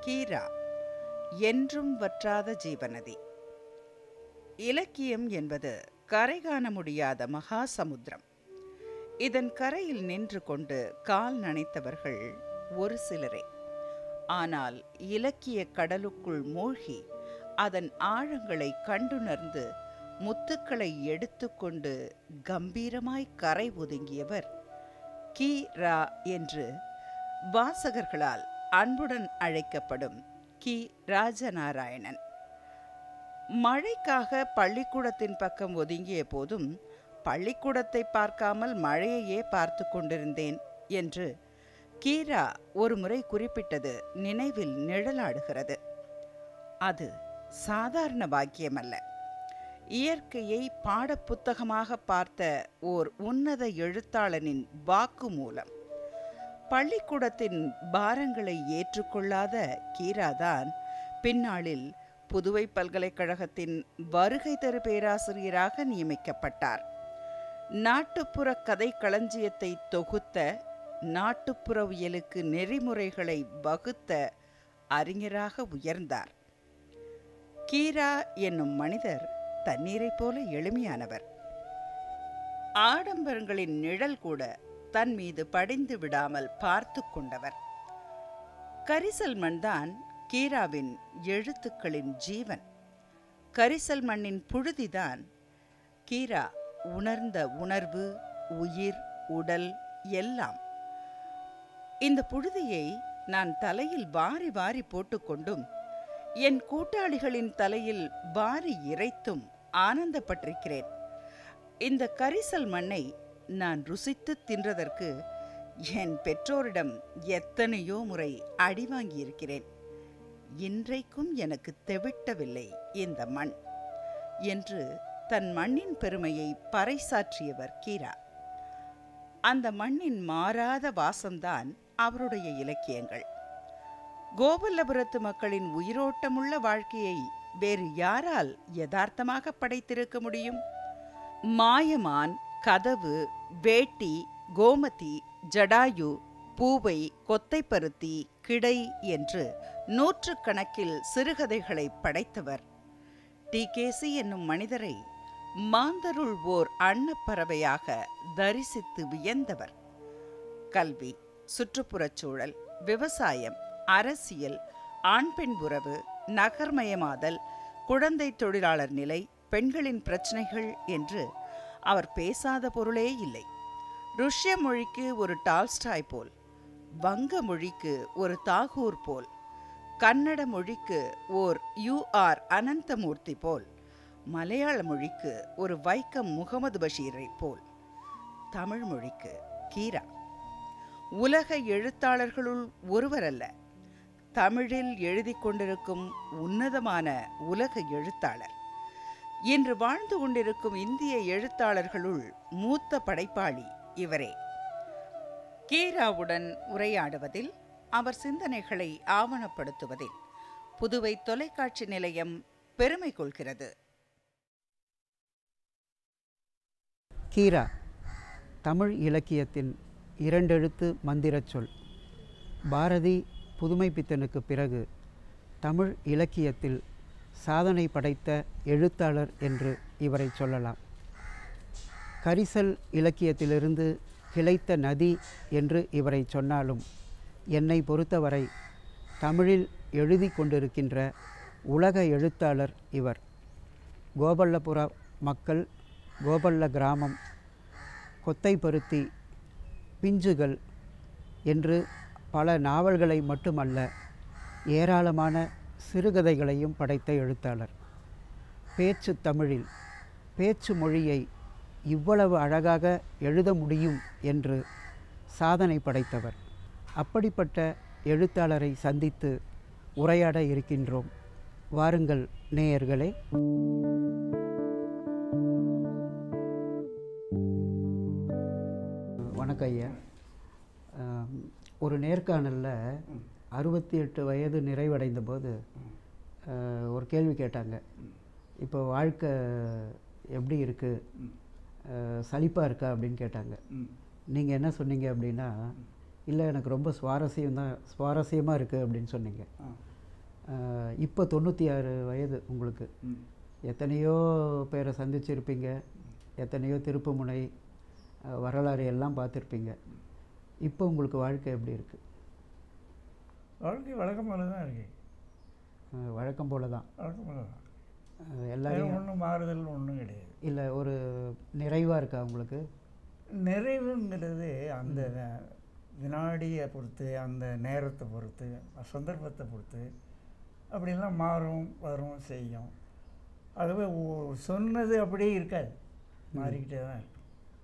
கீரா என்றும் வற்றாத ஜீவநதி இலக்கியம் என்பது கரை காண முடியாத மகா சமுத்திரம் இதன் கரையில் நின்று கொண்டு கால் நனைத்தவர்கள் ஒரு சிலரே ஆனால் இலக்கிய கடலுக்குள் மூழ்கி அதன் ஆழங்களை கண்டுணர்ந்து முத்துக்களை எடுத்துக்கொண்டு கம்பீரமாய் கரை ஒதுங்கியவர் கி ரா என்று வாசகர்களால் அன்புடன் அழைக்கப்படும் கி ராஜநாராயணன் மழைக்காக பள்ளிக்கூடத்தின் பக்கம் ஒதுங்கிய போதும் பள்ளிக்கூடத்தை பார்க்காமல் மழையையே பார்த்து கொண்டிருந்தேன் என்று கீரா ஒரு முறை குறிப்பிட்டது நினைவில் நிழலாடுகிறது அது சாதாரண வாக்கியமல்ல இயற்கையை பாடப்புத்தகமாக பார்த்த ஓர் உன்னத எழுத்தாளனின் வாக்கு மூலம் பள்ளிக்கூடத்தின் பாரங்களை ஏற்றுக்கொள்ளாத கீராதான் பின்னாளில் புதுவை பல்கலைக்கழகத்தின் வருகை தரு பேராசிரியராக நியமிக்கப்பட்டார் நாட்டுப்புற கதை களஞ்சியத்தை தொகுத்த நாட்டுப்புறவியலுக்கு நெறிமுறைகளை வகுத்த அறிஞராக உயர்ந்தார் கீரா என்னும் மனிதர் தண்ணீரைப் போல எளிமையானவர் ஆடம்பரங்களின் நிழல் கூட தன் மீது படிந்து விடாமல் பார்த்து கொண்டவர் கரிசல் மண்தான் கீராவின் எழுத்துக்களின் ஜீவன் கரிசல் மண்ணின் புழுதிதான் கீரா உணர்ந்த உணர்வு உயிர் உடல் எல்லாம் இந்த புழுதியை நான் தலையில் வாரி வாரி போட்டுக்கொண்டும் என் கூட்டாளிகளின் தலையில் வாரி இறைத்தும் ஆனந்தப்பட்டிருக்கிறேன் இந்த கரிசல் மண்ணை நான் ருசித்து தின்றதற்கு என் பெற்றோரிடம் எத்தனையோ முறை அடி வாங்கியிருக்கிறேன் இன்றைக்கும் எனக்கு தெவிட்டவில்லை இந்த மண் என்று தன் மண்ணின் பெருமையை பறைசாற்றியவர் கீரா அந்த மண்ணின் மாறாத வாசம்தான் அவருடைய இலக்கியங்கள் கோபல்லபுரத்து மக்களின் உயிரோட்டமுள்ள வாழ்க்கையை வேறு யாரால் யதார்த்தமாக படைத்திருக்க முடியும் மாயமான் கதவு வேட்டி கோமதி ஜடாயு பூவை கொத்தைப்பருத்தி கிடை என்று நூற்றுக்கணக்கில் சிறுகதைகளை படைத்தவர் டிகேசி என்னும் மனிதரை மாந்தருள் ஓர் அன்னப்பறவையாக தரிசித்து வியந்தவர் கல்வி சுற்றுப்புறச் சூழல் விவசாயம் அரசியல் ஆண் பெண் உறவு நகர்மயமாதல் குழந்தை தொழிலாளர் நிலை பெண்களின் பிரச்சனைகள் என்று அவர் பேசாத பொருளே இல்லை ருஷ்ய மொழிக்கு ஒரு டால்ஸ்டாய் போல் வங்க மொழிக்கு ஒரு தாகூர் போல் கன்னட மொழிக்கு ஓர் யூ ஆர் அனந்தமூர்த்தி போல் மலையாள மொழிக்கு ஒரு வைக்கம் முகமது பஷீரை போல் தமிழ் மொழிக்கு கீரா உலக எழுத்தாளர்களுள் ஒருவரல்ல தமிழில் எழுதி கொண்டிருக்கும் உன்னதமான உலக எழுத்தாளர் இன்று வாழ்ந்து கொண்டிருக்கும் இந்திய எழுத்தாளர்களுள் மூத்த படைப்பாளி இவரே கீராவுடன் உரையாடுவதில் அவர் சிந்தனைகளை ஆவணப்படுத்துவதில் புதுவை தொலைக்காட்சி நிலையம் பெருமை கொள்கிறது கீரா தமிழ் இலக்கியத்தின் இரண்டெழுத்து மந்திரச் சொல் பாரதி புதுமைப்பித்தனுக்கு பிறகு தமிழ் இலக்கியத்தில் சாதனை படைத்த எழுத்தாளர் என்று இவரை சொல்லலாம் கரிசல் இலக்கியத்திலிருந்து கிளைத்த நதி என்று இவரை சொன்னாலும் என்னை பொறுத்தவரை தமிழில் எழுதி கொண்டிருக்கின்ற உலக எழுத்தாளர் இவர் கோபல்லபுர மக்கள் கோபல்ல கிராமம் கொத்தைப்பருத்தி பிஞ்சுகள் என்று பல நாவல்களை மட்டுமல்ல ஏராளமான சிறுகதைகளையும் படைத்த எழுத்தாளர் பேச்சு தமிழில் பேச்சு மொழியை இவ்வளவு அழகாக எழுத முடியும் என்று சாதனை படைத்தவர் அப்படிப்பட்ட எழுத்தாளரை சந்தித்து உரையாட இருக்கின்றோம் வாருங்கள் நேயர்களே வணக்கம் ஐயா ஆம், ஒரு நேர்காணலில் அறுபத்தி எட்டு வயது நிறைவடைந்த போது அஹ், ஒரு கேள்வி கேட்டாங்க இப்போ வாழ்க்கை எப்படி இருக்குது சலிப்பாக இருக்கா அப்படின்னு கேட்டாங்க நீங்கள் என்ன சொன்னீங்க அப்படின்னா இல்லை எனக்கு ரொம்ப சுவாரஸ்யம் தான் சுவாரஸ்யமாக இருக்குது அப்படின்னு சொன்னீங்க அஹ், இப்போ தொண்ணூற்றி ஆறு வயது உங்களுக்கு ம். எத்தனையோ பேரை சந்திச்சிருப்பீங்க எத்தனையோ திருப்புமுனை அஹ், வரலாறு எல்லாம் பார்த்துருப்பீங்க இப்போ உங்களுக்கு வாழ்க்கை எப்படி இருக்குது வாழ்க்கை வழக்கம் போல தான் இருக்கு வழக்கம் போல தான் வழக்கம் போல தான் அஹ், எல்லாரையும் ஒன்றும் மாறுதல் ஒன்றும் கிடையாது இல்லை ஒரு நிறைவாக இருக்கா உங்களுக்கு நிறைவுங்கிறது அந்த ந- வினாடியை பொறுத்து அந்த நேரத்தை பொறுத்து சந்தர்ப்பத்தை பொறுத்து அப்படிலாம் மாறும் வரும் செய்யும் ஆகவே ஒ- சொன்னது அப்படியே இருக்காது மாறிக்கிட்டே தான் இருக்கும்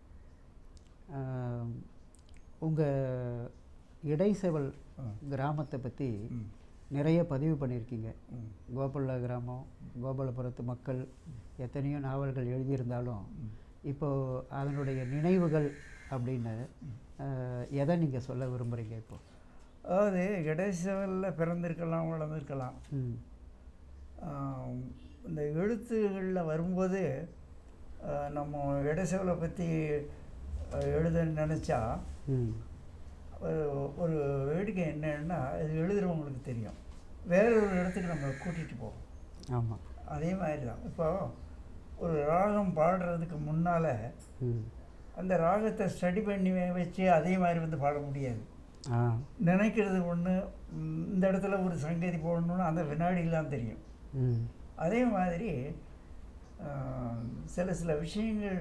உங்கள் இடைசெவல் ம். கிராமத்தை பற்றி ம். நிறைய பதிவு பண்ணியிருக்கீங்க ம். கோபால கிராமம் கோபாலபுரத்து மக்கள் எத்தனையோ நாவல்கள் எழுதியிருந்தாலும் இப்போ அதனுடைய நினைவுகள் அப்படின்னு அஹ், எதை நீங்கள் சொல்ல விரும்புகிறீங்க இப்போ அதாவது இடைச்சவலில் பிறந்திருக்கலாம் வளர்ந்துருக்கலாம் ம் ஆம், இந்த எழுத்துகளில் வரும்போது ஆஹ், நம்ம இடைச்சவலை பற்றி எழுத நினச்சா ம் ஒரு- ஒரு வேடிக்கை என்னன்னா இது எழுதுகிறவங்களுக்கு தெரியும் வேற ஒரு இடத்துக்கு நம்ம கூட்டிகிட்டு போவோம் ஆமாம் அதே மாதிரி தான் இப்போ ஒரு ராகம் பாடுறதுக்கு முன்னால் ம் அந்த ராகத்தை ஸ்டடி பண்ணி வச்சு அதே மாதிரி வந்து பாட முடியாது ஆ நினைக்கிறது ஒன்று இந்த இடத்துல ஒரு சங்கதி போடணும்னு அந்த வினாடிலாம் தெரியும் ம் அதே மாதிரி ஆம், சில சில விஷயங்கள்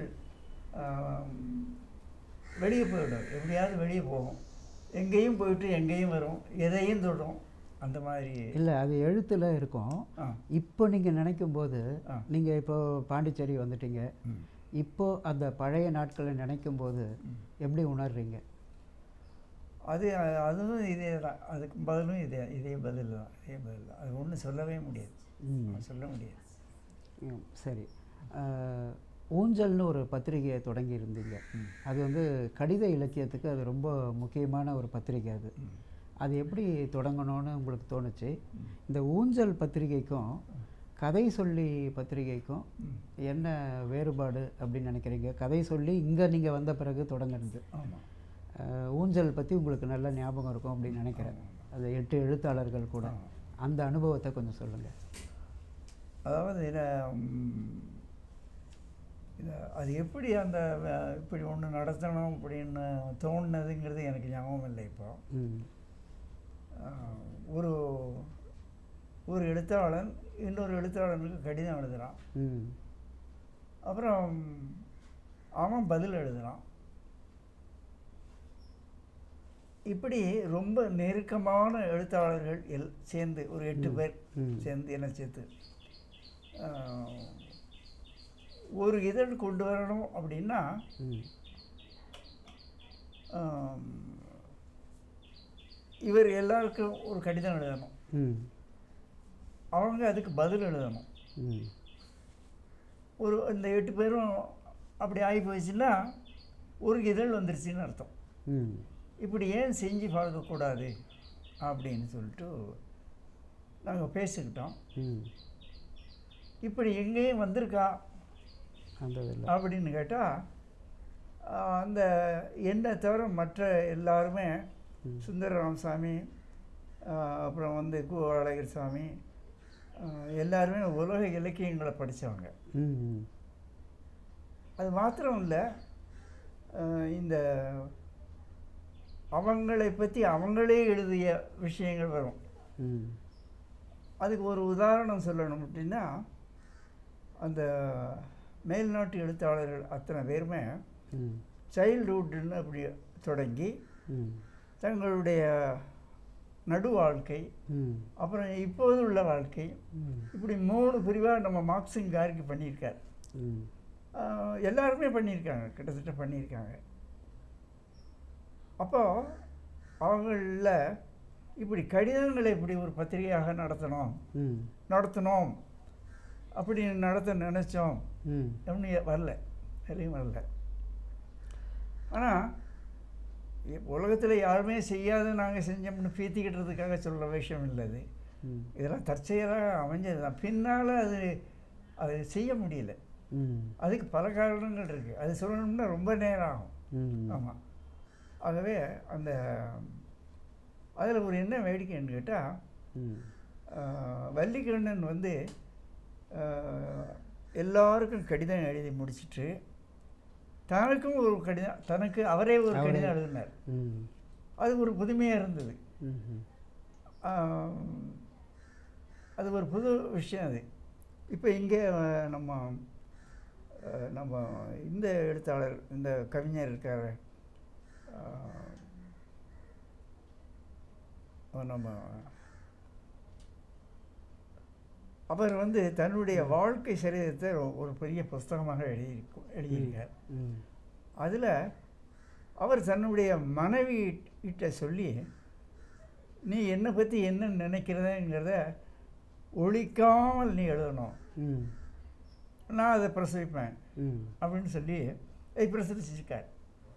வெளியே போயிடும் எப்படியாவது வெளியே போகும் எங்கேயும் போயிட்டு எங்கேயும் வரும் எதையும் தொடும் அந்த மாதிரி இல்லை அது எழுத்தில் இருக்கும் ஆ இப்போ நீங்கள் நினைக்கும் போது ஆ. நீங்கள் இப்போ பாண்டிச்சேரி வந்துட்டீங்க ம். இப்போ அந்த பழைய நாட்களை நினைக்கும் போது எப்படி உணர்றீங்க அது அதுவும் இதே தான் அதுக்கு பதிலும் இதே இதே பதில் தான் இதே பதில் தான் அது ஒன்றும் சொல்லவே முடியாது ம் சொல்ல முடியாது ம், சரி அஹ், ஊஞ்சல்னு ஒரு பத்திரிகையை தொடங்கி இருந்தீங்க ம். அது வந்து கடித இலக்கியத்துக்கு அது ரொம்ப முக்கியமான ஒரு பத்திரிகை அது ம். அது எப்படி தொடங்கணும்னு உங்களுக்கு தோணுச்சு இந்த ஊஞ்சல் பத்திரிகைக்கும் கதை சொல்லி பத்திரிகைக்கும் ம். என்ன வேறுபாடு அப்படின்னு நினைக்கிறீங்க கதை சொல்லி இங்கே நீங்கள் வந்த பிறகு தொடங்குறது ஆமாம் அஹ், ஊஞ்சல் பற்றி உங்களுக்கு நல்ல ஞாபகம் இருக்கும் அப்படின்னு நினைக்கிறேன் அது எட்டு எழுத்தாளர்கள் கூட ஆமா. அந்த அனுபவத்தை கொஞ்சம் சொல்லுங்கள் அதாவது இதை இதை அது எப்படி அந்த அஹ், இப்படி ஒன்று நடத்தணும் அப்படின்னு தோணுனதுங்கிறது எனக்கு ஞாபகம் இல்லை இப்போ ம் அஹ், ஒரு ஒரு எழுத்தாளன் இன்னொரு எழுத்தாளனுக்கு கடிதம் எழுதுகிறான் ம் அப்புறம் அவன் பதில் எழுதுகிறான் இப்படி ரொம்ப நெருக்கமான எழுத்தாளர்கள் எல் சேர்ந்து ஒரு எட்டு பேர் ம். சேர்ந்து என்ன சேர்த்து ஆஹ், ஒரு இதழ் கொண்டு வரணும் அப்படின்னா ம் ஆம், இவர் எல்லாருக்கும் ஒரு கடிதம் எழுதணும் ம் அவங்க அதுக்கு பதில் எழுதணும் ம் ஒரு இந்த எட்டு பேரும் அப்படி ஆகி போயிடுச்சுன்னா ஒரு இதழ் வந்துருச்சுன்னு அர்த்தம் ம் இப்படி ஏன் செஞ்சு பார்க்கக்கூடாது அப்படின்னு சொல்லிட்டு நாங்கள் பேசிக்கிட்டோம் ம் இப்படி எங்கேயும் வந்திருக்கா அந்த இதில் அப்படின்னு கேட்டால் அந்த என்னை தவிர மற்ற எல்லாருமே ம். சுந்தர ராமசாமி ஆஹ், அப்புறம் வந்து கு அழகர் சாமி ஆஹ், எல்லாருமே உலக இலக்கியங்களை படித்தவங்க ம் ம் அது மாத்திரம் இல்லை இந்த அவங்களை பற்றி அவங்களே எழுதிய விஷயங்கள் வரும் ம் அதுக்கு ஒரு உதாரணம் சொல்லணும் அப்படின்னா அந்த மேல்நாட்டு எழுத்தாளர்கள் அத்தனை பேருமே ம் சைல்டுஹுட்னு அப்படி தொடங்கி ம் தங்களுடைய நடு வாழ்க்கை ம் அப்புறம் இப்போது உள்ள வாழ்க்கை ம் இப்படி மூணு பிரிவாக நம்ம மார்க்சிங் கார்கி பண்ணியிருக்கார் ம் ஆஹ் எல்லாருமே பண்ணியிருக்காங்க கிட்டத்தட்ட பண்ணியிருக்காங்க அப்போது அவங்களில் இப்படி கடிதங்களை இப்படி ஒரு பத்திரிகையாக நடத்தணும் ம் நடத்தணும் அப்படி நடத்த நினச்சோம் ம் அப்படின்னு வரல எதையும் வரல ஆனால் உலகத்தில் யாருமே செய்யாத நாங்கள் செஞ்சோம்னு பீத்திக்கிட்டுறதுக்காக சொல்கிற விஷயம் இல்லை இது ம் இதெல்லாம் தற்செயலாக அமைஞ்சது தான் பின்னால் அது அது செய்ய முடியல ம் அதுக்கு பல காரணங்கள் இருக்குது அது சொல்லணும்னா ரொம்ப நேரம் ஆகும் ம் ஆமாம் ஆகவே அந்த அதில் ஒரு என்ன வேடிக்கைன்னு கேட்டால் ம் ஆஹ், வள்ளிக்கண்ணன் வந்து ஆஹ், எல்லாருக்கும் கடிதம் எழுதி முடிச்சிட்டு தனக்கும் ஒரு கடிதம் தனக்கு அவரே ஒரு அவரே. கடிதம் எழுதினார் ம் அது ஒரு புதுமையாக இருந்தது ம் ம் ஆம், அது ஒரு புது விஷயம் அது இப்போ இங்கே அஹ், நம்ம அஹ், நம்ம இந்த எழுத்தாளர் இந்த கவிஞர் இருக்கார் நம்ம அவர் வந்து தன்னுடைய வாழ்க்கை சரித்திரத்தை ஒரு- ஒரு பெரிய புஸ்தகமாக எழுதி எழுதியிருக்கார் ம் அதில் அவர் தன்னுடைய மனைவி கிட்ட சொல்லி நீ என்னை பற்றி என்ன நினைக்கிறதுங்கிறத ஒழிக்காமல் நீ எழுதணும் ம் நான் அதை பிரசவிப்பேன் ம் அப்படின்னு சொல்லி அதை பிரசரிச்சிருக்கார்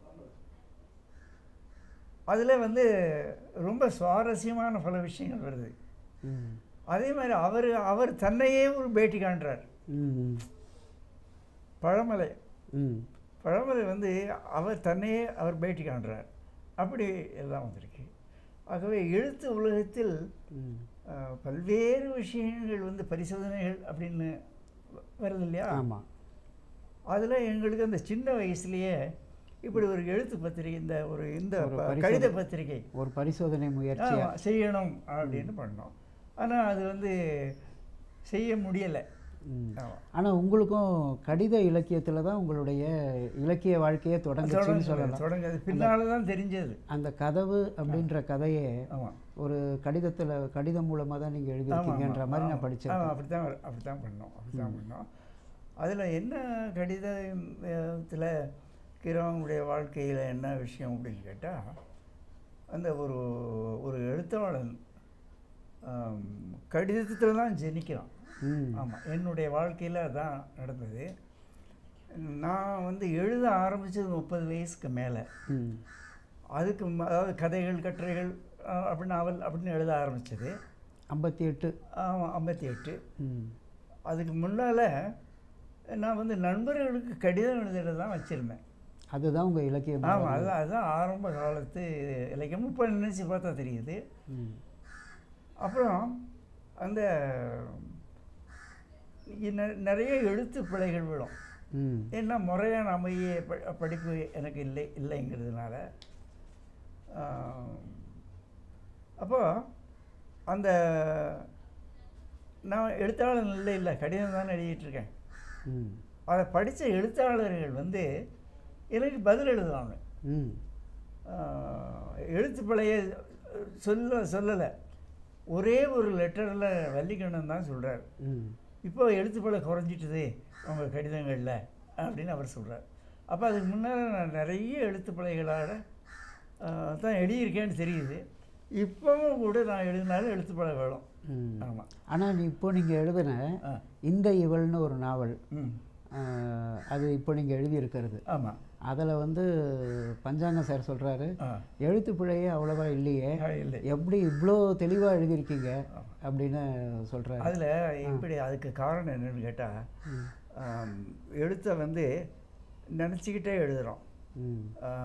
அதில் வந்து ரொம்ப சுவாரஸ்யமான பல விஷயங்கள் வருது ம் அதே மாதிரி அவர் அவர் தன்னையே ஒரு பேட்டி காண்றார் ம் பழமலை ம் பழமலை வந்து அவர் தன்னையே அவர் பேட்டி காண்றார் அப்படி எல்லாம் வந்திருக்கு ஆகவே எழுத்து உலகத்தில் ம் அஹ், பல்வேறு விஷயங்கள் வந்து பரிசோதனைகள் அப்படின்னு வ- வருது இல்லையா ஆமாம் அதில் எங்களுக்கு அந்த சின்ன வயசுலேயே இப்படி ஒரு எழுத்து பத்திரிகை இந்த ஒரு இந்த ஒரு ப- பரிசோதனை. கடித பத்திரிகை ஒரு பரிசோதனை முயற்சியா ஆமா, செய்யணும் அப்படின்னு பண்ணோம் ஆனால் அது வந்து செய்ய முடியலை ம் ஆமாம் ஆனால் உங்களுக்கும் கடித இலக்கியத்தில் தான் உங்களுடைய இலக்கிய வாழ்க்கையே தொடங்குச்சுன்னு சொல்லலாம் தொடங்க அது பின்னால தான் தெரிஞ்சது அந்த கதவு அப்படின்ற கதையே ஆமாம் ஒரு கடிதத்தில் கடிதம் மூலமாக தான் நீங்கள் எழுதியிருக்கீங்கன்ற மாதிரி நான் படித்தேன் ஆமாம் அப்படி தான் அப்படி தான் பண்ணோம் அப்படி தான் பண்ணோம் அதில் என்ன கடிதத்தில் இருக்கிறவங்களுடைய வாழ்க்கையில் என்ன விஷயம் அப்படின்னு கேட்டால் அந்த ஒரு ஒரு எழுத்தாளன் கடிதத்தில் தான் ஜெனிக்கிறான் ம் ஆமாம் என்னுடைய வாழ்க்கையில் அதான் நடந்தது நான் வந்து எழுத ஆரம்பித்தது முப்பது வயசுக்கு மேலே ம் அதுக்கு ம- அதாவது கதைகள் கட்டுரைகள் அஹ், அப்படி நாவல் அப்படின்னு எழுத ஆரம்பித்தது ஐம்பத்தி எட்டு ஆமாம் ஐம்பத்தி எட்டு ம் அதுக்கு முன்னால் நான் வந்து நண்பர்களுக்கு கடிதம் எழுதுறது தான் வச்சுருந்தேன் அதுதான் உங்கள் இலக்கியம் ஆமாம் அதுதான் அதுதான் ஆரம்ப காலத்து இலக்கியம் இப்போ நினச்சி பார்த்தா தெரியுது ம் அப்புறம் அந்த நெ- நிறைய எழுத்து பிழைகள் விடும் ம் ஏன்னா முறையான அமைய ப- படிப்பு எனக்கு இல்லை இல்லைங்கிறதுனால அப்போ அந்த நான் எழுத்தாளர் இல்லை இல்லை கடிதம் தான் எழுதிட்டு இருக்கேன் ம் அதை படித்த எழுத்தாளர்கள் வந்து எனக்கு பதில் எழுதுவாங்க ம் ஆஹ், எழுத்து பிழைய சொல்ல சொல்லலை ஒரே ஒரு லெட்டரில் வள்ளிக்கண்ணன் தான் சொல்கிறார் ம் இப்போ எழுத்துப்பிழை குறைஞ்சிட்டுது உங்கள் கடிதங்களில் அப்படின்னு அவர் சொல்கிறார் அப்போ அதுக்கு முன்னால் நான் நிறைய எழுத்துப்பிழைகளோட ஆஹ், தான் எழுதியிருக்கேன்னு தெரியுது இப்போவும் கூட நான் எழுதினாலும் எழுத்துப்பிழை வேணும் ம் ஆமாம் ஆனால் நீ இப்போ நீங்கள் எழுதின ஆ இந்த இவள்னு ஒரு நாவல் ம் ஆஹ், அது இப்போ நீங்கள் எழுதியிருக்கிறது ஆமாம் அதில் வந்து பஞ்சாங்க சார் சொல்கிறாரு ஆ எழுத்து பிழையே அவ்வளவா இல்லையே ஆ, இல்லை எப்படி இவ்வளோ தெளிவாக எழுதியிருக்கீங்க அப்படின்னு சொல்கிறாரு அதில் இப்படி அதுக்கு காரணம் என்னன்னு கேட்டால் எழுத்தை வந்து நினச்சிக்கிட்டே எழுதுகிறோம் ம்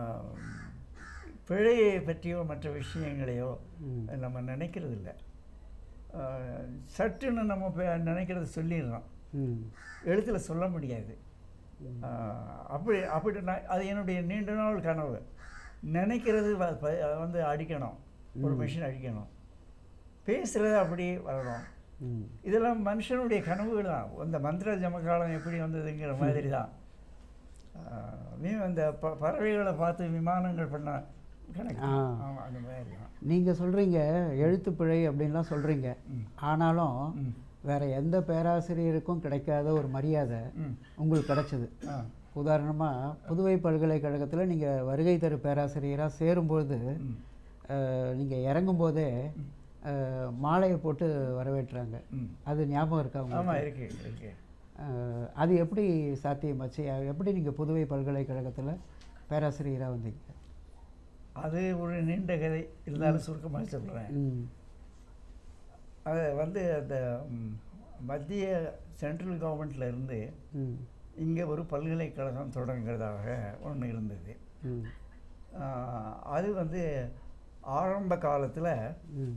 பிழையை பற்றியோ மற்ற விஷயங்களையோ ம் நம்ம நினைக்கிறது இல்லை சட்டுன்னு நம்ம பே- நினைக்கிறத சொல்லிடுறோம் ம் எழுத்தில் சொல்ல முடியாது ஆஹ், அப்படி அப்படி நான் அது என்னுடைய நீண்ட நாள் கனவு நினைக்கிறது வ- ப- வந்து அடிக்கணும் ஒரு மிஷின் அடிக்கணும் பேசுகிறது அப்படி வரணும் ம் இதெல்லாம் மனுஷனுடைய கனவுகள் தான் இந்த மந்திர ஜமகாலம் எப்படி வந்ததுங்கிற மாதிரி தான் ஆஹ், மீ- அந்த ப பறவைகளை பார்த்து விமானங்கள் பண்ண கணக்கு ஆ. ஆமாம் அந்த மாதிரி தான் நீங்கள் சொல்கிறீங்க எழுத்து பிழை அப்படின்லாம் சொல்கிறீங்க ம். ஆனாலும் ம் வேற எந்த பேராசிரியருக்கும் கிடைக்காத ஒரு மரியாதை ம் உங்களுக்கு கிடைச்சது ஆ உதாரணமாக புதுவை பல்கலைக்கழகத்தில் நீங்கள் வருகை தரு பேராசிரியராக சேரும்போது ம் நீங்கள் இறங்கும்போதே அஹ், மாலையை போட்டு வரவேற்றாங்க ம் அது ஞாபகம் இருக்கா உங்களுக்கு ஆமாம் இருக்கு இருக்கு அஹ், அது எப்படி சாத்தியமாச்சு அஹ், எப்படி நீங்கள் புதுவை பல்கலைக்கழகத்தில் பேராசிரியராக வந்தீங்க அது ஒரு நீண்ட கதை இருந்தாலும் சுருக்கமாக சொல்கிறேன் ம் அது வந்து அந்த ம், மத்திய சென்ட்ரல் கவர்மெண்ட்ல இருந்து ம் இங்கே ஒரு பல்கலைக்கழகம் தொடங்குறதாக ஒன்று இருந்தது ம் ஆஹ், அது வந்து ஆரம்ப காலத்தில் ம்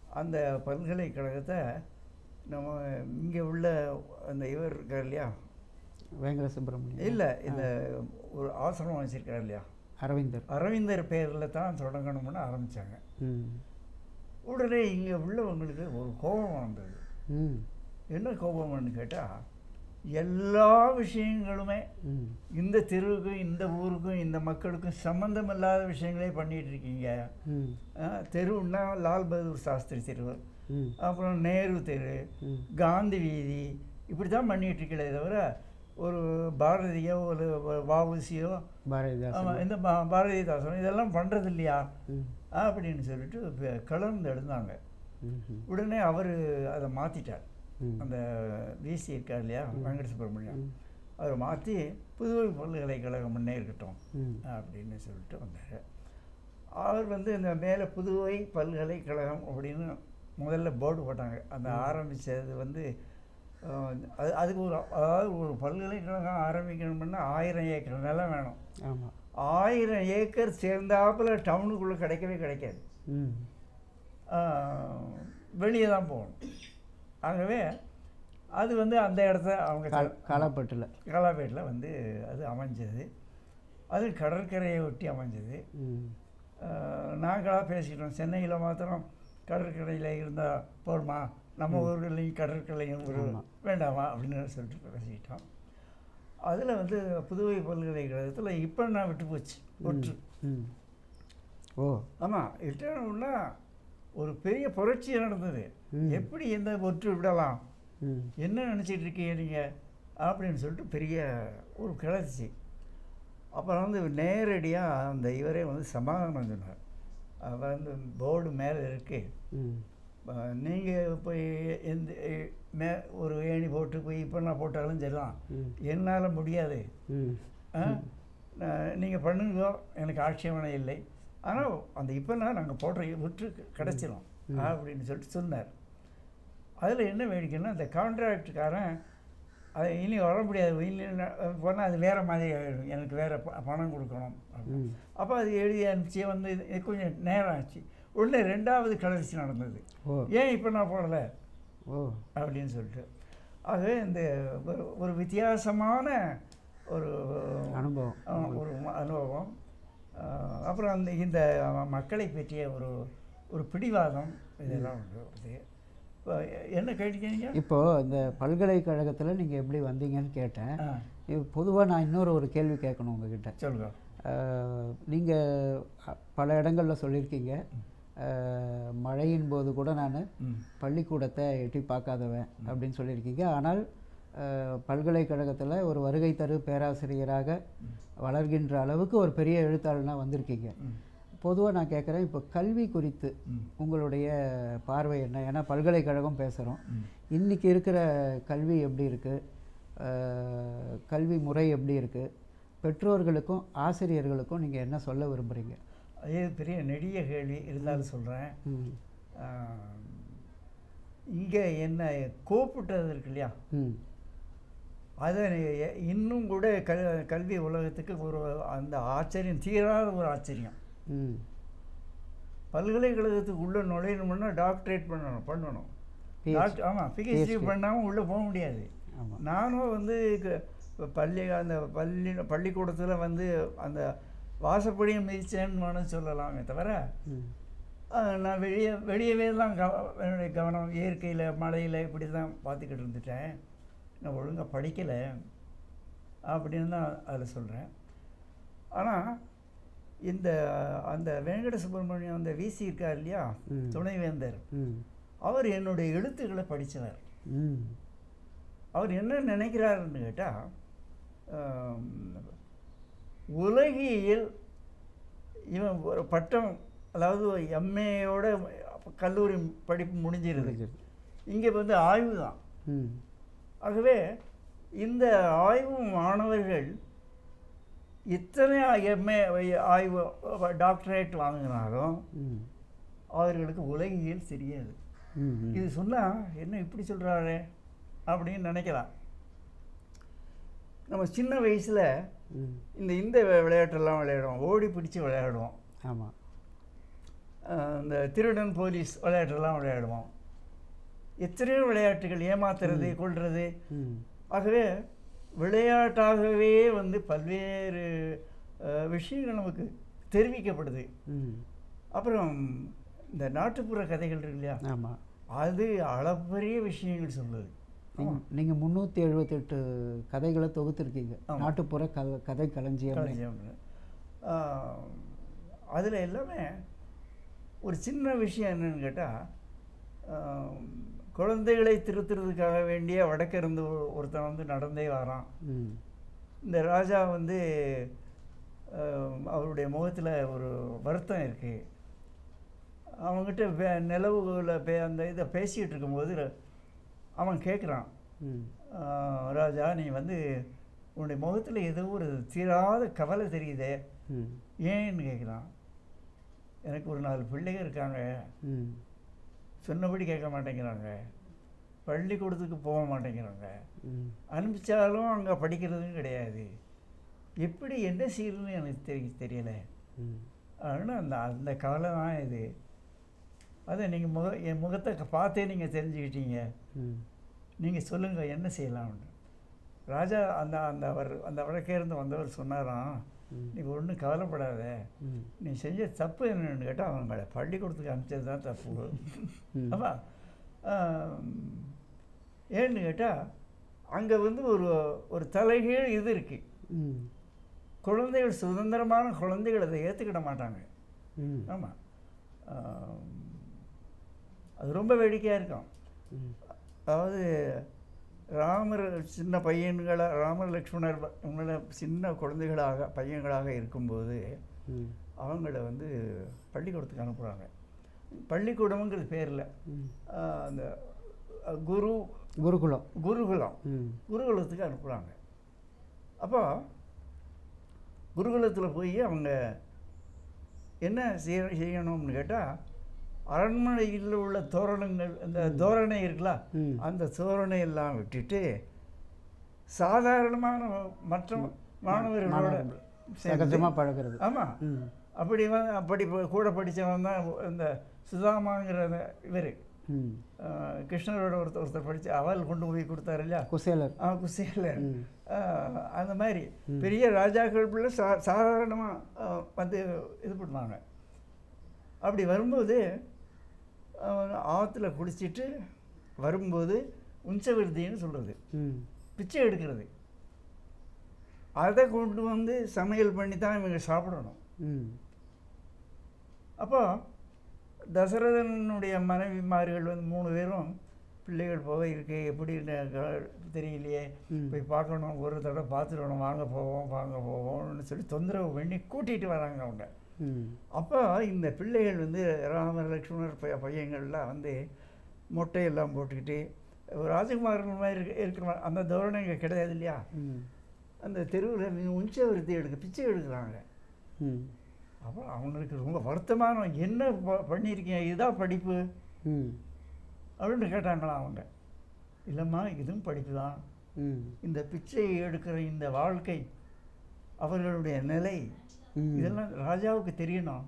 அந்த பல்கலைக்கழகத்தை நம்ம இங்கே உள்ள அந்த இவர் இருக்கார் இல்லையா வேங்கட சுப்பிரமணியம் இல்லை இந்த ஒரு ஆசிரமம் வச்சுருக்கார் இல்லையா அரவிந்தர் அரவிந்தர் பேரில் தான் தொடங்கணும்னு ஆரம்பித்தாங்க ம் உடனே இங்கே உள்ளவங்களுக்கு ஒரு கோபம் வந்தது ம் என்ன கோபம்னு கேட்டால் எல்லா விஷயங்களுமே ம் இந்த தெருவுக்கும் இந்த ஊருக்கும் இந்த மக்களுக்கும் சம்மந்தமில்லாத விஷயங்களே பண்ணிகிட்டு இருக்கீங்க ம் அஹ், தெருவுன்னா லால் பகதூர் சாஸ்திரி தெரு ம் அப்புறம் நேரு தெரு ம் காந்தி வீதி இப்படி தான் பண்ணிகிட்டு இருக்கீங்களே தவிர ஒரு பாரதியோ ஒரு வாவுசியோ பாரதிதாசன் ஆமாம் இந்த பா- பாரதிதாசன் இதெல்லாம் பண்ணுறது இல்லையா ம் அப்படின்னு சொல்லிட்டு ப- கலந்து எழுந்தாங்க ம் ம் உடனே அவர் அதை மாற்றிட்டார் ம் அந்த விசி இருக்கார் இல்லையா வெங்கட சுப்பிரமணியம் ம். அவர் மாற்றி புதுவை பல்கலைக்கழகம் முன்னே இருக்கட்டும் ம் அப்படின்னு சொல்லிட்டு வந்தார் அவர் வந்து இந்த மேலே புதுவை பல்கலைக்கழகம் அப்படின்னு முதல்ல போர்டு போட்டாங்க அந்த ஆரம்பித்தது வந்து அஹ், அது அதுக்கு ஒரு அதாவது ஒரு பல்கலைக்கழகம் ஆரம்பிக்கணும்னா ஆயிரம் ஏக்கர் நிலம் வேணும் ஆமாம் ஆயிரம் ஏக்கர் சேர்ந்தாப்புல டவுனுக்குள்ளே கிடைக்கவே கிடைக்காது ம் வெளியே தான் போகணும் ஆகவே அது வந்து அந்த இடத்த அவங்க கால் காலாப்பட்டில் காலாப்பேட்டில் வந்து அது அமைஞ்சது அது கடற்கரையை ஒட்டி அமைஞ்சது ம் நாங்களாக பேசிக்கிட்டோம் சென்னையில் மாத்திரம் கடற்கரையில் இருந்தால் போருமா நம்ம ஊர்களையும் கடற்கரையும் ஒரு ஆமா. வேண்டாமா அப்படின்னு சொல்லிட்டு பேசிக்கிட்டோம் அதில் வந்து புதுவை பல்கலைக்கழகத்தில் இப்போ நான் விட்டு போச்சு ஒற்று ம் ஓ ஆமாம் விட்டோம்னா ஒரு பெரிய புரட்சி நடந்தது ம். எப்படி இந்த ஒற்று விடலாம் ம் என்ன நினச்சிட்டு இருக்கீங்க நீங்கள் அப்படின்னு சொல்லிட்டு பெரிய ஒரு கிளர்ச்சி அப்புறம் வந்து நேரடியாக அந்த இவரே வந்து சமாதானம் சொன்னார் அவர் வந்து போர்டு மேலே இருக்கு ம் நீங்கள் போய் எந்த எ- மே ஒரு ஏணி போட்டு போய் இப்போ நான் போட்டாலும் சரிதான் ம் என்னால் முடியாது ம் நீங்கள் பண்ணுங்க எனக்கு ஆட்சேபனை இல்லை ஆனால் அந்த இப்போ நாங்கள் போடுற விட்டு கிடச்சிரும் அப்படின்னு சொல்லிட்டு சொன்னார் அதில் என்ன வேடிக்கைன்னா அந்த கான்ட்ராக்டுக்காரன் அது இனி வர முடியாது இனி போனால் அது வேறு மாதிரி ஆகிடும் எனக்கு வேறு பணம் கொடுக்கணும் அப்படின்னு. ம் அப்போ அது எழுதி அனுப்பிச்சு வந்து இது கொஞ்சம் நேரம் ஆச்சு உடனே ரெண்டாவது கிளர்ச்சி நடந்தது ஓ ஏன் இப்போ நான் போடலை ஓ அப்படின்னு சொல்லிட்டு ஆகவே இந்த ஒரு ஒரு வித்தியாசமான ஒரு அனுபவம் ஆ, ஒரு ம- அனுபவம் ஆ, அப்புறம் அந்த இந்த மக்களை பற்றிய ஒரு ஒரு பிடிவாதம் இதெல்லாம் உண்டு இது இப்போ என்ன கேட்டீங்க இப்போது இந்த பல்கலைக்கழகத்தில் நீங்கள் எப்படி வந்தீங்கன்னு கேட்டேன் ஆ இப்போ பொதுவாக நான் இன்னொரு ஒரு கேள்வி கேட்கணும் உங்ககிட்ட சொல்லுங்க நீங்கள் பல இடங்களில் சொல்லியிருக்கீங்க அஹ், மழையின் போது கூட நான் ம் பள்ளிக்கூடத்தை எட்டி பார்க்காதவன் அப்படின்னு சொல்லியிருக்கீங்க ஆனால் அஹ், பல்கலைக்கழகத்தில் ஒரு வருகை தரு பேராசிரியராக வளர்கின்ற அளவுக்கு ஒரு பெரிய எழுத்தாளனாக வந்திருக்கீங்க ம் பொதுவாக நான் கேட்குறேன் இப்போ கல்வி குறித்து ம் உங்களுடைய பார்வை என்ன ஏன்னா பல்கலைக்கழகம் பேசுகிறோம் ம் இன்றைக்கி இருக்கிற கல்வி எப்படி இருக்குது கல்வி முறை எப்படி இருக்குது பெற்றோர்களுக்கும் ஆசிரியர்களுக்கும் நீங்கள் என்ன சொல்ல விரும்புகிறீங்க அது பெரிய நெடிய கேள்வி இருந்தாலும் சொல்கிறேன் ம் இங்கே என்ன கூப்பிட்டது இருக்கு இல்லையா ம் அதை எ- இன்னும் கூட கல் கல்வி உலகத்துக்கு ஒரு அந்த ஆச்சரியம் தீராத ஒரு ஆச்சரியம் ம் பல்கலைக்கழகத்துக்கு உள்ளே நுழையணும்னா டாக்டரேட் பண்ணணும் பண்ணணும் PhD. டாக்டர் ஆமாம் பிஹெச்டி PhD. பண்ணாமல் உள்ளே போக முடியாது ஆமாம் நானும் வந்து க- பள்ளி அந்த பள்ளி பள்ளிக்கூடத்தில் வந்து அந்த வாசப்படியை மிதிச்சேன்னு வேணும் சொல்லலாமே தவிர ம் அஹ், நான் வெளியே வெளியவே தான் கவ என்னுடைய கவனம் இயற்கையில் மழையில் இப்படி தான் பார்த்துக்கிட்டு இருந்துட்டேன் நான் ஒழுங்காக படிக்கலை அப்படின்னு தான் அதில் சொல்கிறேன் ஆனால் இந்த அந்த வெங்கட சுப்பிரமணியம் அந்த விசி இருக்கார் இல்லையா ம். துணைவேந்தர் ம் அவர் என்னுடைய எழுத்துக்களை படித்தவர் ம் அவர் என்ன நினைக்கிறாருன்னு கேட்டால் உலகியல் இவன் ஒரு பட்டம் அதாவது எம்ஏயோட கல்லூரி படிப்பு முடிஞ்சிருது புரிஞ்சுது. இங்கே வந்து ஆய்வு தான் ம் ஆகவே இந்த ஆய்வு மாணவர்கள் இத்தனை எம்ஏ ஆய்வு டாக்டரேட் வாங்கினாலும் ம் அவர்களுக்கு உலகியல் தெரியாது ம் ம். இது சொன்னால் என்ன இப்படி சொல்கிறாரு அப்படின்னு நினைக்கலாம் நம்ம சின்ன வயசில் ம் இந்த இந்த வி- விளையாட்டெல்லாம் விளையாடுவோம் ஓடி பிடிச்சி விளையாடுவோம் ஆமாம் அஹ், இந்த திருடன் போலீஸ் விளையாட்டெல்லாம் விளையாடுவோம் எத்தனையோ விளையாட்டுகள் ஏமாத்துறது கொள்வது ம் ஆகவே விளையாட்டாகவே வந்து பல்வேறு அஹ், விஷயங்கள் நமக்கு தெரிவிக்கப்படுது ம் அப்புறம் இந்த நாட்டுப்புற கதைகள் இருக்கு இல்லையா ஆமாம் அது அளப்பரிய விஷயங்கள் சொல்லுது நீங்கள் நீங்கள் முந்நூற்றி எழுபத்தெட்டு கதைகளை தொகுத்துருக்கீங்க ஆமா. நாட்டுப்புற கதை கதை களஞ்சியம் அதில் எல்லாமே ஒரு சின்ன விஷயம் என்னன்னு கேட்டால் குழந்தைகளை திருத்துறதுக்காக வேண்டிய வடக்கிருந்து ஒரு- ஒருத்தன் வந்து நடந்தே வரான் ம் இந்த ராஜா வந்து ஆஹ், அவருடைய முகத்தில் ஒரு வருத்தம் இருக்குது அவங்ககிட்ட வே நிலவுல பே அந்த இதை பேசிக்கிட்டு இருக்கும்போது அவன் கேட்குறான் ம் ராஜா நீ வந்து உன்னுடைய முகத்தில் ஏதோ ஒரு தீராத கவலை தெரியுதே ம் ஏன்னு கேட்குறான் எனக்கு ஒரு நாலு பிள்ளைங்க இருக்காங்க ம் சொன்னபடி கேட்க மாட்டேங்கிறாங்க பள்ளிக்கூடத்துக்கு போக மாட்டேங்கிறாங்க ம் அனுப்பிச்சாலும் அங்கே படிக்கிறதும் கிடையாது எப்படி என்ன செய்யணும்னு எனக்கு தெரிய தெரியலை ம் ஆனால் அந்த அந்த கவலை தான் இது அதை நீங்கள் முக என் முகத்தை க- பார்த்தே நீங்கள் தெரிஞ்சுக்கிட்டீங்க ம் நீங்கள் சொல்லுங்கள் என்ன செய்யலாம்னு ராஜா அந்த அந்த அவர் அந்த வடக்கே இருந்து வந்தவர் சொன்னாராம் ம். நீ ஒன்றும் கவலைப்படாத ம் நீ செஞ்ச தப்பு என்னன்னு கேட்டால் அவங்கள பள்ளிக்கூடத்துக்கு அனுப்பிச்சது தான் தப்பு ம். ஆமா ஆம், ஏன்னு கேட்டால் அங்கே வந்து ஒரு ஒரு தலைகீழ் இது இருக்குது ம் குழந்தைகள் சுதந்திரமான குழந்தைகள் அதை ஏற்றுக்கிட மாட்டாங்க ம் ஆமாம் அது ரொம்ப வேடிக்கையாக இருக்கும் ம் அதாவது ராமர் சின்ன பையன்களாக ராமர் லக்ஷ்மணர் ப- இவங்கள சின்ன குழந்தைகளாக பையன்களாக இருக்கும்போது ம் அவங்கள வந்து பள்ளிக்கூடத்துக்கு அனுப்புகிறாங்க பள்ளிக்கூடம்ங்கிறது பேரில் ம் அந்த அஹ், குரு குருகுலம் குருகுலம் ம் குருகுலத்துக்கு அனுப்புகிறாங்க அப்போ குருகுலத்தில் போய் அவங்க என்ன செய்ய செய்யணும்னு கேட்டால் அரண்மனையில் உள்ள தோரணங்கள் அந்த தோரணை இருக்குல்ல ம். அந்த தோரணை எல்லாம் விட்டுட்டு சாதாரணமான மற்ற மாணவர்களோட மாணவர்கள். சேர்ந்து சகஜமாக பழகிறது ஆமாம் ம் அப்படி வந்து அப்படி ப- கூட படித்தவன் தான் இந்த சுதாமாங்கிற இவர் ம் கிருஷ்ணரோட ஒருத்தர் ஒருத்தர் படித்து அவள் கொண்டு போய் கொடுத்தாரு இல்லையா குசேலர் ஆ குசேலர் ம். ஆஹ் அந்த மாதிரி பெரிய ராஜாக்கள் பிள்ளை சா சாதாரணமாக வந்து இது பண்ணுவாங்க அப்படி வரும்போது அவன் ஆற்றுல குளிச்சிட்டு வரும்போது உஞ்சவிருத்தின்னு சொல்கிறது ம் பிச்சை எடுக்கிறது அதை கொண்டு வந்து சமையல் பண்ணி தான் இவங்க சாப்பிடணும் ம் அப்போ தசரதனுடைய மனைவிமார்கள் வந்து மூணு பேரும் பிள்ளைகள் போக இருக்கு எப்படி தெரியலையே ம். போய் பார்க்கணும் ஒரு தடவை பார்த்துடணும் வாங்க போவோம் வாங்க போவோம்னு சொல்லி தொந்தரவு பண்ணி கூட்டிகிட்டு வராங்க அவங்க ம் அப்போ இந்த பிள்ளைகள் வந்து ராமர் லக்ஷ்மணர் பைய பையங்கள்லாம் வந்து மொட்டையெல்லாம் போட்டுக்கிட்டு ஒரு ராஜகுமாரன் மாதிரி இருக்க இருக்கிற அந்த தோரணை இங்கே கிடையாது இல்லையா ம் அந்த தெருவில் உஞ்ச விருத்தி எடுக்க பிச்சை எடுக்கிறாங்க ம் அப்போ அவங்களுக்கு ரொம்ப வருத்தமான என்ன ப- பண்ணியிருக்கீங்க இதுதான் படிப்பு ம் அப்படின்னு கேட்டாங்களாம் அவங்க இல்லைம்மா இதுவும் படிப்பு தான் ம் இந்த பிச்சை எடுக்கிற இந்த வாழ்க்கை அவர்களுடைய நிலை ம். இதெல்லாம் ராஜாவுக்கு தெரியணும்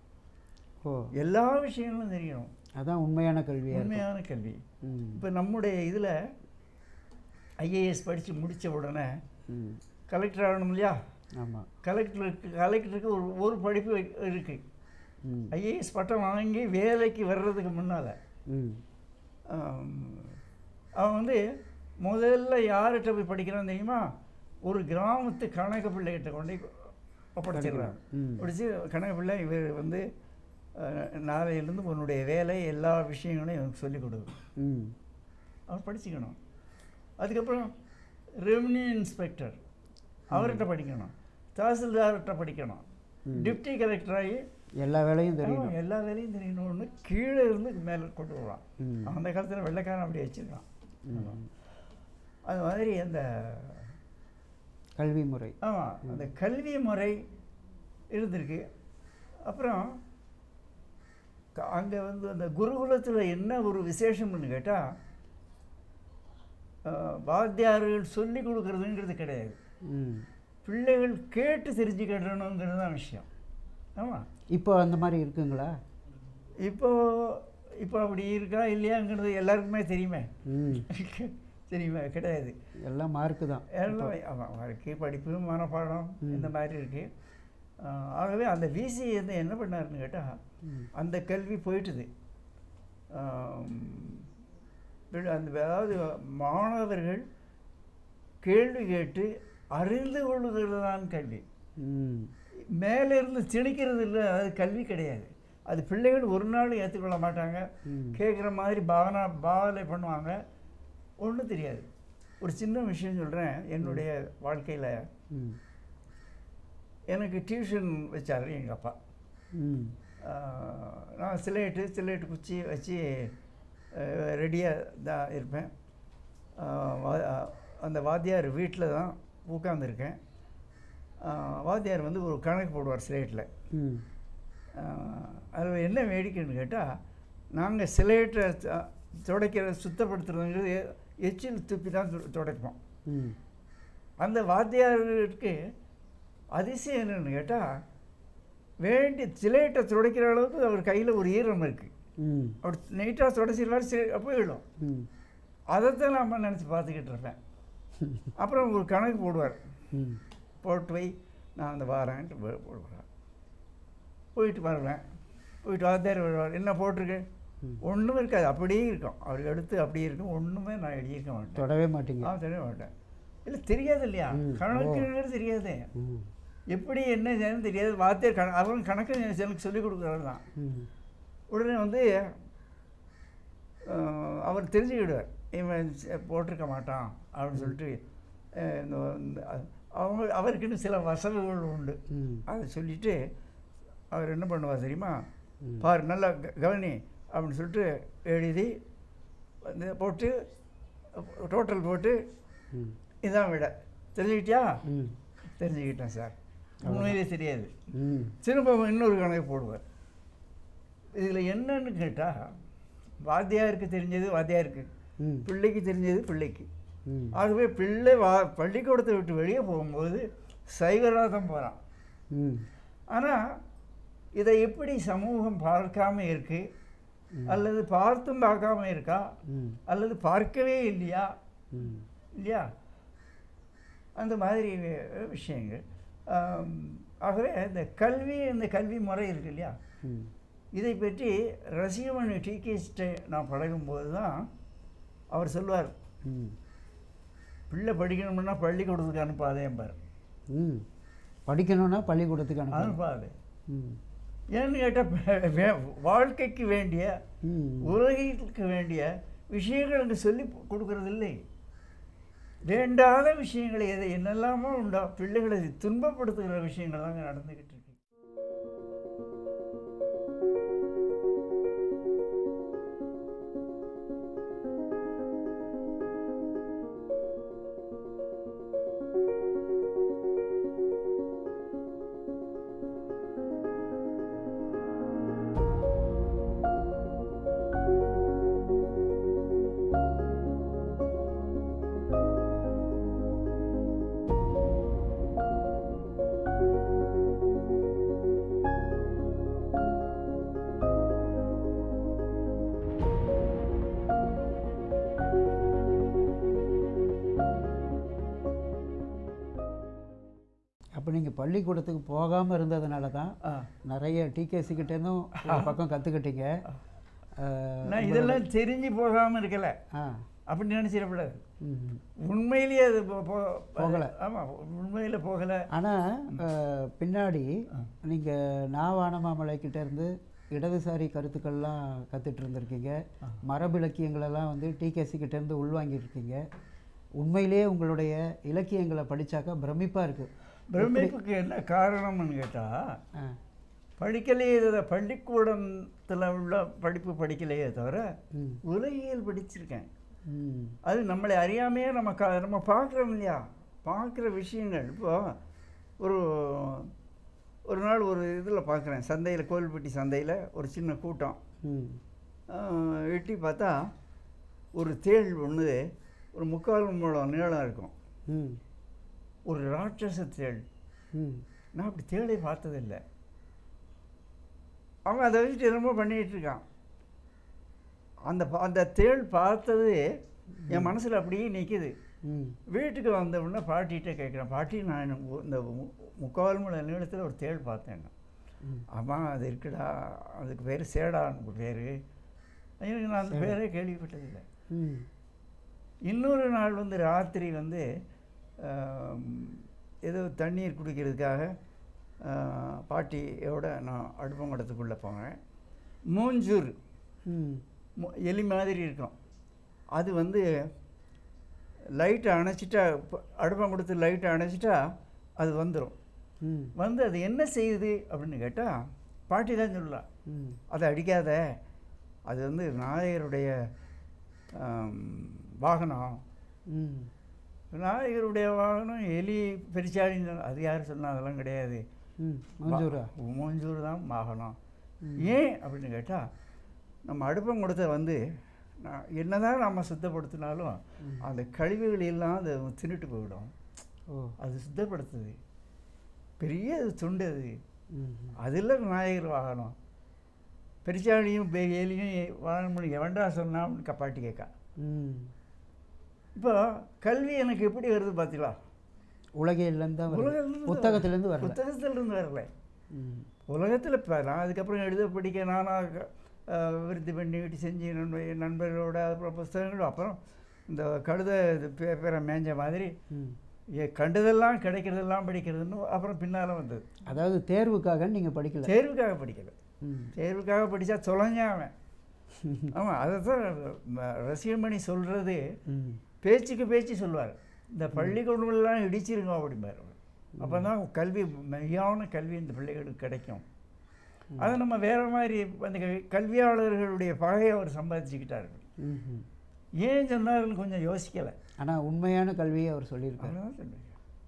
ஓ எல்லா விஷயங்களும் தெரியணும் அதான் உண்மையான கல்வியாக இருக்கும் உண்மையான கல்வி ம் இப்போ நம்முடைய இதில் ஐஏஎஸ் படித்து முடித்த உடனே ம் கலெக்டர் ஆகணும் இல்லையா ஆமாம் கலெக்டருக்கு கலெக்டருக்கு ஒரு ஒரு படிப்பு இருக்குது ம் ஐஏஎஸ் பட்டம் வாங்கி வேலைக்கு வர்றதுக்கு முன்னால் ம் அவன் வந்து முதல்ல யார்கிட்ட போய் படிக்கிறான் தெரியுமா ஒரு கிராமத்து கணக்கு பிள்ளைகிட்ட கொண்டு போய் ஒப்படைச்சிடுறான் ம். படித்து கணக்கு பிள்ளை இவர் வந்து அஹ், நாளையிலேருந்து உன்னுடைய வேலை எல்லா விஷயங்களையும் இவனுக்கு சொல்லிக் கொடு ம் அவன் படிச்சுக்கணும் அதுக்கப்புறம் ரெவன்யூ இன்ஸ்பெக்டர் அவர்கிட்ட படிக்கணும் தாசில்தார்கிட்ட படிக்கணும் டிப்டி கலெக்டர் ஆகி எல்லா வேலையும் தெரியும் அவன் எல்லா வேலையும் தெரியணும்னு கீழே இருந்து மேலே கொண்டு வருவான் ம். அந்த காலத்தில் வெள்ளைக்காரன் அப்படி வச்சிருக்கான் ம். அது மாதிரி அந்த கல்வி முறை ஆமாம் அந்த கல்வி முறை இருந்திருக்கு அப்புறம் அங்கே வந்து அந்த குருகுலத்தில் என்ன ஒரு விசேஷம்னு கேட்டால் வாத்தியார்கள் சொல்லி கொடுக்குறதுங்கிறது கிடையாது ம் பிள்ளைகள் கேட்டு தெரிஞ்சுக்கிடணுங்கிறது தான் விஷயம் ஆமாம் இப்போ அந்த மாதிரி இருக்குங்களா இப்போ இப்போ அப்படி இருக்கா இல்லையாங்கிறது எல்லாருக்குமே தெரியுமே ம் தெரியுமா கிடையாது எல்லாம் மார்க்கு தான் எல்லாம் ஆமாம் வாழ்க்கை படிப்பு மனப்பாடம் இந்த மாதிரி இருக்குது ஆகவே அந்த விசி வந்து என்ன பண்ணாருன்னு கேட்டால் ம். அந்த கல்வி போயிட்டுது ஆம், பிற- அந்த அதாவது மாணவர்கள் கேள்வி கேட்டு அறிந்து கொள்ளுதல் தான் கல்வி ம் மேலே இருந்து திணிக்கிறது இல்லை அது கல்வி கிடையாது அது பிள்ளைகள் ஒரு நாள் ஏற்றுக்கொள்ள மாட்டாங்க ம். கேட்குற மாதிரி பாவனா பாவனை பண்ணுவாங்க ஒன்றும் தெரியாது ஒரு சின்ன விஷயம் சொல்கிறேன் என்னுடைய வாழ்க்கையில் ம் எனக்கு டியூஷன் வச்சாரு எங்கள் அப்பா ம் ஆஹ், நான் சிலேட்டு சிலேட்டு குச்சி வச்சு ரெடியாக தான் இருப்பேன் ஆஹ், வா- ஆஹ், அந்த வாத்தியார் வீட்டில் தான் உட்காந்துருக்கேன் வாத்தியார் வந்து ஒரு கணக்கு போடுவார் சிலேட்டில் ம் அதில் என்ன வேடிக்கைன்னு கேட்டால் நாங்கள் சிலேட்டை துடைக்கிற சுத்தப்படுத்துறதுங்கிறது எ- எச்சில் துப்பி தான் து- துடைப்போம் ம் அந்த வாத்தியாருக்கு அதிசயம் என்னன்னு கேட்டால் வேண்டி சிலேட்டை துடைக்கிற அளவுக்கு அவர் கையில் ஒரு ஈரம் இருக்குது ம் அவர் நீட்டாக துடைச்சிருவார் சி போயிடும் ம் அதைத்தான் நம்ம நினச்சி பார்த்துக்கிட்டு இருப்பேன் அப்புறம் ஒரு கணக்கு போடுவார் ம் போட்டு வை நான் அந்த வாரேன்ட்டு போ- போடுவேன் போயிட்டு வருவேன் போயிட்டு வாத்தியார் வருவார் என்ன போட்டிருக்கு ம். ஒன்றுமே இருக்காது அப்படியே இருக்கும் அவர் எடுத்து அப்படியே இருக்கும் ஒன்றுமே நான் எழுதியிருக்க மாட்டேன் தொடவே மாட்டீங்க ஆ தெரிய மாட்டேன் இல்லை தெரியாது இல்லையா ம். கணக்குங்கிறது தெரியாது ம் எப்படி என்ன செய்யணும்னு தெரியாது வாத்தியார் கண அவன் கணக்கு எனக்கு சொல்லிக் கொடுக்குறவர் தான் ம் உடனே வந்து அஹ், அவர் தெரிஞ்சுக்கிடுவார் இவன் ச- போட்டிருக்க மாட்டான் அப்படின்னு சொல்லிட்டு அஹ், இந்த இந்த- அவங்க அவருக்குன்னு சில வசவுகள் உண்டு ம் அதை சொல்லிட்டு அவர் என்ன பண்ணுவார் தெரியுமா ம். பாரு நல்லா க- கவனி அப்படின்னு சொல்லிட்டு எழுதி வந்து போட்டு டோட்டல் போட்டு ம் இதான் விட தெரிஞ்சுக்கிட்டியா ம் தெரிஞ்சுக்கிட்டேன் சார் உண்மையிலே தெரியாது ம் திரும்ப இன்னொரு கணக்கு போடுவார் இதில் என்னன்னு கேட்டால் வாத்தியாருக்கு தெரிஞ்சது வாத்தியாருக்கு ம் பிள்ளைக்கு தெரிஞ்சது பிள்ளைக்கு ம் ஆகவே பிள்ளை வா பள்ளிக்கூடத்தை விட்டு வெளியே போகும்போது சைவராக தான் போகிறான் ம் ஆனால் இதை எப்படி சமூகம் பார்க்காம இருக்கு அல்லது பார்த்தும் பார்க்காம இருக்கா ம் அல்லது பார்க்கவே இல்லையா ம் இல்லையா அந்த மாதிரி வி- விஷயங்கள் ஆம், ஆகவே இந்த கல்வி இந்த கல்வி முறை இருக்கு இல்லையா ம் இதை பற்றி ரசிகமணி டிகேஸ்ட்டை நான் பழகும்போது தான் அவர் சொல்வார் ம் பிள்ளை படிக்கணும்னா பள்ளிக்கூடத்துக்கு அனுப்பாதேம்பார் ம் படிக்கணும்னா பள்ளிக்கூடத்துக்கு அனுப்பணும் அனுப்பாது ம் ஏன்னு கேட்டால் வாழ்க்கைக்கு வேண்டிய ம் உலகிற்கு வேண்டிய விஷயங்கள் அங்கே சொல்லி கொடுக்கறது இல்லை வேண்டாத விஷயங்களை எதை என்னெல்லாமோ உண்டா பிள்ளைகளை துன்பப்படுத்துகிற விஷயங்கள் தாங்க நடந்துக்கிட்டு இருக்கு அப்போ நீங்கள் பள்ளிக்கூடத்துக்கு போகாமல் இருந்ததுனால தான் ஆ. நிறைய டிகேசி கிட்டேருந்தும் ஒரு பக்கம் கற்றுக்கிட்டீங்க நான் இதெல்லாம் தெரிஞ்சு போகாமல் இருக்கல ஆ அப்படி நினச்சிடக்கூடாது ம் உண்மையிலேயே அது போ- போ போகல. ஆமாம் உண்மையில் போகலை ஆனால் பின்னாடி நீங்கள் நாவானமாமலைக்கிட்ட இருந்து இடதுசாரி கருத்துக்கள்லாம் கற்றுட்டு இருந்திருக்கீங்க மரபு இலக்கியங்களெல்லாம் வந்து டிகேசி கிட்டேருந்து உள்வாங்கியிருக்கீங்க உண்மையிலேயே உங்களுடைய இலக்கியங்களை படித்தாக்கா பிரமிப்பாக இருக்குது பிரமிப்புக்கு என்ன காரணம்னு கேட்டால் ஆ படிக்கலையே இதை பள்ளிக்கூடத்தில் உள்ள படிப்பு படிக்கலையே தவிர ம் உலகியல் படிச்சிருக்கேன் ம் அது நம்மளை அறியாமையே நம்ம கா நம்ம பார்க்குறோம் இல்லையா பார்க்குற விஷயங்கள் இப்போ ஒரு ஒரு நாள் ஒரு இதில் பார்க்குறேன் சந்தையில் கோவில்பட்டி சந்தையில் ஒரு சின்ன கூட்டம் ம் ஆஹ், எட்டி பார்த்தா ஒரு தேள் ஒன்று ஒரு முக்கால் முழம் நீளம் இருக்கும் ம் ஒரு ராட்சச தேள் ம் நான் அப்படி தேளை பார்த்ததில்லை அவன் அதை வச்சுட்டு ரொம்ப பண்ணிகிட்டு இருக்கான் அந்த பா- அந்த தேள் பார்த்தது என் மனசில் அப்படியே நிற்கிது ம் வீட்டுக்கு வந்த உடனே பாட்டிகிட்ட கேட்குறேன் பாட்டி நான் எனக்கு இந்த மு- முக்கால் மணி நீளத்தில் ஒரு தேள் பார்த்தேன் ம். அம்மா அது இருக்குடா அதுக்கு பேர் சேடான்னு பேர் எனக்கு நான் அந்த பேரே கேள்விப்பட்டதில்லை ம் இன்னொரு நாள் வந்து ராத்திரி வந்து ஆம், ஏதோ தண்ணீர் குடிக்கிறதுக்காக ஆ, பாட்டியோட நான் அடுப்பங்கடத்துக்குள்ளே போனேன் மூஞ்சூர் ம் மு- எலி மாதிரி இருக்கும் அது வந்து லைட்டை அணைச்சிட்டா ப- அடுப்பங்கடத்து லைட்டை அணைச்சிட்டா அது வந்துடும் ம் வந்து அது என்ன செய்யுது அப்படின்னு கேட்டால் பாட்டி தான் சொல்லலாம் ம் அதை அடிக்காத அது வந்து நாயகருடைய ஆம், வாகனம் ம் விநாயகருடைய வாகனம் எலி பெருச்சாளின்னு சொன்னா- அது யார் சொன்னா அதெல்லாம் கிடையாது ம் மஞ்சூரா வா- மூஞ்சூர் தான் வாகனம் ம். ஏன் அப்படின்னு கேட்டால் நம்ம அடுப்பங்குடத்தை வந்து நான் என்னதான் நம்ம சுத்தப்படுத்தினாலும் ம். அந்த கழிவுகள் எல்லாம் அது தின்னுட்டு போயிடும் ஓ அது சுத்தப்படுத்துது பெரிய அது துண்டு அது ம் அதில் விநாயகர் வாகனம் பெருச்சாளியும் பெ- எலியும் வாகனம் எவன்டா சொன்னான்னு க- பாட்டி கேட்கா ம் இப்போ கல்வி எனக்கு எப்படி வருது பார்த்தீங்களா உலகையிலேருந்து தான் வருது உலகத்திலிருந்து புத்தகத்திலேருந்து வரல புத்தகத்திலிருந்து வரல ம் உலகத்தில் இப்போ நான் அதுக்கப்புறம் எழுத படிக்க நானாக அஹ், விருத்தி பண்ணிக்கிட்டு செஞ்சு நண்ப நண்பர்களோட அப்புறம் புஸ்தகங்கள் அப்புறம் இந்த கழுதை இது பேப்பரை மேஞ்ச மாதிரி ம் ஏ, கண்டதெல்லாம் கிடைக்கிறதெல்லாம் படிக்கிறதுன்னு அப்புறம் பின்னால் வந்தது அதாவது தேர்வுக்காக நீங்கள் படிக்கல தேர்வுக்காக படிக்கல ம் தேர்வுக்காக படித்தா தொலைஞ்சான் அவன் ஆமாம் அதை தான் ம- ரசிகமணி சொல்கிறது ம் பேச்சுக்கு பேச்சு சொல்லுவார் இந்த பள்ளிக்கூடமெல்லாம் இடிச்சிருங்க அப்படிம்பார் அவர் அப்போ தான் கல்வி மெய்யான கல்வி இந்த பிள்ளைகளுக்கு கிடைக்கும் அதை நம்ம வேறு மாதிரி அந்த க- கல்வியாளர்களுடைய பகையை அவர் சம்பாதிச்சுக்கிட்டாரு ம் ஏன் சொன்னாருன்னு கொஞ்சம் யோசிக்கலை ஆனால் உண்மையான கல்வியை அவர் சொல்லியிருக்காரு அவ்வளோதான் சொல்லுங்க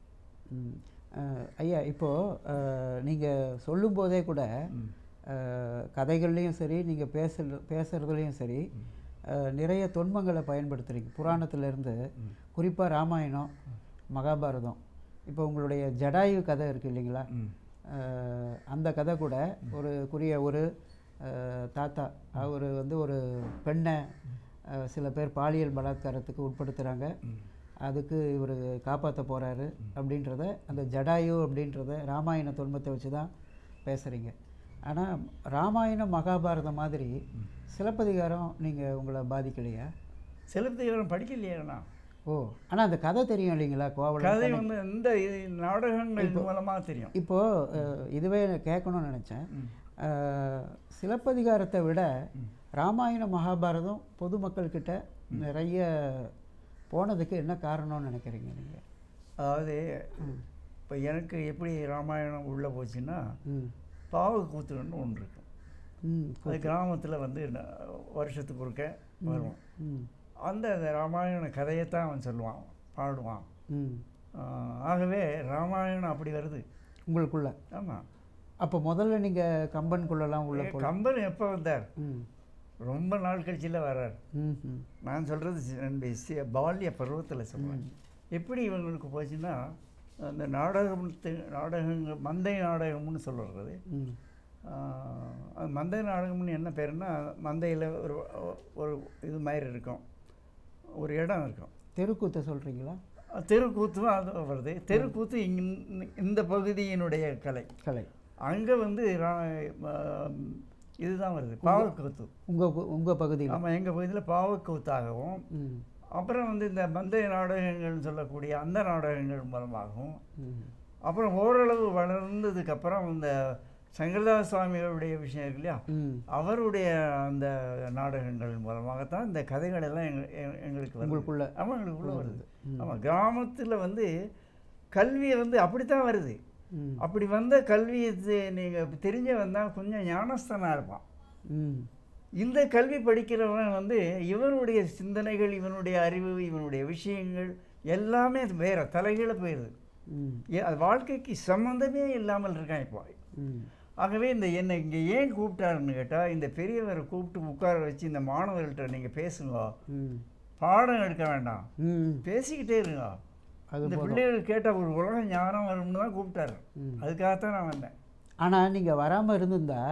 ம் அஹ், ஐயா இப்போது நீங்கள் சொல்லும்போதே கூட ம். அஹ், கதைகள்லையும் சரி நீங்கள் பேச பேசுகிறதுலையும் சரி அஹ், நிறைய தொன்மங்களை பயன்படுத்துகிறீங்க புராணத்திலேருந்து குறிப்பாக ராமாயணம் மகாபாரதம் இப்போ உங்களுடைய ஜடாயு கதை இருக்குது இல்லைங்களா ம். அஹ், அந்த கதை கூட ஒரு குறிய ஒரு அஹ், தாத்தா அவர் வந்து ஒரு பெண்ணை அஹ், சில பேர் பாலியல் பலாத்காரத்துக்கு உட்படுத்துகிறாங்க அதுக்கு இவர் காப்பாற்ற போகிறாரு அப்படின்றத அந்த ஜடாயு அப்படின்றத ராமாயண தொன்மத்தை வச்சு தான் பேசுகிறீங்க ஆனால் ராமாயணம் மகாபாரதம் மாதிரி சிலப்பதிகாரம் நீங்கள் உங்களை பாதிக்கலையா சிலப்பதிகாரம் படிக்கலையே நான் ஓ ஆனால் அந்த கதை தெரியும் இல்லைங்களா கோவலன் கதை கண்ணகி. வந்து இந்த இது நாடகங்கள் மூலமாக தெரியும் இப்போது அஹ், இதுவே கேட்கணும்னு நினச்சேன் அஹ், சிலப்பதிகாரத்தை விட ராமாயணம் மகாபாரதம் பொதுமக்கள்கிட்ட நிறைய போனதுக்கு என்ன காரணம்னு நினைக்கிறீங்க நீங்கள் அதாவது இப்போ எனக்கு எப்படி ராமாயணம் உள்ளே போச்சுன்னா ம் பாவக்கூத்துன்னு ஒன்று இருக்கும் ம் அது கிராமத்தில் வந்து ந- வருஷத்துக்கு ஒருக்க வரும் ம் அந்த அந்த ராமாயண கதையைத்தான் அவன் சொல்லுவான் பாடுவான் ம் ஆஹ் ஆகவே ராமாயணம் அப்படி வருது உங்களுக்குள்ள ஆமாம் அப்போ முதல்ல நீங்கள் கம்பனுக்குள்ளெல்லாம் உள்ள போல கம்பன் எப்போ வந்தார் ம் ரொம்ப நாள் கழிச்சில வர்றார் ம் ம் நான் சொல்கிறது என்னுடைய சி- பால்ய பருவத்தில் சொல்லுவேன் எப்படி இவங்களுக்கு போச்சுன்னா அந்த நாடகத்து நாடகங்கள் மந்தை நாடகம்னு சொல்கிறது ம் அது மந்தை நாடகம்னு என்ன பேருன்னா மந்தையில் ஒரு ஒரு இது மாதிரி இருக்கும் ஒரு இடம் இருக்கும் தெருக்கூத்தை சொல்கிறீங்களா தெருக்கூத்தும் அது வருது தெருக்கூத்து இங் இந்த பகுதியினுடைய கலை கலை அங்கே வந்து ரா- ஆம், இதுதான் வருது பாவக்கூத்து உங்கள் உங்கள் பகுதியில் ஆமாம் எங்கள் பகுதியில் பாவக்கூத்தாகவும் ம் அப்புறம் வந்து இந்த மந்தை நாடகங்கள்னு சொல்லக்கூடிய அந்த நாடகங்கள் மூலமாகவும் ம் அப்புறம் ஓரளவு வளர்ந்ததுக்கப்புறம் இந்த சங்கரதாஸ் சுவாமிகளுடைய விஷயம் இருக்கு இல்லையா ம் அவருடைய அந்த நாடகங்கள் மூலமாகத்தான் இந்த கதைகள் எல்லாம் எங்க எ- எங்களுக்கு வருது உங்களுக்குள்ள ஆமாம் எங்களுக்குள்ள வருது ம். ஆமாம் கிராமத்தில் வந்து கல்வி வந்து அப்படித்தான் வருது ம் அப்படி வந்த கல்வியை நீங்கள் தெரிஞ்சவன் தான் கொஞ்சம் ஞானஸ்தனாக இருப்பான் ம் இந்த கல்வி படிக்கிறவன் வந்து இவனுடைய சிந்தனைகள் இவனுடைய அறிவு இவனுடைய விஷயங்கள் எல்லாமே வேற தலைகீழ போயிடுது ம் ஏ- அது வாழ்க்கைக்கு சம்மந்தமே இல்லாமல் இருக்கான் இப்போ ம் ஆகவே இந்த என்னை இங்கே ஏன் கூப்பிட்டாருன்னு கேட்டால் இந்த பெரியவரை கூப்பிட்டு உட்கார வச்சு இந்த மாணவர்கள்ட்ட நீங்கள் பேசுங்க ம் பாடம் எடுக்க வேண்டாம் ம் பேசிக்கிட்டே இருங்க அது இந்த போதும் பிள்ளைகள் கேட்டால் ஒரு உலக ஞானம் வரும்னு தான் கூப்பிட்டாரு ம். அதுக்காகத்தான் நான் வந்தேன் ஆனால் நீங்கள் வராமல் இருந்திருந்தா ஆ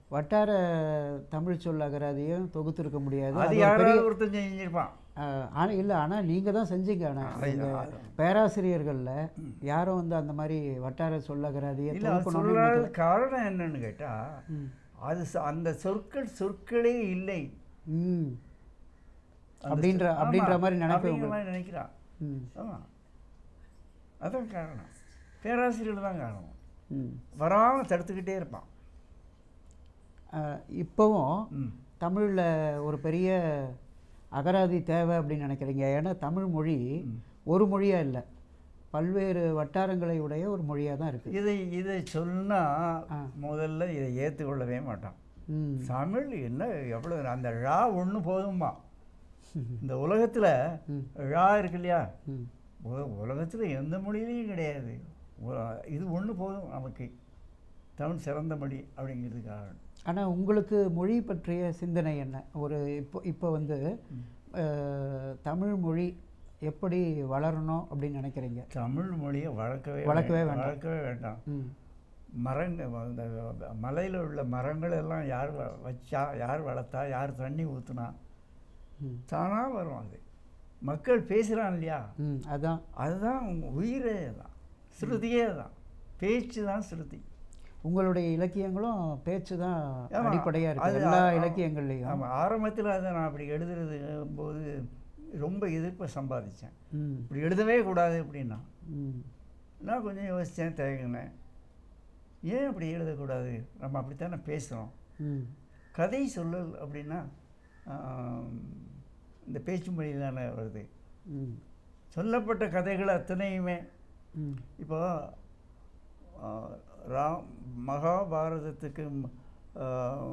வட்டார தமிழ் சொல் அகராதியும் தொகுத்திருக்க முடியாது அது அது ஒரு யாராவது பெரிய ஒருத்தன் செஞ்சிருப்பான் ஆனால் இல்லை ஆனால் நீங்கள் தான் செஞ்சீங்க ஆனால் அது- எங்கள் அது- பேராசிரியர்களில் யாரும் வந்து அந்த மாதிரி வட்டார சொல் அகராதியை இல்லை அது தொகுக்கணும்னு சொல்லாத முதல்ல- காரணம் என்னன்னு கேட்டால் ம். அது ச- அந்த சொற்கள் சொற்களே இல்லை ம் அந்த அப்படின்ற சொ- அப்படின்ற ஆமா, மாதிரி நினைக்க அப்படிங்கிற உங்களுக்கு மாதிரி நினைக்கிறான் ம் ஆமாம் அதான் காரணம் பேராசிரியர் தான் காரணம் ம் வராமல் தடுத்துக்கிட்டே இருப்பான் அஹ், இப்போவும் ம் தமிழில் ஒரு பெரிய அகராதி தேவை அப்படின்னு நினைக்கிறீங்க ஏன்னா தமிழ் மொழி ஒரு மொழியாக இல்லை பல்வேறு வட்டாரங்களை உடைய ஒரு மொழியாக தான் இருக்குது இதை இதை சொன்னால் ஆ. முதல்ல இதை ஏற்றுக்கொள்ளவே மாட்டான் ம் தமிழ் என்ன எவ்வளோ அந்த ழா ஒன்று போதுமா இந்த உலகத்தில் ம். ழா இருக்கு இல்லையா ம் உலகத்தில் எந்த மொழியிலையும் கிடையாது உ- இது ஒன்று போதும் நமக்கு தமிழ் சிறந்த மொழி அப்படிங்கிறதுக்காக ஆனால் உங்களுக்கு மொழி பற்றிய சிந்தனை என்ன ஒரு இப்போ இப்போ வந்து அஹ், தமிழ் மொழி எப்படி வளரணும் அப்படின்னு நினைக்கிறீங்க தமிழ் மொழியை வளர்க்கவே வளர்க்கவே வே- வேண்டாம். வளர்க்கவே வேண்டாம் ம் மரங்க அந்த மலையில் உள்ள மரங்கள் எல்லாம் யார் வ- வச்சா யார் வளர்த்தா யார் தண்ணி ஊற்றுனா ம் தானாக வரும் அது மக்கள் பேசுகிறான் இல்லையா ம் அதான் அதுதான் உங்க உயிரே தான் ஸ்ருதியே தான் பேச்சு தான் ஸ்ருதி உங்களுடைய இலக்கியங்களும் பேச்சு தான் ஆமா, அடிப்படையாக இருக்குது அது எல்லா ஆ- இலக்கியங்கள்லையும் ஆமாம் ஆரம்பத்தில் அதை நான் அப்படி எழுதுறது போது ரொம்ப எதிர்ப்பை சம்பாதிச்சேன் ம் இப்படி எழுதவே கூடாது அப்படின்னா ம் நான் கொஞ்சம் யோசித்தேன் தயங்கினேன் ஏன் அப்படி எழுதக்கூடாது நம்ம அப்படித்தானே பேசுகிறோம் ம் கதை சொல்லல் அப்படின்னா ஆம், இந்த பேச்சு மொழியில் தானே வருது ம் சொல்லப்பட்ட கதைகள் அத்தனையுமே ம் இப்போ ஆ, ராம் மகாபாரதத்துக்கு ம- ஆ,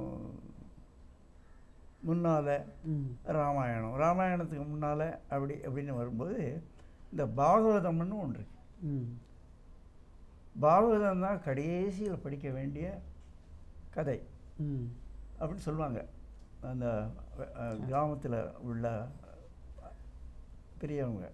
முன்னால் ம் ராமாயணம் ராமாயணத்துக்கு முன்னால் அப்படி அப்படின்னு வரும்போது இந்த பாகவதம்னு ஒன்று இருக்கு ம் பாகவதம் தான் கடைசியில் படிக்க வேண்டிய கதை ம் அப்படின்னு சொல்லுவாங்க அந்த கிராமத்தில் உள்ள பெரியவங்க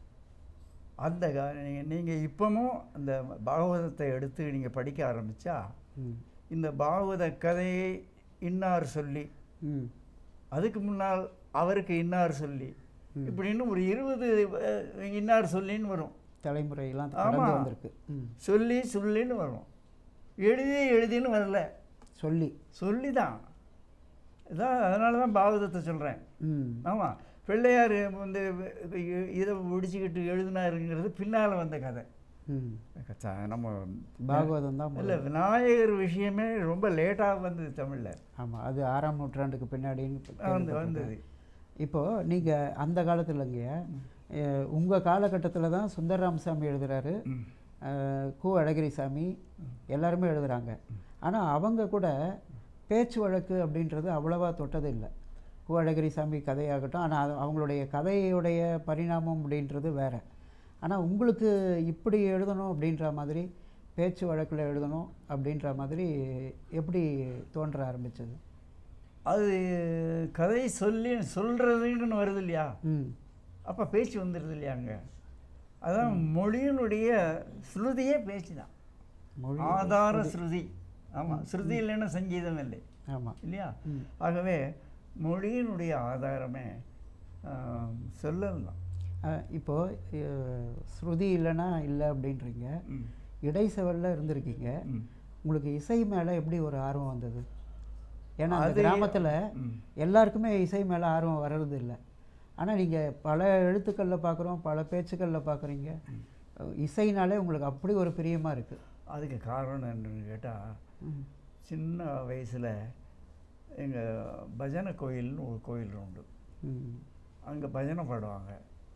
அந்த நீங்கள் இப்போவும் அந்த பாகவதத்தை எடுத்து நீங்கள் படிக்க ஆரம்பித்தா ம் இந்த பாகவத கதையை இன்னார் சொல்லி ம் அதுக்கு முன்னால் அவருக்கு இன்னார் சொல்லி ம். இப்படின்னு ஒரு இருபது அஹ், இன்னார் சொல்லின்னு வரும் தலைமுறையெல்லாம் ஆமா. கடந்து வந்திருக்கு ம் சொல்லி சொல்லின்னு வரும் எழுதி எழுதின்னு வரல சொல்லி சொல்லி தான் இதான் அதனால தான் பாகவதத்தை சொல்கிறேன் ம் ஆமாம் பிள்ளையார் வந்து இதை முடிச்சுக்கிட்டு எழுதினாருங்கிறது பின்னால் வந்த கதை ம் த- நம்ம பாகவதம் தான் இல்லை விநாயகர் விஷயமே ரொம்ப லேட்டாக வந்தது தமிழில் ஆமாம் அது ஆறாம் நூற்றாண்டுக்கு பின்னாடின்னு வந்து கேள்விப்பட்டிருக்கேன். வந்தது இப்போது நீங்கள் அந்த காலத்துலங்க உங்கள் காலகட்டத்தில் தான் சுந்தர் ராமசாமி எழுதுறாரு ம். அஹ், கு அழகிரிசாமி எல்லாருமே எழுதுறாங்க ஆனால் அவங்க கூட பேச்சு வழக்கு அப்படின்றது அவ்வளவா தொட்டது இல்லை கு அழகிரிசாமி கதையாகட்டும் ஆனால் அவங்களுடைய கதையுடைய பரிணாமம் அப்படின்றது வேற ஆனால் உங்களுக்கு இப்படி எழுதணும் அப்படின்ற மாதிரி பேச்சு வழக்கில் எழுதணும் அப்படின்ற மாதிரி எப்படி தோன்ற ஆரம்பிச்சது அது கதை சொல்லி சொல்கிறதுன்னு வருது இல்லையா ம் அப்போ பேச்சு வந்துடுது இல்லையாங்க அதான் மொழியினுடைய ஸ்ருதியே பேச்சு தான் மொழி ஆதார ஸ்ருதி ஆமாம் ஸ்ருதி இல்லைன்னா சங்கீதம் இல்லை ஆமாம் இல்லையா ம். ஆகவே மொழியினுடைய ஆதாரமே ஆம், சொல்லல் தான் அஹ், இப்போ அஹ், ஸ்ருதி இல்லைன்னா இல்லை அப்படின்றீங்க ம். இடைசெவலில் இருந்திருக்கீங்க ம். உங்களுக்கு இசை மேலே எப்படி ஒரு ஆர்வம் வந்தது ஏன்னா அந்த அது- கிராமத்தில் ம். எல்லாருக்குமே இசை மேலே ஆர்வம் வர்றது இல்லை ஆனால் நீங்கள் பல எழுத்துக்களில் பார்க்குறோம் பல பேச்சுக்களில் பார்க்குறீங்க இசைனாலே உங்களுக்கு அப்படி ஒரு பிரியமாக இருக்குது அதுக்கு காரணம் என்னன்னு கேட்டால் சின்ன வயசில் எங்கள் பஜனை கோயில்னு ஒரு கோயில் உண்டு அங்கே பஜனை பாடுவாங்க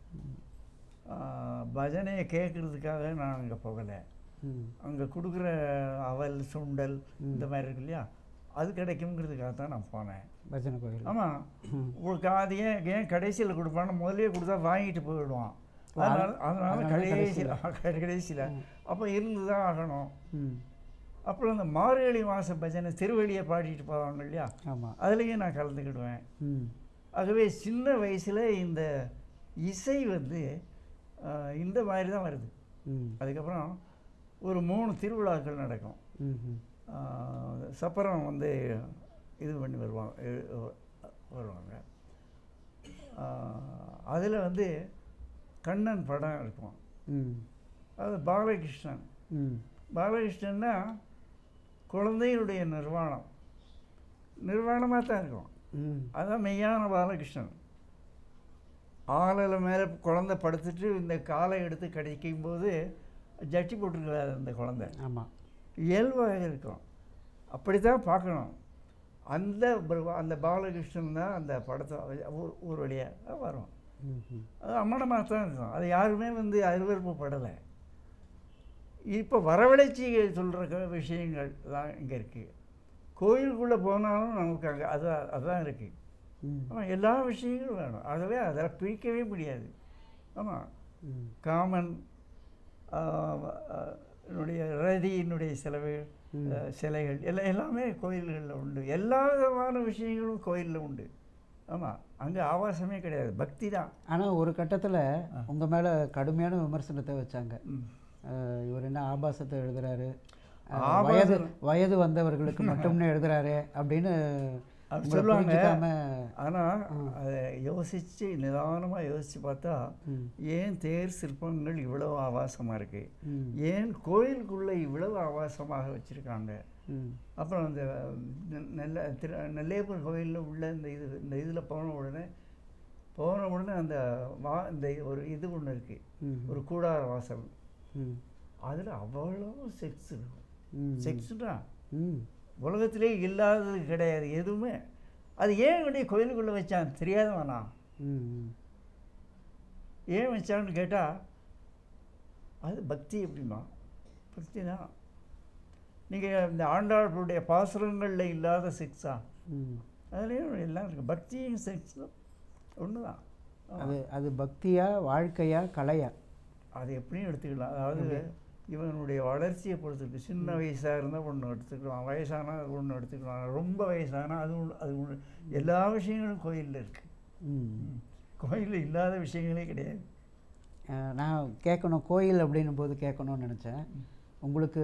ஆ, பஜனையை கேட்குறதுக்காக நான் அங்கே போகலை அங்கே கொடுக்குற அவல் சுண்டல் இந்த மாதிரி இருக்கு இல்லையா அது கிடைக்குங்கிறதுக்காக தான் நான் போனேன் பஜனை கோயில் ஆமாம் ம். உங்களுக்கு அது ஏன் ஏன் கடைசியில் கொடுப்பான்னு முதல்லயே கொடுத்தா வாங்கிட்டு போயிடுவான் ஓ, அது- அதனால அதனால அதனால கடைசியில் கடைசியில் அப்போ இருந்து தான் ஆகணும் ம் அப்புறம் இந்த மார்கழி மாத பஜனை திருவள்ளியை பாடிட்டு போவாங்க இல்லையா ஆமாம் அதுலேயும் நான் கலந்துக்கிடுவேன் ம் ஆகவே சின்ன வயசில் இந்த இசை வந்து ஆஹ், இந்த மாதிரி தான் வருது ம் அதுக்கப்புறம் ஒரு மூணு திருவிழாக்கள் நடக்கும் ம் ம் சப்பரம் வந்து இது பண்ணி வருவாங்க எ- வருவாங்க அதில் வந்து கண்ணன் படம் இருக்கும் ம் அது பாலகிருஷ்ணன் ம் பாலகிருஷ்ணன்னா குழந்தைகளுடைய நிர்வாணம் நிர்வாணமாக தான் இருக்கும் ம் அதான் மெய்யான பாலகிருஷ்ணன் ஆளில் மேலே குழந்தை படுத்துட்டு இந்த காலை எடுத்து கடிக்கும் போது ஜட்டி போட்டிருக்காது அந்த குழந்தை ஆமாம் இயல்பாக இருக்கும் அப்படி தான் பார்க்கணும் அந்த ப- அந்த பாலகிருஷ்ணன் தான் அந்த படத்தை ஊர் ஊர் வழியாக வரும் ம் ம் அது அம்மனமாக தான் இருக்கும் அது யாருமே வந்து அருவருப்பு படலை இப்போ வரவழைச்சி சொல்கிற விஷயங்கள் தான் இங்கே இருக்குது கோயிலுக்குள்ளே போனாலும் நமக்கு அங்கே அது அதுதான் இருக்குது ம் ஆமாம் எல்லா விஷயங்களும் வேணும் அதவே அதில் பிரிக்கவே முடியாது ஆமாம் ம் காமன் ஆஹ், ஆஹ், என்னுடைய ரதியினுடைய செலவு ம். ஆஹ், சிலைகள் எல்லாம் எல்லாமே கோயில்களில் உண்டு எல்லா விதமான விஷயங்களும் கோயிலில் உண்டு ஆமாம் அங்கே ஆபாசமே கிடையாது பக்தி தான் ஆனால் ஒரு கட்டத்தில் உங்கள் மேலே கடுமையான விமர்சனத்தை வச்சாங்க ம். அஹ், இவர் என்ன ஆபாசத்தை எழுதுறாரு அஹ், ஆபாசம். வயது வயது வந்தவர்களுக்கு மட்டும்னு எழுதுறாரு அப்படின்னு அப்படி உங்களை சொல்லுவாங்க. புரிஞ்சுக்காம ஆனால் அதை யோசித்து நிதானமாக யோசித்து பார்த்தா ம், ஏன் தேர் சிற்பங்கள் இவ்வளவு ஆபாசமாக இருக்குது ம், ஏன் கோயிலுக்குள்ளே இவ்வளவு ஆபாசமாக வச்சுருக்காங்க ம், அப்புறம் அந்த நெ- நெல்ல திரு நெல்லையப்பர் கோயிலில் உள்ள இந்த இது இந்த இதில் போன உடனே போன உடனே அந்த வா இந்த ஒரு இது ஒன்று இருக்குது ம், ஒரு கூடார வாசல் ம், அதில் அவ்வளோ செக்ஸ் இருக்கும் ம், செக்ஸ்னா ம், உலகத்திலே இல்லாதது கிடையாது எதுவுமே அது ஏன் கொண்டு போய் கோயிலுக்குள்ளே வச்சான் தெரியாதவனா ம், ம். ஏன் வச்சான்னு கேட்டால் அது பக்தி எப்படிமா பக்தி தான் நீங்கள் இந்த ஆண்டாளுடைய பாசுரங்களில் இல்லாத செக்ஸா ம். அதுலேயும் எல்லாம் இருக்குது பக்தியும் செக்ஸும் ஒன்று தான் அது அது பக்தியா வாழ்க்கையா கலையா அது எப்படியும் எடுத்துக்கலாம் அதாவது இவனுடைய வளர்ச்சியை பொறுத்துட்டு சின்ன வயசாக இருந்தால் ஒன்று எடுத்துக்கலாம் வயசானா ஒன்று எடுத்துக்கலாம் ரொம்ப வயசானா அது ஒண்ணு அது ஒன்று எல்லா விஷயங்களும் கோயிலில் இருக்குது ம். கோயிலில் இல்லாத விஷயங்களே கிடையாது அஹ், நான் கேட்கணும் கோயில் அப்படின்னும் போது கேட்கணும்னு நினச்சேன் உங்களுக்கு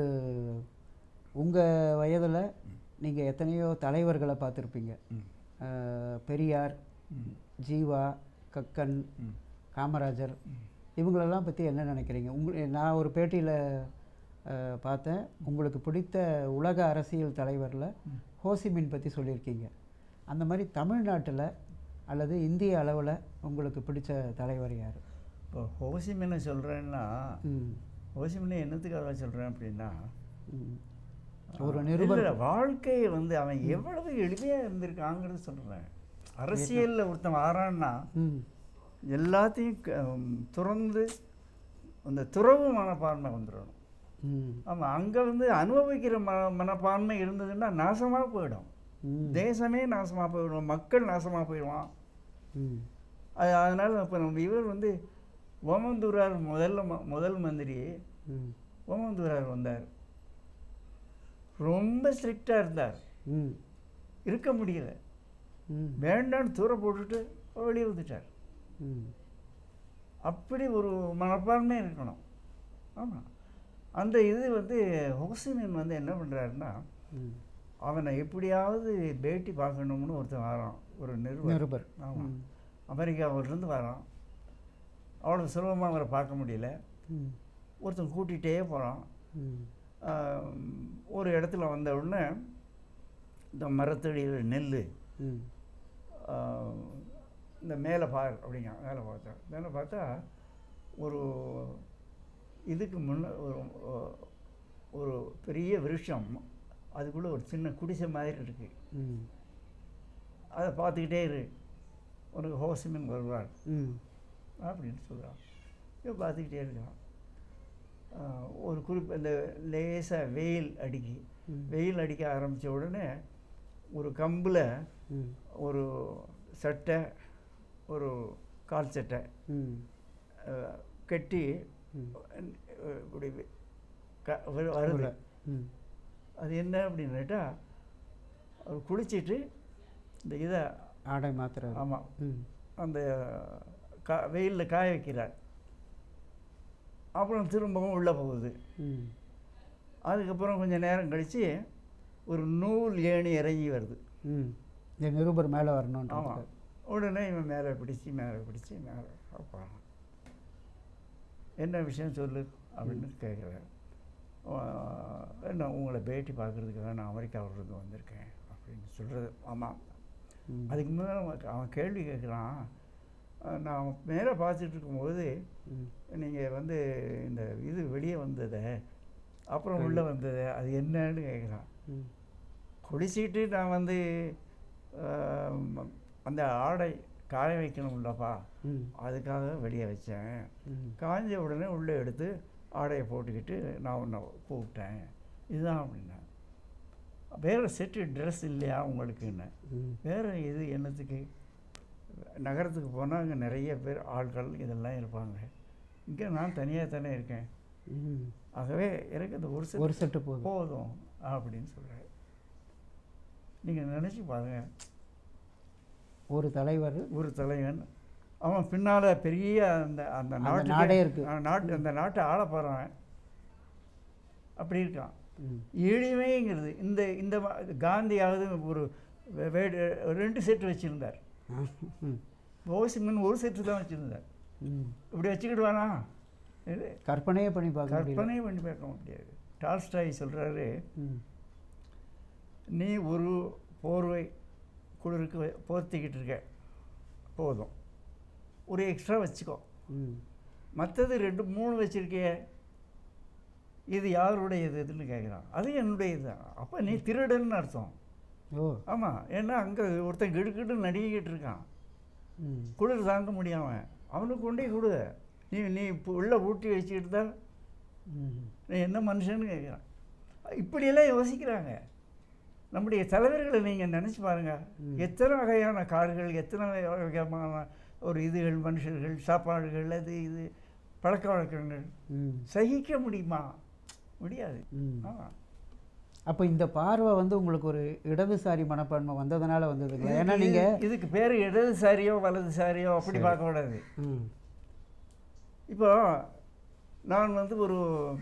உங்கள் வயதில் நீங்கள் எத்தனையோ தலைவர்களை பார்த்துருப்பீங்க ம். அஹ், பெரியார் ம். ஜீவா கக்கன் ம். காமராஜர் இவங்களெல்லாம் பற்றி என்ன நினைக்கிறீங்க உங்க நான் ஒரு பேட்டியில் பார்த்தேன் உங்களுக்கு பிடித்த உலக அரசியல் தலைவரில் ஹோசிமின் பற்றி சொல்லியிருக்கீங்க அந்த மாதிரி தமிழ்நாட்டில் அல்லது இந்திய அளவில் உங்களுக்கு பிடிச்ச தலைவர் யார் இப்போ ஹோசிமினை சொல்கிறேன்னா ம் ஹோசிமினை என்னத்துக்காக சொல்கிறேன் அப்படின்னா ம். ஒரு இல்ல, நிருபர் இல்ல, வாழ்க்கையை வந்து அவன் எவ்வளவு எளிமையாக இருந்திருக்காங்கிறது சொல்கிறேன் அரசியலில் ஒருத்தன் வாரான்னா ம் எல்லாத்தையும் க- ம், துறந்து அந்த துறவு மனப்பான்மை வந்துடணும் ம் ஆமாம் அங்கே வந்து அனுபவிக்கிற ம மனப்பான்மை இருந்ததுன்னா நாசமாக போயிடும் ம் தேசமே நாசமாக போயிடும் மக்கள் நாசமாக போயிடுவான் ம் அது அதனால் இப்போ நம்ம இவர் வந்து ஓமந்தூரார் முதல்ல ம- முதல் மந்திரி ம் ஓமந்தூரார் வந்தார் ரொம்ப ஸ்ட்ரிக்டாக இருந்தார் ம் இருக்க முடியல ம் வேண்டான்னு தூர போட்டுட்டு வெளியே வந்துட்டார் ம் அப்படி ஒரு மனப்பான்மை இருக்கணும் ஆமாம் அந்த இது வந்து ஹுசைன் வந்து என்ன பண்ணுறாருன்னா ம் அவனை எப்படியாவது பேட்டி பார்க்கணும்னு ஒருத்தன் வரான் ஒரு நிருபர் நிருபர் ஆமாம் ம். அமெரிக்காவிலிருந்து வரான் அவ்வளோ சுலபமாக அவரை பார்க்க முடியல ம் ஒருத்தன் கூட்டிகிட்டே போகிறான் ம் ஒரு இடத்துல வந்த உடனே இந்த மரத்தடியில் நெல் ம் இந்த மேலே பார் அப்படிங்க மேலே பார்த்தா மேலே பார்த்தா ஒரு இதுக்கு முன்ன ஒரு ஒரு பெரிய விருஷம் அதுக்குள்ளே ஒரு சின்ன குடிசை மாதிரி இருக்குது ம் அதை பார்த்துக்கிட்டே இரு ஒரு ஹோசிமின் வருவார் ம் அப்படின்னு சொல்கிறான் இவன் பார்த்துக்கிட்டே இருக்கான் ஆஹ் ஒரு குறிப்பு இந்த லேசாக வெயில் அடிக்கி ம். வெயில் அடிக்க ஆரம்பித்த உடனே ஒரு கம்பில் ம் ஒரு சட்டை ஒரு கால் சட்டை ம் ஆஹ் கட்டி ம். அஹ் இப்படி க- வரு- வருது ம் அது என்ன அப்படின்னு கேட்டால் அவர் குளிச்சிட்டு இந்த இதை ஆடை மாத்துறாரு ஆமாம் ம் அந்த கா வெயிலில் காய வைக்கிறார் அப்புறம் திரும்பவும் உள்ளே போகுது ம் அதுக்கப்புறம் கொஞ்சம் நேரம் கழித்து ஒரு நூல் ஏணி இறங்கி வருது ம் இந்த நிருபர் மேலே வரணுன்றது ஆமாம் உடனே இவன் மேலே பிடிச்சி மேலே பிடிச்சி மேலே போகிறான் என்ன விஷயம் சொல்லு அப்படின்னு கேட்குறாரு என்ன உங்களை பேட்டி பார்க்குறதுக்காக நான் அமெரிக்காவிலிருந்து வந்திருக்கேன் அப்படின்னு சொல்கிறது ஆமாம் ம். அதுக்கு முன்னாடி அவன் அவன் கேள்வி கேட்குறான் அஹ் நான் மேலே பார்த்துட்டு இருக்கும்போது ம். நீங்கள் வந்து இந்த இது வெளியே வந்ததை அப்புறம் உள்ளே வந்ததை அது என்னன்னு கேட்குறான் ம். குளிச்சிட்டு நான் வந்து ஆஹ், அந்த ஆடை காய வைக்கணும்லப்பா ம். அதுக்காக வெளியே வச்சேன் ம். காஞ்ச உடனே உள்ளே எடுத்து ஆடையை போட்டுக்கிட்டு நான் உன்னை கூப்பிட்டேன் இதுதான் அப்படின்னா வேறு செட்டு ட்ரெஸ் இல்லையா உங்களுக்குன்னு ம். வேறு இது என்னத்துக்கு நகரத்துக்கு போனால் அங்கே நிறைய பேர் ஆட்கள் இதெல்லாம் இருப்பாங்க இங்கே நான் தனியாக தானே இருக்கேன் ம். ஆகவே எனக்கு அந்த ஒரு செட் ஒரு செட்டு போதும் போதும் அப்படின்னு சொல்கிறாரு நீங்கள் நினச்சி பாருங்க ஒரு தலைவர் ஒரு தலைவன் அவன் பின்னால் பெரிய அந்த அந்த அந்த நாட்டுக்கே- நாடே இருக்கு. ஆ, நாட்டு அந்த நாட்டை ஆள போகிறவன் அப்படி இருக்கான் ம். எளிமைங்கிறது இந்த இந்த ம- காந்தியாவது ஒரு வே- வே- ரெண்டு செட்டு வச்சுருந்தார் ம். ஓசிமன் ஒரு செட்டு தான் வச்சுருந்தார் ம். இப்படி வச்சுக்கிடுவானா இது கற்பனையே பண்ணி பார்க்க முடியல கற்பனையே பண்ணி பார்க்க முடியாது டால்ஸ்டாய் சொல்கிறாரு ம். நீ ஒரு போர்வை குளிருக்கு வ- போர்த்திக்கிட்டு இருக்க போதும் ஒரு எக்ஸ்ட்ரா வச்சுக்கோ ம். மற்றது ரெண்டு மூணு வச்சுருக்கியே இது யாருடையது இதுன்னு கேட்குறான் அது என்னுடையது தான் அப்போ நீ திருடன்னு அர்த்தம் ஓ ஆமாம் ஏன்னா அங்கே ஒருத்தன் கிடுக்கிட்டு நடிக்கிட்டு இருக்கான் ம். குளிர் தாங்க முடியாம அவனுக்கு கொண்டே கொடு நீ நீ இப்போ உள்ள ஊட்டி வச்சுக்கிட்டு தான் ம். நீ என்ன மனுஷன்னு கேட்குறான் இப்படியெல்லாம் யோசிக்கிறாங்க நம்முடைய தலைவர்களை நீங்கள் நினச்சி பாருங்கள் ம். எத்தனை வகையான கார்கள் எத்தனை வகையான ஒரு இதுகள் மனுஷர்கள் சாப்பாடுகள் அது இது பழக்க வழக்கங்கள் ம். சகிக்க முடியுமா முடியாது ம். ஆமாம் அப்போ இந்த பார்வை வந்து உங்களுக்கு ஒரு இடதுசாரி மனப்பான்மை வந்ததுனால வந்ததுங்களா ஏன்னா நீங்கள் இதுக்கு பேர் இடதுசாரியோ வலதுசாரியோ அப்படி சரி. பார்க்கக்கூடாது ம் இப்போ நான் வந்து ஒரு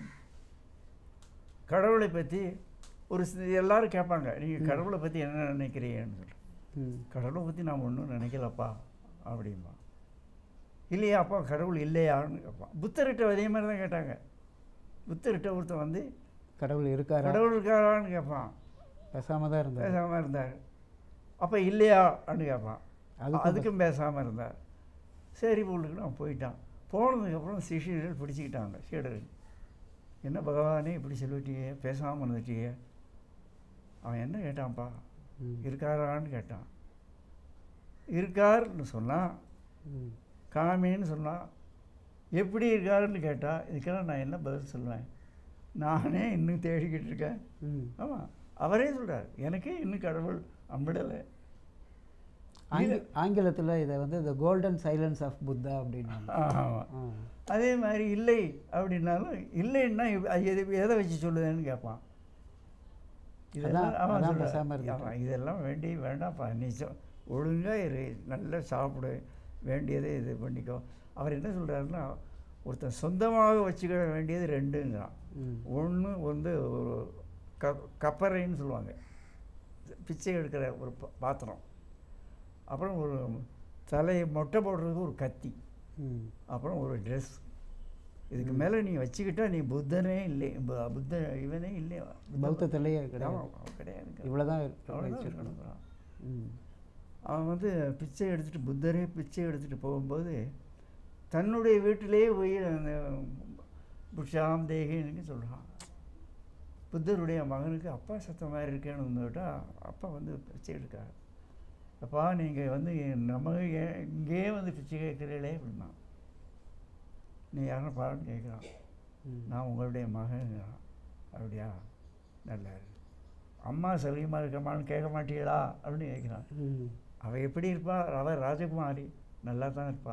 கடவுளை பற்றி ஒரு சி- எல்லாரும் கேட்பாங்க நீங்கள் கடவுளை பற்றி என்ன நினைக்கிறீங்கன்னு சொல்லி ம் கடவுளை பற்றி நான் ஒன்றும் நினைக்கலப்பா அப்படிம்பா இல்லையா அப்பா கடவுள் இல்லையான்னு கேட்பான் புத்தர்கிட்ட அதே மாதிரி தான் கேட்டாங்க புத்தர்கிட்ட ஒருத்தன் வந்து கடவுள் இருக்காரா கடவுள் இருக்காரான்னு கேட்பான் பேசாம தான் இருந்தார் பேசாமல் இருந்தார் அப்போ இல்லையா அப்படின்னு கேட்பான் அதுக்கும் அதுக்கும் பேசாமல் இருந்தார் சரி பொருளுக்கு நான் போயிட்டான் போனதுக்கப்புறம் சிஷியர்கள் பிடிச்சிக்கிட்டாங்க சீடர்கள் என்ன பகவானே இப்படி சொல்லிட்டியே பேசாமல் இருந்துட்டியே அவன் என்ன கேட்டான்ப்பா ம். இருக்காரான்னு கேட்டான் இருக்காருன்னு சொன்னான் ம். காமின்னு சொன்னான் எப்படி இருக்காருன்னு கேட்டால் இதுக்கெல்லாம் நான் என்ன பதில் சொல்லுவேன் நானே இன்னும் தேடிக்கிட்டு இருக்கேன் ம். ஆமாம் அவரே சொல்கிறார் எனக்கே இன்னும் கடவுள் அம்பிடலை ஆங்கி ஆங்கிலத்தில் இதை வந்து the golden silence of Buddha அப்படின்னு ஆமாம் அதே மாதிரி இல்லை அப்படின்னாலும் இல்லைன்னா இவ்- அது எது எதை வச்சு சொல்லுதுன்னு கேட்பான் இதெல்லாம் அதான், அவன் அதான் சொல்றான். பேசாம இருந்துட்டான். ஆமாம், இதெல்லாம் வேண்டி வேண்டாம்ப்பா நீ சொ- ஒழுங்கா இரு நல்லா சாப்பிடு வேண்டியதை இது பண்ணிக்கோ அவர் என்ன சொல்கிறாருன்னா ஒருத்தன் சொந்தமாக வச்சுக்க வேண்டியது ரெண்டுங்கிறான் ம். ஒன்று வந்து ஒரு க கப்பறைன்னு சொல்லுவாங்க பிச்சை எடுக்கிற ஒரு பா- பாத்திரம் அப்புறம் ஒரு தலையை மொட்டை போடுறதுக்கு ஒரு கத்தி ம். அப்புறம் ஒரு ட்ரெஸ் இதுக்கு மேலே நீ வச்சுக்கிட்டா நீ புத்தனே இல்லை பு- புத்த இவனே இல்லையா பௌத்தத்திலேயே கிடையாது ஆமாம், அவன் கிடையாது இவ்வளோதான் அவ்வளோதான் வச்சிருக்கணும் இருக்கணும். ம் அவன் வந்து பிச்சை எடுத்துகிட்டு புத்தரே பிச்சை எடுத்துகிட்டு போகும்போது தன்னுடைய வீட்டிலேயே போய் அந்த புஷாம் தேகின்னு சொல்கிறான் புத்தருடைய மகனுக்கு அப்பா சத்தம் மாதிரி இருக்கேன்னு வந்து கேட்டால் அப்பா வந்து பிச்சை எடுக்கார் அப்பா நீங்கள் வந்து நம்ம ஏன் இங்கேயே வந்து பிச்சை கேட்குறீங்களே அப்படின்னா நீ யாரும் பாருன்னு கேட்குறான் ம். நான் உங்களுடைய மகன்கிறான் அப்படியா நல்லா இருக்கு அம்மா சௌரியமாக இருக்கமான்னு கேட்க மாட்டீங்களா அப்படின்னு கேட்குறான் ம். அவள் எப்படி இருப்பா அவள் ராஜகுமாரி நல்லா தான் இருப்பா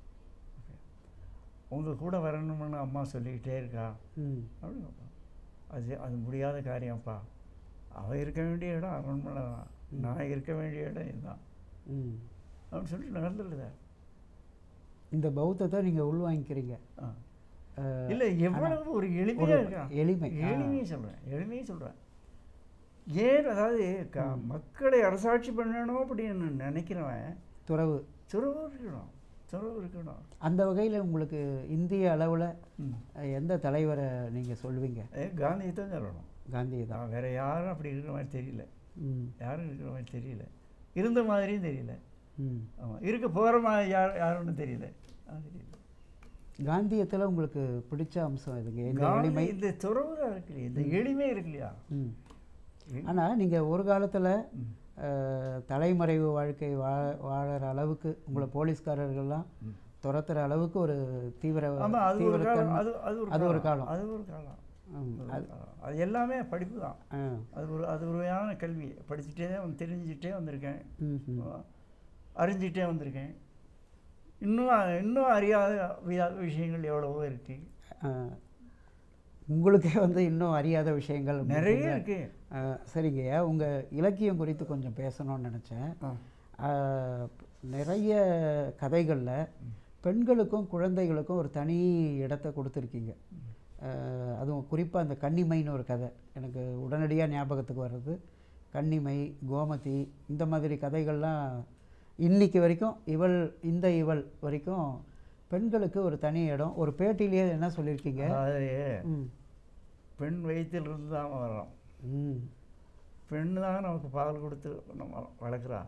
உங்கள் கூட வரணும்னு அம்மா சொல்லிக்கிட்டே இருக்கா ம். அப்படின்னு கேட்பான். அது அது முடியாத காரியம்ப்பா அவள் இருக்க வேண்டிய இடம் அரண்மனை தான் நான் இருக்க வேண்டிய இடம் இதுதான் ம். அப்படின்னு சொல்லிட்டு நடந்துடுதார் இந்த பௌத்தத்தை நீங்கள் உள்வாங்கிக்கிறீங்க ஆ அஹ், இல்லை எவ்வளவு ஒரு ஒரு எளிமையாக இருக்கான் எளிமை ஆ. எளிமையை சொல்கிறேன் எளிமையை சொல்கிறேன் ஏன் அதாவது க மக்களை அரசாட்சி பண்ணணும் அப்படின்னு நினைக்கிறவன் துறவு துறவு இருக்கணும் துறவு இருக்கணும் அந்த வகையில் உங்களுக்கு இந்திய அளவில் ம். எந்த தலைவரை நீங்கள் சொல்வீங்க ஏ, காந்தியை தான் சொல்லணும் காந்தி தான் நான் வேற யாரும் அப்படி இருக்கிற மாதிரி தெரியல ம் யாரும் இருக்கிற மாதிரி தெரியல இருந்த மாதிரியும் தெரியல ம் ஆமாம் இருக்க போகிற மாதிரி யார் யாருன்னு தெரியல அது தெரியல காந்தியத்தில் உங்களுக்கு பிடிச்ச அம்சம் எதுங்க இந்த காந்தி எளிமை இந்த துறவு தான் இருக்கு இல்லையா இந்த எளிமை இருக்கு இல்லையா ம் ஆனால் நீங்கள் ஒரு காலத்தில் ம். தலைமறைவு வாழ்க்கை வா வாழற அளவுக்கு உங்களை போலீஸ்காரர்கள்லாம் ம். துரத்துற அளவுக்கு ஒரு தீவிர ஆமாம் அது ஒரு காலம் தீவிரத்தன்மை அது அது ஒரு அது ஒரு காலம். அது ஒரு காலம் ம், அது அது ஒரு காலம். அது எல்லாமே படிப்பு தான் ஆ அது ஒரு அது ஒரு வகையான கல்வி படிச்சுட்டே வந்து தெரிஞ்சுட்டே வந்திருக்கேன் ம் ம் அறிஞ்சிட்டே வந்திருக்கேன் இன்னும் இன்னும் அறியாத வி- விஷயங்கள் எவ்வளவோ இருக்கு ஆ, உங்களுக்கே வந்து இன்னும் அறியாத விஷயங்கள் நிறைய இருக்கு ஆ, சரிங்கய்யா உங்கள் இலக்கியம் குறித்து கொஞ்சம் பேசணும்னு நினச்சேன் ஆ. ஆ, நிறைய கதைகளில் பெண்களுக்கும் குழந்தைகளுக்கும் ஒரு தனி இடத்தை கொடுத்துருக்கீங்க ஆ, அதுவும் குறிப்பாக அந்த கன்னிமைன்னு ஒரு கதை எனக்கு உடனடியாக ஞாபகத்துக்கு வர்றது கன்னிமை கோமதி இந்த மாதிரி கதைகள்லாம் இன்னைக்கு வரைக்கும் இவள் இந்த இவள் வரைக்கும் பெண்களுக்கு ஒரு தனி இடம் ஒரு பேட்டிலேயே என்ன சொல்லியிருக்கீங்க அதாவது ம் பெண் வயிற்றிலிருந்து தான் வரோம் ம் பெண் தான் நமக்கு பால் கொடுத்து நம்ம வளர்க்குறா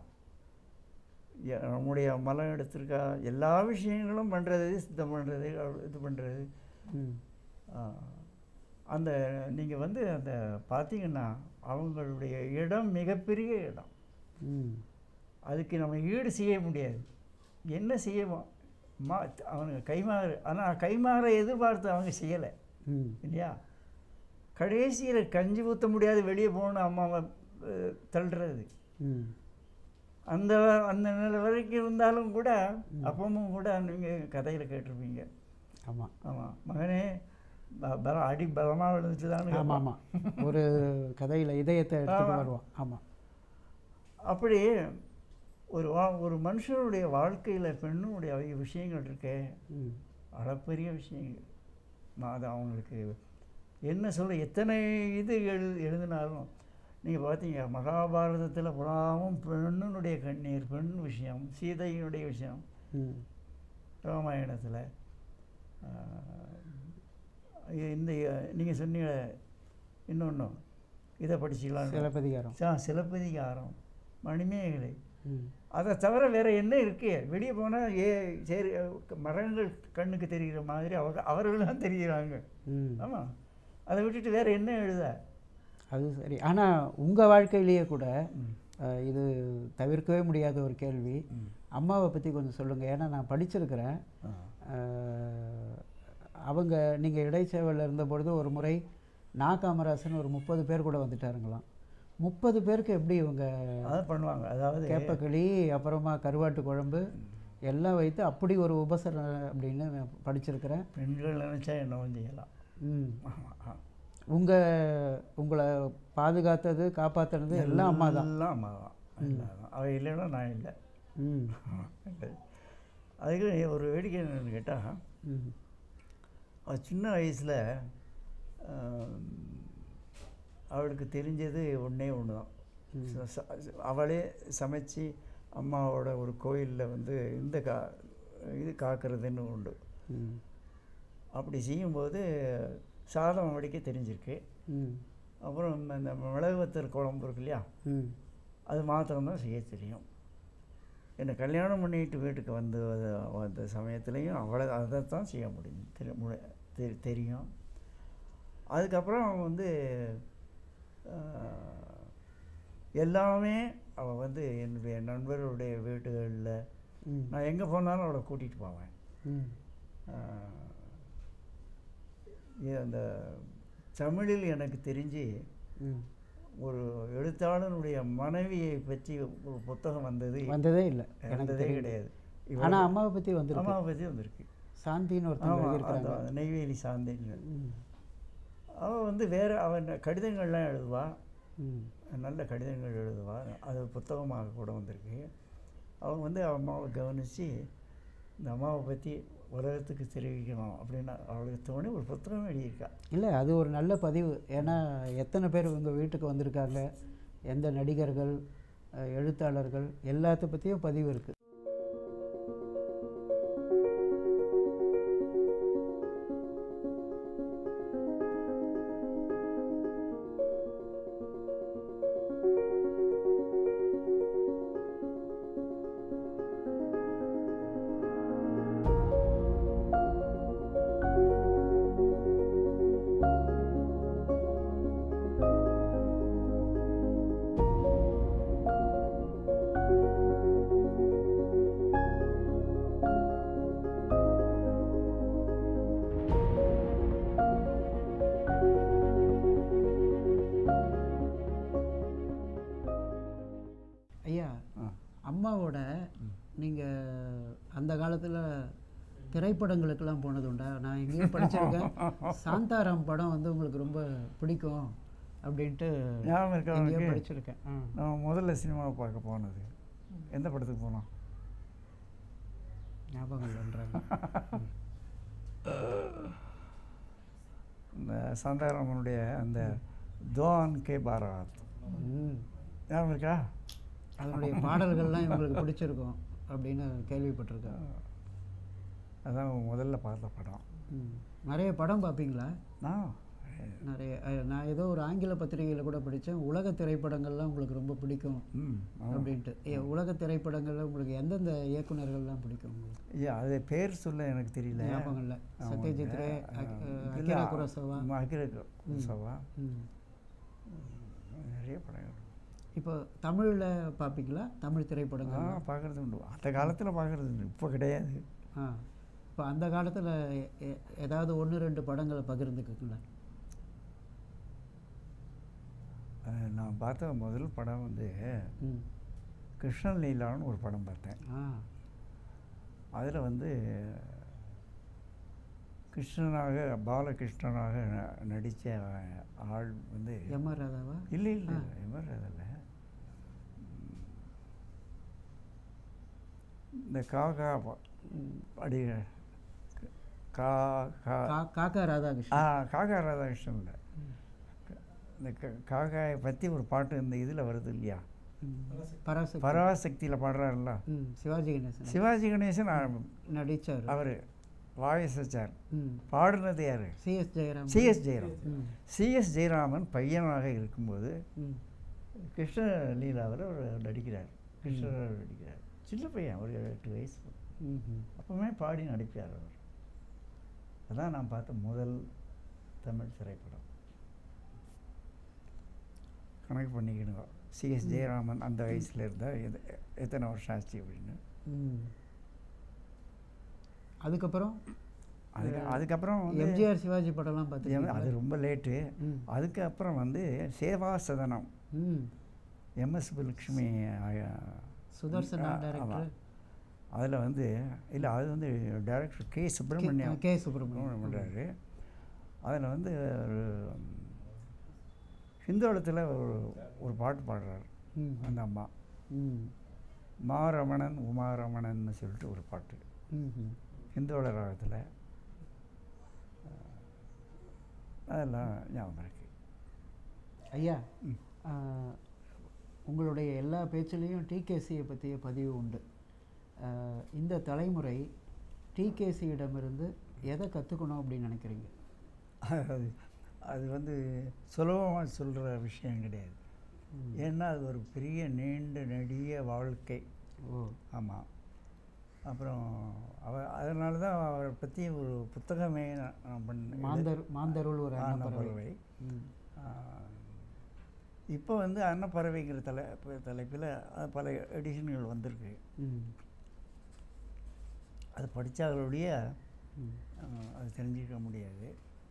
எ- நம்முடைய மலம் எடுத்திருக்கா எல்லா விஷயங்களும் பண்ணுறது சுத்தம் பண்ணுறது இது பண்ணுறது ம் அந்த நீங்கள் வந்து அந்த பார்த்தீங்கன்னா அவங்களுடைய இடம் மிகப்பெரிய இடம் ம் அதுக்கு நம்ம ஈடு செய்ய முடியாது என்ன செய்யவோம் மா அவனுங்க கைமாறு ஆனால் கைமாற எதிர்பார்த்து அவங்க செய்யலை ம் இல்லையா கடைசியில் கஞ்சி ஊற்ற முடியாது வெளியே போகணும் அம்மாவை அஹ், தள்ளுறது ம் அந்த அந்த நிலை வரைக்கும் இருந்தாலும் கூட அப்பமும் கூட நீங்கள் கதையில் கேட்டிருப்பீங்க ஆமாம் ஆமாம் மகனே ப- பலம் அடி பலமாக விழுந்துச்சு ஆமாம் ஆமாம் ஒரு கதையில் இதயத்தை எடுத்துட்டு வருவோம் ஆமாம் அப்படி ஒரு வா ஒரு மனுஷனுடைய வாழ்க்கையில் பெண்ணுடைய விஷயங்கள் இருக்கே ம் அளப்பெரிய விஷயங்கள் நான் அது அவங்களுக்கு என்ன சொல்ல எத்தனை இது எழு எழுதினாலும் நீங்கள் பார்த்தீங்க மகாபாரதத்தில் புறாவும் பெண்ணுனுடைய கண்ணீர் பெண் விஷயம் சீதையினுடைய விஷயம் ம் ராமாயணத்தில் இந்த நீங்கள் சொன்னீங்க இன்னொன்று இதை படிச்சுக்கலாம் சிலப்பதிகாரம் சா சிலப்பதிகாரம் மணிமேகலை ம் அதை தவிர வேற என்ன இருக்கு வெளியே போனால் ஏ சரி மரங்கள் கண்ணுக்கு தெரிகிற மாதிரி அவங்க அவர்கள் தான் தெரிகிறாங்க ம் ஆமாம் அதை விட்டுட்டு வேற என்ன எழுத அது சரி ஆனால் உங்கள் வாழ்க்கையிலேயே கூட அஹ், இது தவிர்க்கவே முடியாத ஒரு கேள்வி அம்மாவை பற்றி கொஞ்சம் சொல்லுங்கள் ஏன்னா நான் படிச்சிருக்கிறேன் அஹ், அவங்க நீங்கள் இடைச்சேவலில் இருந்தபொழுது ஒரு முறை நா காமராசன் ஒரு முப்பது பேர் கூட வந்துட்டாருங்களாம் முப்பது பேருக்கு எப்படி இவங்க அதான் பண்ணுவாங்க அதாவது கேப்பக்களி அப்புறமா கருவாட்டு குழம்பு எல்லாம் வைத்து அப்படி ஒரு உபசரணை அப்படின்னு நான் படிச்சிருக்கிறேன் பெண்கள் நினைச்சா என்னவும் செய்யலாம் ம் ஆமாம் உங்கள் உங்களை பாதுகாத்தது காப்பாற்றினது எல்லாம் அம்மா தான் எல்லாம் அம்மா தான் எல்லாம் தான். அவ இல்லைன்னா நான் இல்லை ம் அதுக்கு ஒரு வேடிக்கை என்னன்னு கேட்டால் ம் அவள் சின்ன வயசில் அவளுக்கு தெரிஞ்சது ஒன்றே ஒன்று தான் ச- ச- அவளே சமைச்சு அம்மாவோட ஒரு கோயிலில் வந்து இந்த கா இது காக்கிறதுன்னு உண்டு ம் அப்படி செய்யும்போது சாதம் வடிக்க தெரிஞ்சிருக்கு ம் அப்புறம் இந்த- இந்த மிளகு வத்தல் குழம்பு இருக்கு இல்லையா ம் அது மாத்திரம்தான் செய்ய தெரியும் என்னை கல்யாணம் பண்ணிட்டு வீட்டுக்கு வந்து வந்த- வந்த சமயத்துலேயும் அவளை அதை தான் செய்ய முடியும் தெரி முடி- தெரி- தெரியும் அதுக்கப்புறம் அவன் வந்து ஆஹ், எல்லாமே அவள் வந்து என்னுடைய நண்பர்களுடைய வீடுகளில் ம் நான் எங்கே போனாலும் அவளை கூட்டிகிட்டு போவேன் ம் ஆஹ், இது அந்த தமிழில் எனக்கு தெரிஞ்சு ம் ஒரு எழுத்தாளனுடைய மனைவியை பற்றி ஒரு புத்தகம் வந்தது வந்ததே இல்லை எனக்கு வந்ததே தெரியும் கிடையாது ஆனால் அம்மாவை பற்றி வந்திருக்கு அம்மாவை பற்றி வந்திருக்கு சாந்தின்னு ஒருத்தங்க ஆமாம் எழுதியிருக்கிறாங்க அந்த நெய்வேலி சாந்தின்னு ம் அவள் வந்து வேறு அவன் கடிதங்கள்லாம் எழுதுவா ம் நல்ல கடிதங்கள் எழுதுவா அது புத்தகமாக கூட வந்திருக்கு அவன் வந்து அவன் அம்மாவை கவனித்து இந்த அம்மாவை பற்றி உலகத்துக்கு தெரிவிக்கணும் அப்படின்னு அவளுக்கு தோணி ஒரு புத்தகம் எழுதியிருக்கா இல்லை அது ஒரு நல்ல பதிவு ஏன்னா எத்தனை பேர் உங்கள் வீட்டுக்கு வந்திருக்காங்க எந்த நடிகர்கள் அஹ், எழுத்தாளர்கள் எல்லாத்த பற்றியும் பதிவு இருக்குது ஐயா ஆ. அம்மாவோட நீங்கள் அந்த காலத்தில் திரைப்படங்களுக்கெல்லாம் போனது உண்டா நான் எங்கேயோ படிச்சிருக்கேன் சாந்தாராம் படம் வந்து உங்களுக்கு ரொம்ப பிடிக்கும் அப்படின்ட்டு ஞாபகம் இருக்கா எங்கேயோ உனக்கு? படிச்சிருக்கேன் ஆ நான் முதல்ல சினிமாவை பார்க்க போனது எந்த படத்துக்கு போனோம் ஞாபகம் இல்லைன்றாங்க இந்த சாந்தாராமனுடைய அந்த தோன் கே பாராத் ம் ஞாபகம் இருக்கா அதனுடைய பாடல்கள்லாம் இவங்களுக்கு பிடிச்சிருக்கும் அப்படின்னு கேள்விப்பட்டிருக்கேன் அதான் முதல்ல பார்த்த படம் ம் நிறைய படம் பார்ப்பீங்களா நான் நிறைய அஹ், நான் ஏதோ ஒரு ஆங்கில பத்திரிகையில் கூட படித்தேன் உலக திரைப்படங்கள்லாம் உங்களுக்கு ரொம்ப பிடிக்கும் ம் ஆமா. அப்படின்ட்டு ஏ, உலக திரைப்படங்கள்ல உங்களுக்கு எந்தெந்த இயக்குனர்கள்லாம் பிடிக்கும் உங்களுக்கு ஐயா அது பேர் சொல்ல எனக்கு தெரியல ஞாபகம் இல்லை ஆமா. சத்யஜித் ரே அக்- ஆ, அஹ், இல்ல, அகிரா குரோசவா ஆமா, அகிரா குரோசவா ம் நிறைய படங்கள் இப்போ தமிழில் பார்ப்பீங்களா தமிழ் திரைப்படங்கள் ஆ பார்க்குறது உண்டு அந்த காலத்தில் பார்க்குறது உண்டு இப்போ கிடையாது ஆ இப்போ அந்த காலத்தில் ஏதாவது ஒன்று ரெண்டு படங்களை பகிர்ந்துக்குங்களேன் அஹ், நான் பார்த்த முதல் படம் வந்து ம் கிருஷ்ணன் லீலான்னு ஒரு படம் பார்த்தேன் ஆ அதில் வந்து கிருஷ்ணனாக பாலகிருஷ்ணனாக ந- நடித்த ஆள் வந்து எம் ஆர் ராதாவா இல்லை இல்லை எவர் அதில் இந்த காக்கா ப- அடி கா கா கா- காக்கா ஆ ராதாகிருஷ்ணன் காக்கா ராதாகிருஷ்ணன் இல்லை இந்த க- காக்காயை பற்றி ஒரு பாட்டு இந்த இதில் வருது இல்லையா ம். பராசக்தி பராசக்தியில் பாடுறாருல்ல ம் சிவாஜி கணேசன் சிவாஜி கணேசன் நடித்தார் அவர் வாய்ஸ் வச்சார் ம் பாடுனது யார் சிஎஸ் ஜெயராம் சிஎஸ் ஜெயராம் ம் சிஎஸ் ஜெயராமன் பையனாக இருக்கும்போது ம் கிருஷ்ண லீலாவில் அவர் நடிக்கிறார் கிருஷ்ணர் நடிக்கிறார் சின்ன பையன் ஒரு எட்டு வயசு ம்ஹும். அப்பவுமே பாடி நடிப்பார் அவர் அதான் நான் பார்த்த முதல் தமிழ் திரைப்படம் கணக்கு பண்ணிக்கணும் சிஎஸ் ஜெயராமன் அந்த வயசில் இருந்தால் எது எத்தனை வருஷம் ஆச்சு அப்படின்னு ம் அதுக்கப்புறம் அதுக்கு அதுக்கப்புறம் வந்து எம்ஜிஆர் சிவாஜி படம்லாம் எம்- பார்த்துருக்கீங்களா அது ரொம்ப லேட்டு ம் அதுக்கப்புறம் வந்து சேவா சதனம் ம் எம்எஸ் சுப்புலட்சுமி சுதர்சனா டைரக்டர் அதில் வந்து இல்லை அது வந்து director K Subramaniam K Subramaniam பண்ணுறாரு அதில் வந்து ஒரு ஹிந்தோளத்தில் ஒரு ஒரு பாட்டு பாடுறாரு ம் அந்த அம்மா ம் மாரமணன் உமாரமணன்னு சொல்லிட்டு ஒரு பாட்டு ம்ஹும். ஹிந்தோள ராகத்தில் அதெல்லாம் ஞாபகம் இருக்கு ஐயா ம். ஆ, உங்களுடைய எல்லா பேச்சிலையும் டிகேசியை பற்றிய பதிவு உண்டு ஆ, இந்த தலைமுறை டிகேசியிடமிருந்து எதை கற்றுக்கணும் அப்படின்னு நினைக்கிறீங்க அது அது வந்து சுலபமாக சொல்கிற விஷயம் கிடையாது ம். ஏன்னா அது ஒரு பெரிய நீண்ட நெடிய வாழ்க்கை ஓ ஆமாம் அப்புறம் அவ அதனால தான் அவரை பற்றி ஒரு புத்தகமே நான் நான் பண்ண மாந்தர் மாந்தருள் ஒரு அன்னப்பறவை பறவை ம் இப்போ வந்து அன்னப்பறவைங்கிற தலை தலைப்பில் பல எடிஷன்கள் வந்திருக்கு ம் அது படித்தாங்களுடைய ம் அது தெரிஞ்சிக்க முடியாது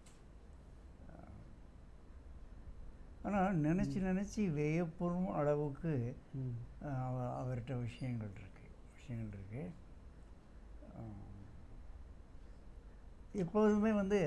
ஆனால் நினச்சி நினச்சி வியப்புறும் அளவுக்கு ம் அஹ், அவ அவர்கிட்ட விஷயங்கள் இருக்கு விஷயங்கள் இருக்கு அஹ், எப்போதுமே வந்து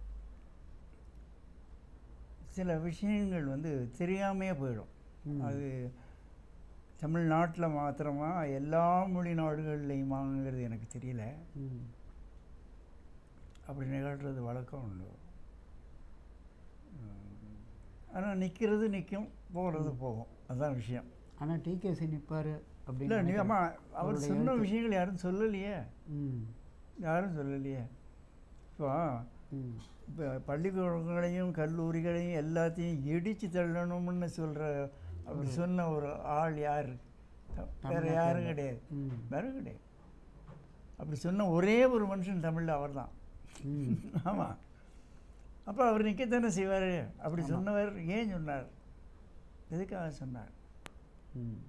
சில விஷயங்கள் வந்து தெரியாமையே போயிடும் ம். அது தமிழ்நாட்டில் மாத்திரமா எல்லா மொழி நாடுகள்லையுமாங்கிறது எனக்கு தெரியல ம் அப்படி நிகழ்கிறது வழக்கம் உண்டு ஆனால் நிற்கிறது நிற்கும் போகிறது போகும் அதுதான் விஷயம் ஆனால் டிகேசி நிற்பார் இல்லை அப்படின்னு நீ அம்மா அவர் அவருடைய சொன்ன எழுத்து. விஷயங்கள் யாரும் சொல்லலையே ம் யாரும் சொல்லலையே இப்போ ம் இப்போ பள்ளிக்கூடங்களையும் கல்லூரிகளையும் எல்லாத்தையும் இடித்து தள்ளணும்னு சொல்கிற அவர் சொன்ன ஒரு ஆள் யார் வேற யாரும் கிடையாது ம் வேற கிடையாது அப்படி சொன்ன ஒரே ஒரு மனுஷன் தமிழில் அவர் தான் ம் ஆமாம் அப்போ அவர் நிற்கத்தானே செய்வார் அப்படி சொன்னவர் ஏன் சொன்னார் எதுக்காக சொன்னார் ம்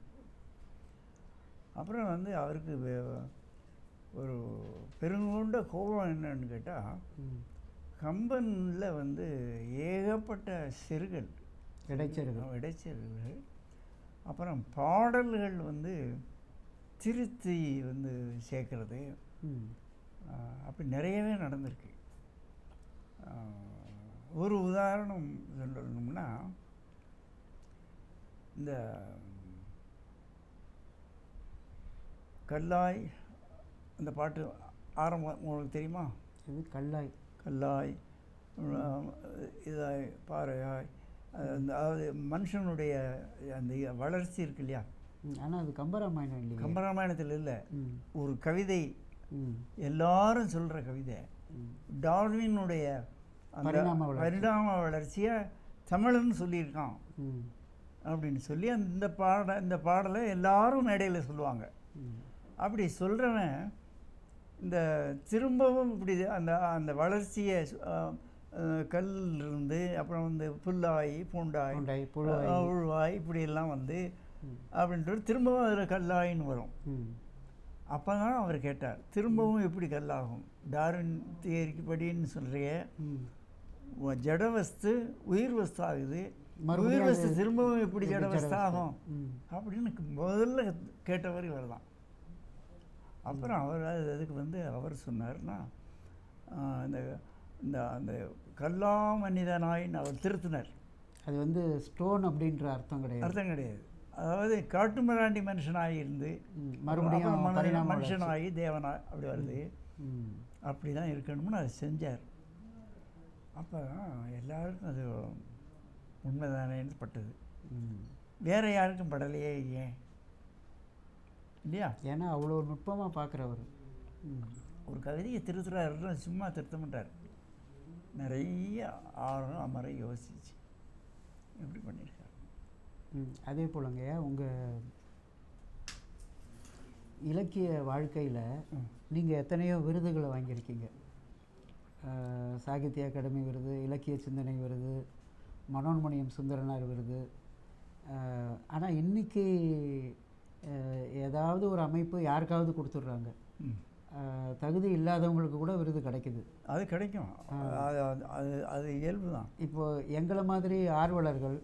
அப்புறம் வந்து அவருக்கு வே- ஒரு பெருங்கொண்ட கோபம் என்னன்னு கேட்டால் ம் கம்பனில் வந்து ஏகப்பட்ட செருகள் இடைச்சர்கள் இடைச்செருகள் அப்புறம் பாடல்கள் வந்து திருத்தி வந்து சேர்க்கறது ம் ஆஹ், அப்படி நிறையவே நடந்திருக்கு ஆஹ், ஒரு உதாரணம் சொல்லணும்னா இந்த கல்லாய் அந்த பாட்டு ஆரம்பம் உங்களுக்கு தெரியுமா இது கல்லாய் கல்லாய் ஆஹ், இதாய் பாறையாய் அந்த அதாவது மனுஷனுடைய அந்த வளர்ச்சி இருக்கு இல்லையா ஆனால் அது கம்பராமாயணம் இல்லையா கம்பராமாயணத்தில் இல்லை ம் ஒரு கவிதை ம் எல்லாரும் சொல்கிற கவிதை ம் டார்வினுடைய அந்த பரிணாம வளர்ச்சி. பரிணாம வளர்ச்சியை தமிழன்னு சொல்லியிருக்கான் ம் அப்படின்னு சொல்லி அந்த பாட இந்த பாடலை எல்லாரும் மேடையில் சொல்லுவாங்க ம் அப்படி சொல்கிறவன் இந்த திரும்பவும் இப்படி அந்த அந்த வளர்ச்சியை அஹ், அஹ், கல்லில் இருந்து அப்புறம் வந்து புல்லாய் பூண்டாய் பூண்டாய், புழுவாய். அஹ், உழுவாய் இப்படி எல்லாம் வந்து ம். அப்படின்ட்டு திரும்பவும் அதில் கல்லாயின்னு வரும் ம் அப்போ தான் அவர் கேட்டார் திரும்பவும் எப்படி கல்லாகும் டார்வின் தியரிக்கு படின்னு சொல்கிறிய ம் ஜடவஸ்து உயிர் வஸ்து ஆகுது மறுபடியும் உயிர் வஸ்து அது திரும்பவும் எப்படி எப்படி ஜடவஸ்து ஜடவஸ்து? ஆகும் ம். அப்படின்னு முதல்ல கேட்டவர் இவர் தான் அப்புறம் அவர் அது அதுக்கு வந்து அவர் சொன்னார்னா ஆஹ், இந்த இந்த அந்த கல்லா மனிதனாயின்னு அவர் திருத்தினார் அது வந்து ஸ்டோன் அப்படின்ற அர்த்தம் கிடையாது அர்த்தம் கிடையாது அதாவது காட்டுமிராண்டி மனுஷனாகி இருந்து ம், மறுபடியும் அப்புறம் மனிதன் பரிணாம வளர்ச்சி. மனுஷனாகி தேவனா அப்படி வருது ம் அப்படி தான் இருக்கணும்னு அதை செஞ்சார் அப்போ எல்லாருக்கும் அது உண்மைதானேன்னு பட்டது ம் வேற யாருக்கும் படலையே ஏன் இல்லையா ஏன்னா அவ்வளோ நுட்பமாக பார்க்குறவர் ம் ஒரு கவிதையை திருத்துறாருன்னா சும்மா திருத்த மாட்டார் நிறைய ஆழம் அமர யோசிச்சு எப்படி பண்ணியிருக்காரு ம் அதே போலங்க உங்கள் இலக்கிய வாழ்க்கையில் ம். நீங்கள் எத்தனையோ விருதுகளை வாங்கியிருக்கீங்க அஹ், சாகித்ய அகாடமி விருது இலக்கிய சிந்தனை விருது மனோன்மணியம் சுந்தரனார் விருது ஆனால் இன்னைக்கு அஹ், ஏதாவது ஒரு அமைப்பு யாருக்காவது கொடுத்துட்றாங்க ம். அஹ், தகுதி இல்லாதவங்களுக்கு கூட விருது கிடைக்குது அது கிடைக்கும் அது அது- அது அது இயல்பு தான் இப்போ எங்களை மாதிரி ஆர்வலர்கள்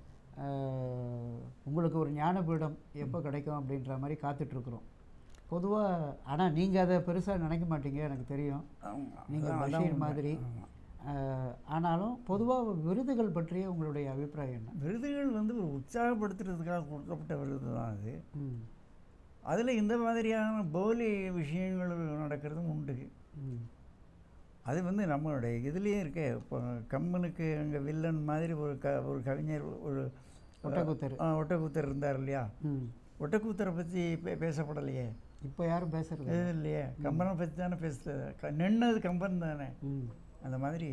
அஹ், உங்களுக்கு ஒரு ஞானபீடம் எப்போ கிடைக்கும் அப்படின்ற மாதிரி காத்துட்ருக்குறோம் பொதுவாக ஆனால் நீங்கள் அதை பெருசாக நினைக்க மாட்டீங்க எனக்கு தெரியும் நீங்கள் பஷீர் மாதிரி அஹ், ஆனாலும் பொதுவாக விருதுகள் பற்றிய உங்களுடைய அபிப்பிராயம் என்ன விருதுகள் வந்து ஒரு உற்சாகப்படுத்துறதுக்காக கொடுக்கப்பட்ட விருது தான் அது ம் அதில் இந்த மாதிரியான போலி விஷயங்கள் நடக்கிறதும் உண்டு ம் அது வந்து நம்மளுடைய இதுலேயே இருக்கே இப்போ கம்மனுக்கு அங்கே வில்லன் மாதிரி ஒரு க ஒரு கவிஞர் ஒரு ஒட்டக்கூத்தர் ஆ, ஒட்டக்கூத்தர் இருந்தார் இல்லையா ம் ஒட்டக்கூத்தரை பற்றி பே பேசப்படலையே இப்போ யாரும் பேசுறது இது இல்லையே கம்பனை பற்றி தானே பேசுறது க நின்னது கம்பன் தானே ம் அந்த மாதிரி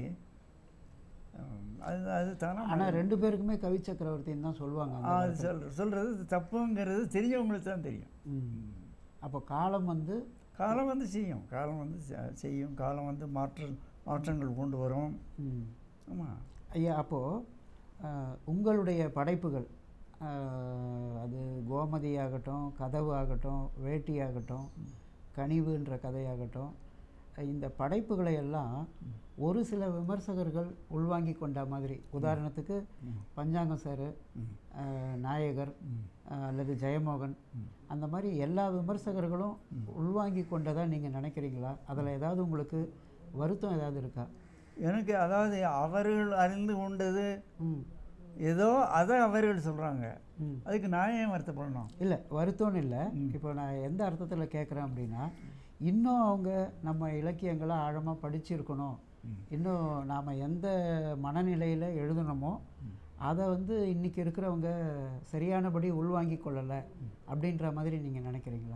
ஹம், அது அது தானே ஆனால் ரெண்டு பேருக்குமே கவி சக்கரவர்த்தின்னு தான் சொல்லுவாங்க அந்த அது சொல் சொல்கிறது தப்புங்கிறது தெரிஞ்சவங்களுக்கு தான் தெரியும் ம் அப்போ காலம் வந்து காலம் வந்து செய்யும் காலம் வந்து செ- செய்யும் காலம் வந்து மாற்ற மாற்றங்கள் கொண்டு வரும் ம் ஆமாம் ஐயா அப்போது உங்களுடைய படைப்புகள் அஹ், அது கோமதி ஆகட்டும் கதவு ஆகட்டும் வேட்டி ஆகட்டும் கனிவுன்ற கதையாகட்டும் இந்த படைப்புகளை எல்லாம் ஒரு சில விமர்சகர்கள் உள்வாங்கி கொண்ட மாதிரி உதாரணத்துக்கு பஞ்சாங்கம் சார் நாயகர் அஹ், அல்லது ஜெயமோகன் அந்த மாதிரி எல்லா விமர்சகர்களும் உள்வாங்கி கொண்டதா நீங்கள் நினைக்கிறீங்களா அதில் ஏதாவது உங்களுக்கு வருத்தம் ஏதாவது இருக்கா எனக்கு அதாவது அவர்கள் அறிந்து கொண்டது ம் ஏதோ அதை அவர்கள் சொல்கிறாங்க ம் அதுக்கு நான் ஏன் வருத்தப்படணும் இல்லை வருத்தம்னு இல்லை இப்போ நான் எந்த அர்த்தத்தில் கேட்குறேன் அப்படின்னா இன்னும் அவங்க நம்ம இலக்கியங்களை ஆழமாக படிச்சிருக்கணும் இன்னும் நாம் எந்த மனநிலையில் எழுதணுமோ அதை வந்து இன்றைக்கி இருக்கிறவங்க சரியானபடி உள்வாங்கிக் கொள்ளலை அப்படின்ற மாதிரி நீங்கள் நினைக்கிறீங்களா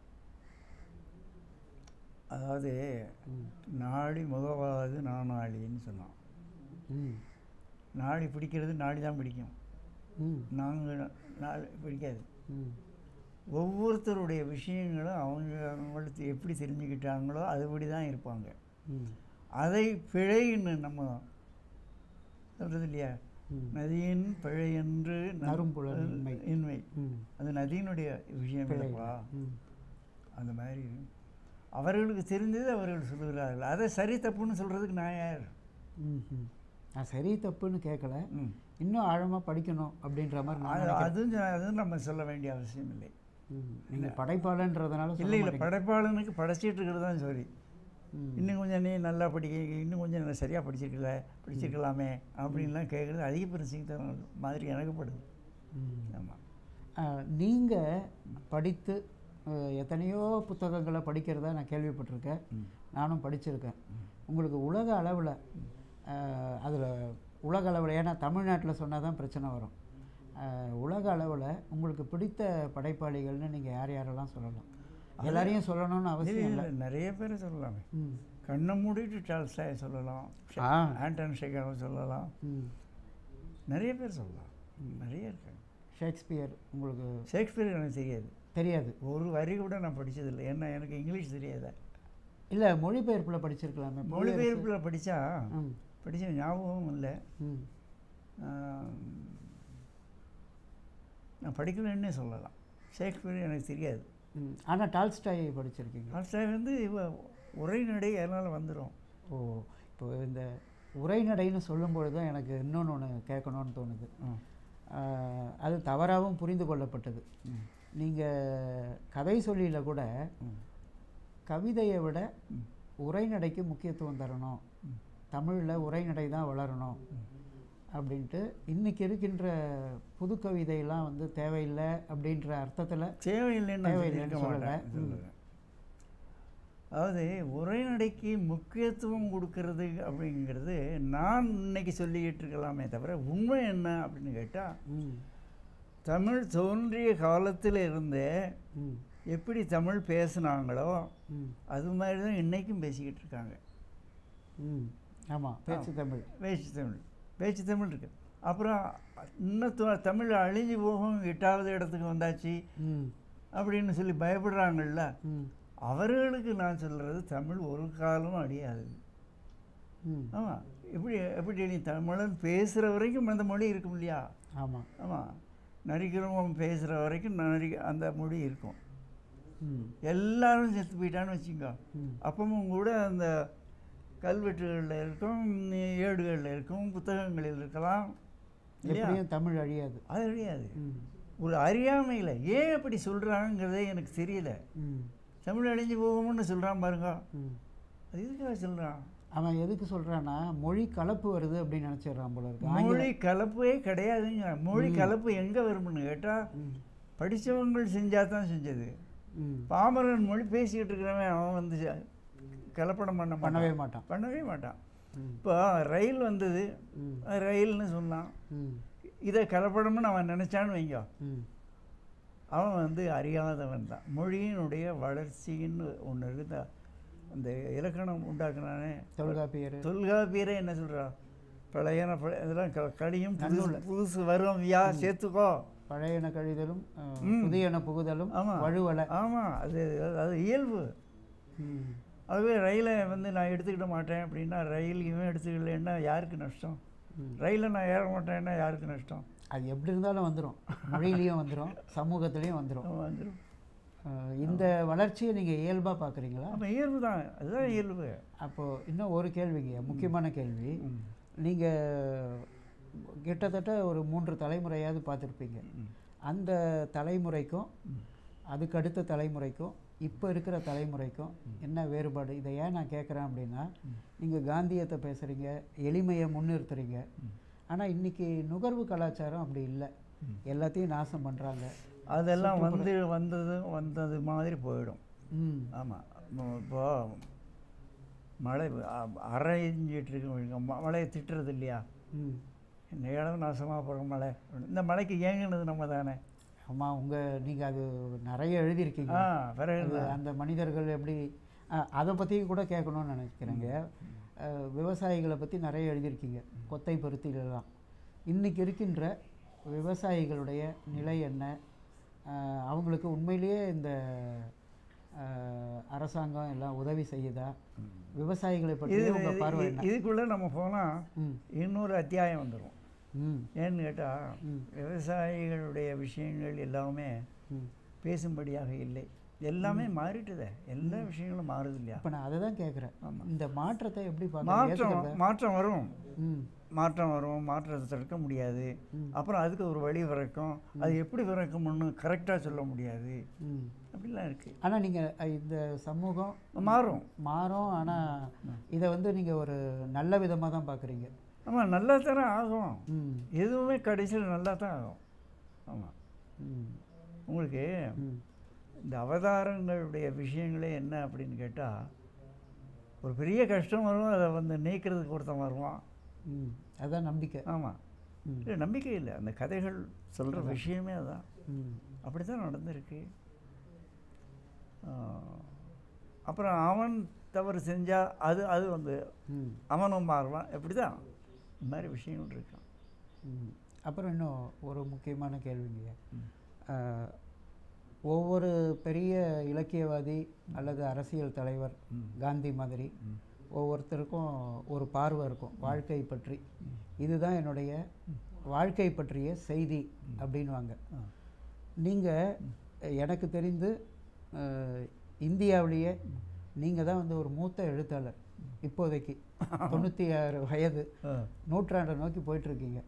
அதாவது ம் நாடி முகவாது நானாளின்னு சொன்னான் ம் நாடி பிடிக்கிறது நாடி தான் பிடிக்கும் ம் நாங்கள் நாள் பிடிக்காது ம் ஒவ்வொருத்தருடைய விஷயங்களும் அவங்க அவங்களுக்கு எப்படி தெரிஞ்சுக்கிட்டாங்களோ அதுபடி தான் இருப்பாங்க ம் அதை பிழைன்னு நம்ம சொல்கிறது இல்லையா ம். நதியின் பிழை என்று ந- நறும்புலன் இன்மை. இன்மை ம் அது நதியினுடைய விஷயம் பிழை. இல்லைப்பா ம் அந்த மாதிரி அவர்களுக்கு தெரிந்தது அவர்கள் சொல்லுகிறார்கள் அதை சரி தப்புன்னு சொல்கிறதுக்கு நான் யார் ம் ம் நான் சரி தப்புன்னு கேட்கல ம் இன்னும் ஆழமாக படிக்கணும் அப்படின்ற மாதிரி நான் அது- நினைக்கிறேன் அதுவும் சொ- அதுவும் நம்ம சொல்ல வேண்டிய அவசியம் இல்லை ம் நீங்கள் படைப்பாளன்றதுனால சொல்ல இல்லை இல்லை மாட்டீங்க. படைப்பாளனுக்கு படைச்சிட்டு இருக்கிறது தான் சரி ம் இன்னும் கொஞ்சம் நீ நல்லா படிக்க இன்னும் கொஞ்சம் நல்லா சரியாக படிச்சிருக்கல படிச்சிருக்கலாமே அப்படின்லாம் கேட்குறது அதிக பிரசிங்க மாதிரி எனக்கு படுது ம் ஆமாம் நீங்கள் படித்து அஹ், எத்தனையோ புத்தகங்களை படிக்கிறதா நான் கேள்விப்பட்டிருக்கேன் நானும் படிச்சிருக்கேன் உங்களுக்கு உலக அளவில் அதில் உலக அளவில் ஏன்னா தமிழ்நாட்டில் சொன்னால் தான் பிரச்சனை வரும் அஹ், உலக அளவில் உங்களுக்கு பிடித்த படைப்பாளிகள்னு நீங்கள் யார் யாரெல்லாம் சொல்லலாம் எல்லாரையும் சொல்லணும்னு அவசியம் இல்லை நிறைய பேர் சொல்லலாமே ம் கண்ணை மூடிட்டு டால்ஸ்டாய் சொல்லலாம் ஆ. ஆண்டன் ஷேகாவை சொல்லலாம் ம் நிறைய பேர் சொல்லலாம் நிறைய இருக்காங்க ஷேக்ஸ்பியர் உங்களுக்கு ஷேக்ஸ்பியர் எனக்கு தெரியாது தெரியாது ஒரு வரி கூட நான் படிச்சதில்லை ஏன்னா எனக்கு இங்கிலீஷ் தெரியாத இல்லை மொழிபெயர்ப்பில் படிச்சிருக்கலாமே மொழிபெயர்ப்பில் படித்தா ம் படித்த ஞாபகமும் இல்லை ம் ஆம், நான் படிக்கலன்னே சொல்லலாம் ஷேக்ஸ்பியர் எனக்கு தெரியாது ம் ஆனால் டால்ஸ்டாய் படிச்சிருக்கீங்க டால்ஸ்டாய் வந்து இவ உரைநடை அதனால் வந்துடும் ஓ இப்போ இந்த உரைநடைன்னு சொல்லும்பொழுது தான் எனக்கு இன்னொன்று ஒன்று கேட்கணும்னு தோணுது ஆஹ், அது தவறாகவும் புரிந்து கொள்ளப்பட்டது நீங்கள் கதை சொல்லியில் கூட கவிதையை விட உரைநடைக்கு முக்கியத்துவம் தரணும் தமிழில் உரைநடை தான் வளரணும் அப்படின்ட்டு இன்னைக்கு இருக்கின்ற புது கவிதையெல்லாம் வந்து தேவையில்லை அப்படின்ற அர்த்தத்தில் தேவையில்லைன்னு நான் தேவையில்லைன்னு சொல்லியிருக்க சொல்லலை. மாட்டேன் சொல்லுவேன் அதாவது உரைநடைக்கு முக்கியத்துவம் கொடுக்கறது அப்படிங்கிறது நான் இன்னைக்கு சொல்லிக்கிட்டு இருக்கலாமே தவிர உண்மை என்ன அப்படின்னு கேட்டால் ம் தமிழ் தோன்றிய காலத்தில் இருந்தே ம் எப்படி தமிழ் பேசுனாங்களோ ம் அது மாதிரி தான் இன்றைக்கும் பேசிக்கிட்டு இருக்காங்க ம் ஆமாம் பேச்சு தமிழ் பேச்சு தமிழ் பேச்சு தமிழ் இருக்கு அப்புறம் இன்னும் தொ- தமிழ் அழிஞ்சு போகும் எட்டாவது இடத்துக்கு வந்தாச்சு ம் அப்படின்னு சொல்லி பயப்படுறாங்கள்ல ம் அவர்களுக்கு நான் சொல்கிறது தமிழ் ஒரு காலம் அழியாது ம் ஆமாம் எப்படி எப்படி நீ தமிழன் பேசுகிற வரைக்கும் அந்த மொழி இருக்கும் இல்லையா ஆமாம் ஆமாம் நரிக்கிறவன் பேசுகிற வரைக்கும் நரி அந்த மொழி இருக்கும் ம் எல்லாரும் செத்து போயிட்டான்னு வச்சுக்கோ ம் அப்பவும் கூட அந்த கல்வெட்டுகளில் இருக்கும் ஏடுகளில் இருக்கும் புத்தகங்களில் இருக்கலாம் இல்லையா எப்படியும் தமிழ் அழியாது அது கிடையாது ம் ஒரு அறியாமையில் ஏன் அப்படி சொல்கிறாங்கிறதே எனக்கு தெரியல ம் தமிழ் அழிஞ்சு போகும்னு சொல்கிறான் பாருங்க ம் அது எதுக்காக சொல்கிறான் அவன் எதுக்கு சொல்கிறான்னா மொழி கலப்பு வருது அப்படின்னு நினச்சிடுறான் போல இருக்கு ஆங்கில- மொழி கலப்பே கிடையாதுங்க மொழி கலப்பு எங்கே வரும்னு கேட்டால் ம் படித்தவங்கள் செஞ்சால் தான் செஞ்சது ம் பாமரன் மொழி பேசிக்கிட்டு இருக்கிறவன் அவன் வந்து ச- கலப்படம் பண்ண பண்ணவே மாட்டான் மாட்டான் பண்ணவே மாட்டான் ம் இப்போ ரயில் வந்தது ம் ரயில்னு சொன்னான் ம் இதை கலப்படம்னு அவன் நினச்சான்னு வைங்க ம் அவன் வந்து அறியாதவன் தான் மொழியினுடைய வளர்ச்சின்னு ஒன்று இருக்குதா அந்த இலக்கணம் உண்டாக்குனானே தொல்காப்பியர் தொல்காப்பியரே என்ன சொல்கிறான் பழையன பழைய இதெல்லாம் க- கடியும் புதுசு புதுசு வரும் வியா சேர்த்துக்கோ பழையன கழிதலும் அஹ், ம். புதியன புகுதலும் ஆமாம் வழுவலை ஆமாம் அது அது இயல்பு ம் அதுவே ரயிலை வந்து நான் எடுத்துக்கிட மாட்டேன் அப்படின்னா ரயில் இவன் எடுத்துக்கலன்னா யாருக்கு நஷ்டம் ம். ரயிலில் நான் ஏற மாட்டேன்னா யாருக்கு நஷ்டம் அது எப்படி இருந்தாலும் வந்துடும் மொழியிலையும் வந்துடும் சமூகத்துலேயும் வந்துடும் அவன் வந்துடும் இந்த வளர்ச்சியை நீங்கள் இயல்பாக பார்க்குறீங்களா அப்போ இயல்பு தான் அதுதான் இயல்பு அப்போது இன்னும் ஒரு கேள்விங்க முக்கியமான கேள்வி ம். நீங்கள் கிட்டத்தட்ட ஒரு மூன்று தலைமுறையாவது பார்த்துருப்பீங்க அந்த தலைமுறைக்கும் அதுக்கு அடுத்த தலைமுறைக்கும் இப்போ இருக்கிற தலைமுறைக்கும் என்ன வேறுபாடு இதை ஏன் நான் கேட்குறேன் அப்படின்னா நீங்கள் காந்தியத்தை பேசுகிறீங்க எளிமையை முன்னிறுத்துறீங்க ஆனால் இன்றைக்கி நுகர்வு கலாச்சாரம் அப்படி இல்லை எல்லாத்தையும் நாசம் பண்ணுறாங்க அதெல்லாம் வந்து வந்தது வந்தது மாதிரி போயிடும் ம் ஆமாம் இப்போ மழை அ- அரைஞ்சிட்டு இருக்கு மழையை திட்டுறது இல்லையா ம் இந்த இடம் நாசமாக போகிற மலை இந்த மலைக்கு ஏங்குனது நம்ம தானே ஆமாம் உங்கள் நீங்கள் அது நிறைய எழுதியிருக்கீங்க ஆ பிறகு அது அந்த மனிதர்கள் எப்படி அஹ், அதை பற்றி கூட கேட்கணும்னு நினைக்கிறேங்க அஹ், விவசாயிகளை பற்றி நிறைய எழுதியிருக்கீங்க கொத்தை பருத்திலெல்லாம் இன்றைக்கி இருக்கின்ற விவசாயிகளுடைய நிலை என்ன அஹ், அவங்களுக்கு உண்மையிலேயே இந்த அஹ், அரசாங்கம் எல்லாம் உதவி செய்யுதா விவசாயிகளை இது பற்றி உங்கள் பார்வை இது- என்ன இதுக்குள்ளே நம்ம போனால் ம் இன்னொரு அத்தியாயம் வந்துடும் ம் ஏன்னு கேட்டால் ம். விவசாயிகளுடைய விஷயங்கள் எல்லாமே ம் பேசும்படியாக இல்லை எல்லாமே மாறிட்டுதே எல்லா விஷயங்களும் மாறுது இல்லையா இப்போ நான் அதை தான் கேட்குறேன் ஆமா. இந்த மாற்றத்தை எப்படி மாற்றம் பார்க்குறீங்க மாற்றம் வரும் ம் மாற்றம் வரும் மாற்றத்தை தடுக்க முடியாது ம். அப்புறம் அதுக்கு ஒரு வழி பிறக்கும் அது எப்படி பிறக்கும்னு கரெக்டாக சொல்ல முடியாது ம் அப்படிலாம் இருக்குது ஆனால் நீங்கள் இந்த சமூகம் மாறும் மாறும் ஆனால் இதை வந்து நீங்கள் ஒரு நல்ல விதமாக தான் பார்க்குறீங்க ஆமாம் நல்லா தானே ஆகும் ம் எதுவுமே கடைசியில் நல்லா தான் ஆகும் ஆமாம் ம் உங்களுக்கு ம் இந்த அவதாரங்களுடைய விஷயங்களே என்ன அப்படின்னு கேட்டால் ஒரு பெரிய கஷ்டம் வரும் அதை வந்து நீக்கிறதுக்கு ஒருத்தன் வருவான் ம் அதுதான் நம்பிக்கை ஆமாம் ம் இல்லை நம்பிக்கை இல்லை அந்த கதைகள் சொல்கிற விஷயமே அதான் ம் அப்படி தான் நடந்திருக்கு ஆ, அப்புறம் அவன் தவறு செஞ்சால் அது அது வந்து ம் அவனும் மாறுவான் இப்படி தான் இந்த மாதிரி விஷயங்கள் இருக்கான் ம். அப்புறம் இன்னும் ஒரு முக்கியமான கேள்விங்க அஹ், ஒவ்வொரு பெரிய இலக்கியவாதி அல்லது அரசியல் தலைவர் காந்தி மாதிரி ஒவ்வொருத்தருக்கும் ஒரு பார்வை இருக்கும் வாழ்க்கை பற்றி இதுதான் என்னுடைய வாழ்க்கை பற்றிய செய்தி அப்படின்வாங்க நீங்கள் எனக்கு தெரிந்து அஹ், இந்தியாவிலேயே நீங்கள் தான் வந்து ஒரு மூத்த எழுத்தாளர் இப்போதைக்கு தொண்ணூற்றி ஆறு வயது நூற்றாண்டை நோக்கி போயிட்டுருக்கீங்க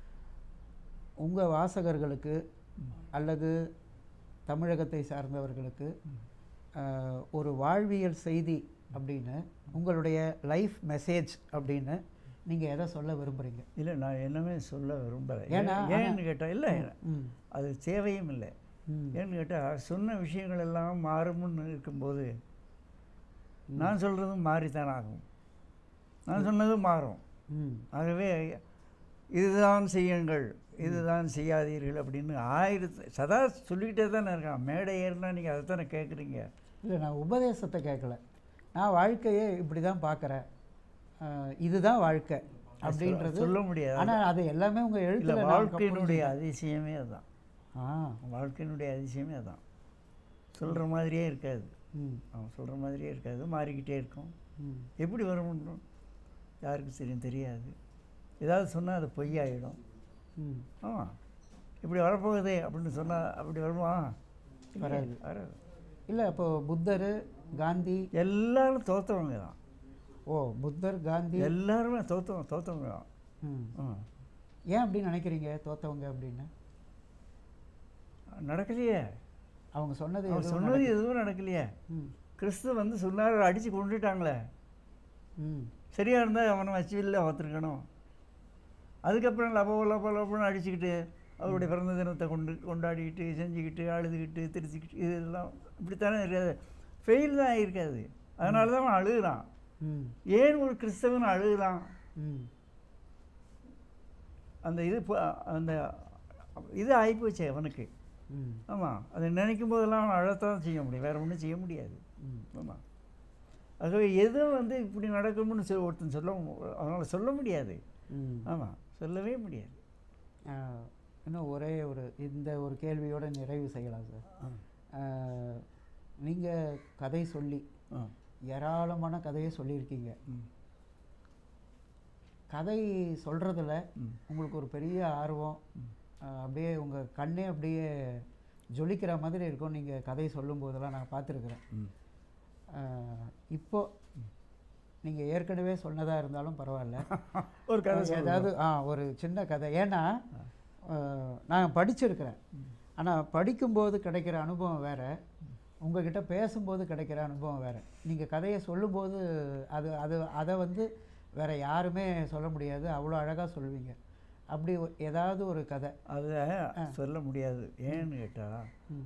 உங்கள் வாசகர்களுக்கு அல்லது தமிழகத்தை சார்ந்தவர்களுக்கு அஹ், ஒரு வாழ்வியல் செய்தி அப்படின்னு உங்களுடைய லைஃப் மெசேஜ் அப்படின்னு நீங்கள் எதை சொல்ல விரும்புகிறீங்க இல்லை நான் என்னமே சொல்ல விரும்பலை ஏன்னா, ஏன் ஏன்னு கேட்டால் இல்லை ம் அது தேவையும் இல்லை ம் ஏன்னு கேட்டால் சொன்ன விஷயங்கள் எல்லாம் மாறும்னு இருக்கும்போது நான் சொல்கிறதும் மாறித்தான் ஆகும் நான் சொன்னதும் மாறும் ம் ஆகவே இதுதான் செய்யுங்கள் இதுதான் செய்யாதீர்கள் அப்படின்னு ஆயிரத்து சதா சொல்லிக்கிட்டே தானே இருக்கான் மேடை ஏறினா நீங்கள் அதை தானே கேட்குறீங்க இல்லை நான் உபதேசத்தை கேட்கல நான் வாழ்க்கையை இப்படி தான் பார்க்குறேன் இதுதான் வாழ்க்கை அப்படின்றது சொல்ல முடியாது ஆனால் அது எல்லாமே உங்கள் இல்லை எழுத்துல நான் வாழ்க்கையினுடைய அதிசயமே அதுதான் ஆ வாழ்க்கையினுடைய அதிசயமே அதான் சொல்கிற மாதிரியே இருக்காது ம் அவன் சொல்கிற மாதிரியே இருக்காது மாறிக்கிட்டே இருக்கும் ம் எப்படி வரும்னு யாருக்கும் தெரியும் தெரியாது ஏதாவது சொன்னால் அது பொய்யாயிடும் ம் ஆமாம் இப்படி வரப்போகுதே அப்படின்னு சொன்னால் அப்படி வருவான் இல்லையே, வராது. வராது இல்லை அப்போ புத்தர் காந்தி எல்லாரும் தோத்தவங்க தான் ஓ புத்தர் காந்தி எல்லாருமே தோத்தவங்க தோத்தவங்க தான் ம் ம். ஏன் அப்படி நினைக்கிறீங்க தோத்தவங்க அப்படின்னு நடக்கலையே அவங்க சொன்னது அவன் எதுவும் சொன்னது நடக்க- எதுவும் நடக்கலையே ம் கிறிஸ்து வந்து சொன்னார் அடித்து கொண்டுட்டாங்களே ம் சரியாக இருந்தால் அவனை வச்சு இல்லை பார்த்துருக்கணும் அதுக்கப்புறம் லபோ லபோ லபோன்னு அடிச்சுக்கிட்டு அவருடைய பிறந்த தினத்தை கொண்டு கொண்டாடிக்கிட்டு செஞ்சுக்கிட்டு அழுதுகிட்டு திருச்சிக்கிட்டு இதெல்லாம் இப்படித்தானே இருக்காது ஃபெயில் தான் ஆகிருக்காது அதனால தான் அவன் அழுகுறான் ம் ஏன் ஒரு கிறிஸ்தவன் அழுகுறான் ம் அந்த இது போ- அந்த இது ஆகிப்போச்சு அவனுக்கு ம் ஆமாம் அதை நினைக்கும் போதெல்லாம் அவன் அழத்தான் செய்ய முடியும் வேறு ஒன்றும் செய்ய முடியாது ம் ஆமாம் ஆகவே எதுவும் வந்து இப்படி நடக்கும்னு சொல் ஒருத்தன் சொல்ல அவனால் சொல்ல முடியாது ம் ஆமாம் சொல்லவே முடியாது ஆ, இன்னும் ஒரே ஒரு இந்த ஒரு கேள்வியோட நிறைவு செய்யலாம் சார் நீங்கள் கதை சொல்லி ஆ ஏராளமான கதையை சொல்லியிருக்கீங்க ம் கதை சொல்கிறதுல ம். இப்போ உங்களுக்கு ஒரு பெரிய ஆர்வம் ஆ, அப்படியே உங்கள் கண்ணே அப்படியே ஜொலிக்கிற மாதிரி இருக்கும் நீங்கள் கதை சொல்லும் போதெல்லாம் நான் பார்த்துருக்குறேன் ம் இப்போ நீங்கள் ஏற்கனவே சொன்னதாக இருந்தாலும் பரவாயில்ல ஒரு கதை சொல்லுங்க. ஏதாவது ஆ ஒரு சின்ன கதை ஏன்னா அஹ், நான் படிச்சிருக்கிறேன் ஆனால் படிக்கும்போது கிடைக்கிற அனுபவம் வேறு உங்ககிட்ட பேசும்போது கிடைக்கிற அனுபவம் வேறு நீங்கள் கதையை சொல்லும்போது அது அது அதை வந்து வேறு யாருமே சொல்ல முடியாது அவ்வளோ அழகாக சொல்லுவீங்க அப்படி ஒ- ஏதாவது ஒரு கதை அதை சொல்ல முடியாது ஏன்னு கேட்டால் ம்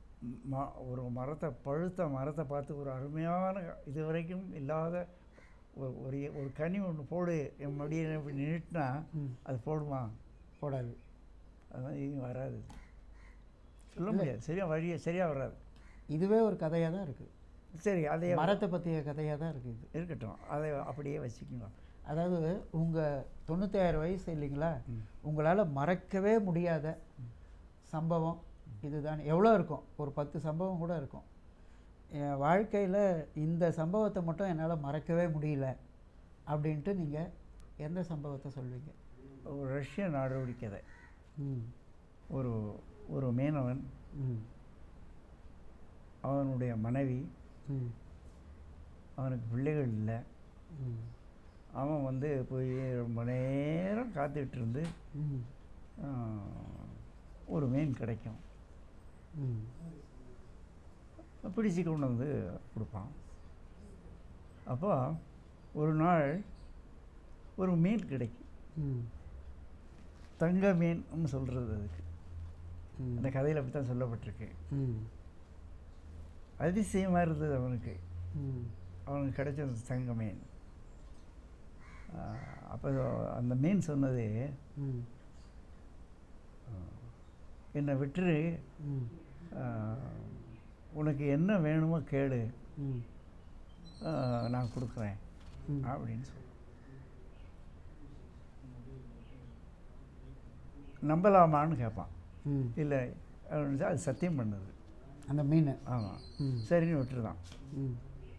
ம ஒரு மரத்தை பழுத்த மரத்தை பார்த்து ஒரு அருமையான இது வரைக்கும் இல்லாத ஒரு ஒரு ஒரு கனி ஒன்று போடு என் மடியில் இப்படி நின்றுட்டுனா ம். அது போடுமா போடாது அதெல்லாம் எதுவும் வராது சொல்ல முடியாது சரியாக வழிய சரியாக வராது இதுவே ஒரு கதையாக தான் இருக்குது சரி அதே மரத்தை பற்றிய கதையாக தான் இருக்குது இது இருக்கட்டும் அதை அப்படியே வச்சுக்கலாம் அதாவது உங்கள் தொண்ணூத்தாயிரம் வயசு இல்லைங்களா உங்களால் மறக்கவே முடியாத சம்பவம் இதுதான் எவ்வளோ இருக்கும் ஒரு பத்து சம்பவம் கூட இருக்கும் என் வாழ்க்கையில் இந்த சம்பவத்தை மட்டும் என்னால் மறக்கவே முடியல அப்படின்ட்டு நீங்கள் எந்த சம்பவத்தை சொல்வீங்க ஒரு ரஷ்ய நாடோடி கதை ம் ஒரு ஒரு மீனவன் ம் அவனுடைய மனைவி ம் அவனுக்கு பிள்ளைகள் இல்லை ம் அவன் வந்து போய் ரொம்ப நேரம் காத்துக்கிட்டு இருந்து ம் ஆ, ஒரு மீன் கிடைக்கும் ம் பிடிச்சி கொண்டு வந்து கொடுப்பான் அப்போ ஒரு நாள் ஒரு மீன் கிடைக்கும் ம் தங்க மீன்னு சொல்கிறது அதுக்கு ம் அந்த கதையில் அப்படி தான் சொல்லப்பட்டிருக்கு ம் அதிசயமாக இருந்தது அவனுக்கு ம் அவனுக்கு கிடைச்ச தங்க மீன் அப்போ அந்த மீன் சொன்னது ம் என்னை விட்டுரு ம் ஆ, உனக்கு என்ன வேணுமோ கேளு ம் ஆ, நான் கொடுக்குறேன் ம். அப்படின்னு சொல்லி நம்பலாமான்னு கேட்பான் ம் இல்லை அப்படின்னு சொல்லி அது சத்தியம் பண்ணுது அந்த மீன் ஆமாம் ம் சரின்னு விட்டுருதான் ம்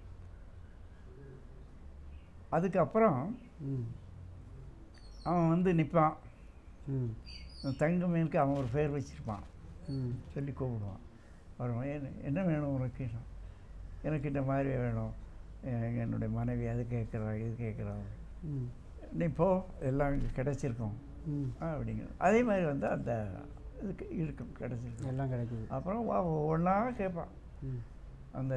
அதுக்கப்புறம் ம் அவன் வந்து நிற்பான் ம் தங்க மீனுக்கு அவன் ஒரு பேர் வச்சுருப்பான் ம் சொல்லி கூப்பிடுவான் வருவான் என்ன என்ன வேணும் உனக்கு எனக்கு இந்த மாதிரி வேணும் எ- என்னுடைய மனைவி அது கேட்குறா இது கேட்குறா ம் நீ போ எல்லாம் இங்கே கிடச்சிருக்கும் ம் அப்படிங்கிற அதே மாதிரி வந்து அந்த இதுக்கு இருக்கும் கிடச்சிருக்கும் எல்லாம் கிடைக்குது அப்புறம் வா ஒவ்வொன்றா கேட்பான் ம் அந்த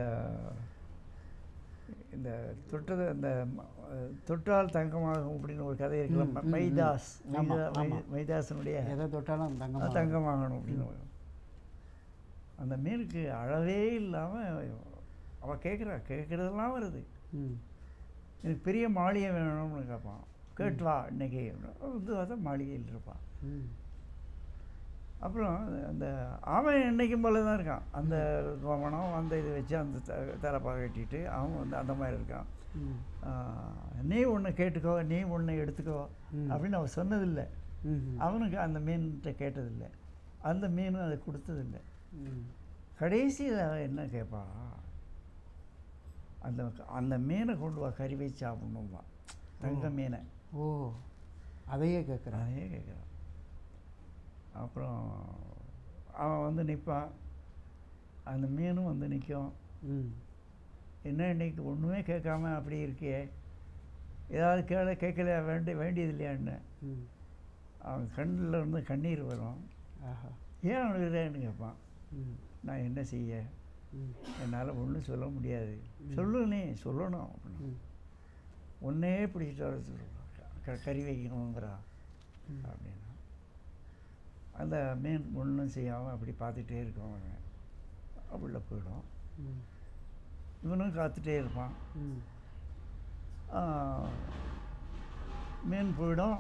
இந்த தொட்டது அந்த ம- அஹ் தொட்டால் தங்கமாகும் அப்படின்னு ஒரு கதை இருக்குல்ல ம், ம- ம், ம். மைதாஸ் ஆமா, மைதா ஆமா. மை- மைதாசனுடைய எதை தொட்டாலும் தங்கம் அது தங்கமாகணும் அப்படின்னு வரும். அந்த மீனுக்கு அளவே இல்லாமல் அவள் கேட்குறா கேட்குறதெல்லாம் வருது ம் எனக்கு பெரிய மாளிகை வேணும்னு கேட்பான் கேட்டு வா இன்னைக்கு வந்து பார்த்தா மாளிகையில் இருப்பான் ம் அப்புறம் அந்த அவன் என்னைக்கும் போல தான் இருக்கான் அந்த கோமணம் அந்த இது வச்சு அந்த த- தலப்பா கட்டிட்டு அவன் வந்து அந்த மாதிரி இருக்கான் ம் ஆஹ், நீ ஒன்று கேட்டுக்கோ நீ ஒன்று எடுத்துக்கோ ம். அப்படின்னு அவன் சொன்னதில்லை ம் அவனுக்கு அந்த மீன்கிட்ட கேட்டதில்லை அந்த மீனும் அதை கொடுத்ததில்லை ம் கடைசியில் அவன் என்ன கேட்பா அந்த அந்த மீனை கொண்டு வா கறி வச்சு சாப்பிடணும்பா தங்க மீனை ஓ அதையே கேட்குறேன் அதையே கேட்குறான் அப்புறம் அவன் வந்து நிற்பான் அந்த மீனும் வந்து நிற்கும் ம் என்ன இன்னைக்கு ஒன்றுமே கேட்காம அப்படி இருக்கியே ஏதாவது கேள கேட்கல வேண்டி வேண்டியது இல்லையான்னு ம் அவன் கண்ணில் இருந்து கண்ணீர் வரும் ஆஹா ஏன் அழுகிறேன்னு கேட்பான் ம் நான் என்ன செய்ய ம் என்னால் ஒன்றும் சொல்ல முடியாது சொல்லு நீ சொல்லணும் அப்படின்னு ம் ஒன்னே பிடிச்சிட்டு வர சொல்லுவான். க கறி வைக்கணுங்கிறா ம். அப்படின்னா அந்த மீன் ஒன்றும் செய்யாமல் அப்படி பார்த்துட்டே இருக்கும் அவன் உள்ள போயிடும் ம் இவனும் காத்துட்டே இருப்பான் ம் ஆ, மீன் போயிடும்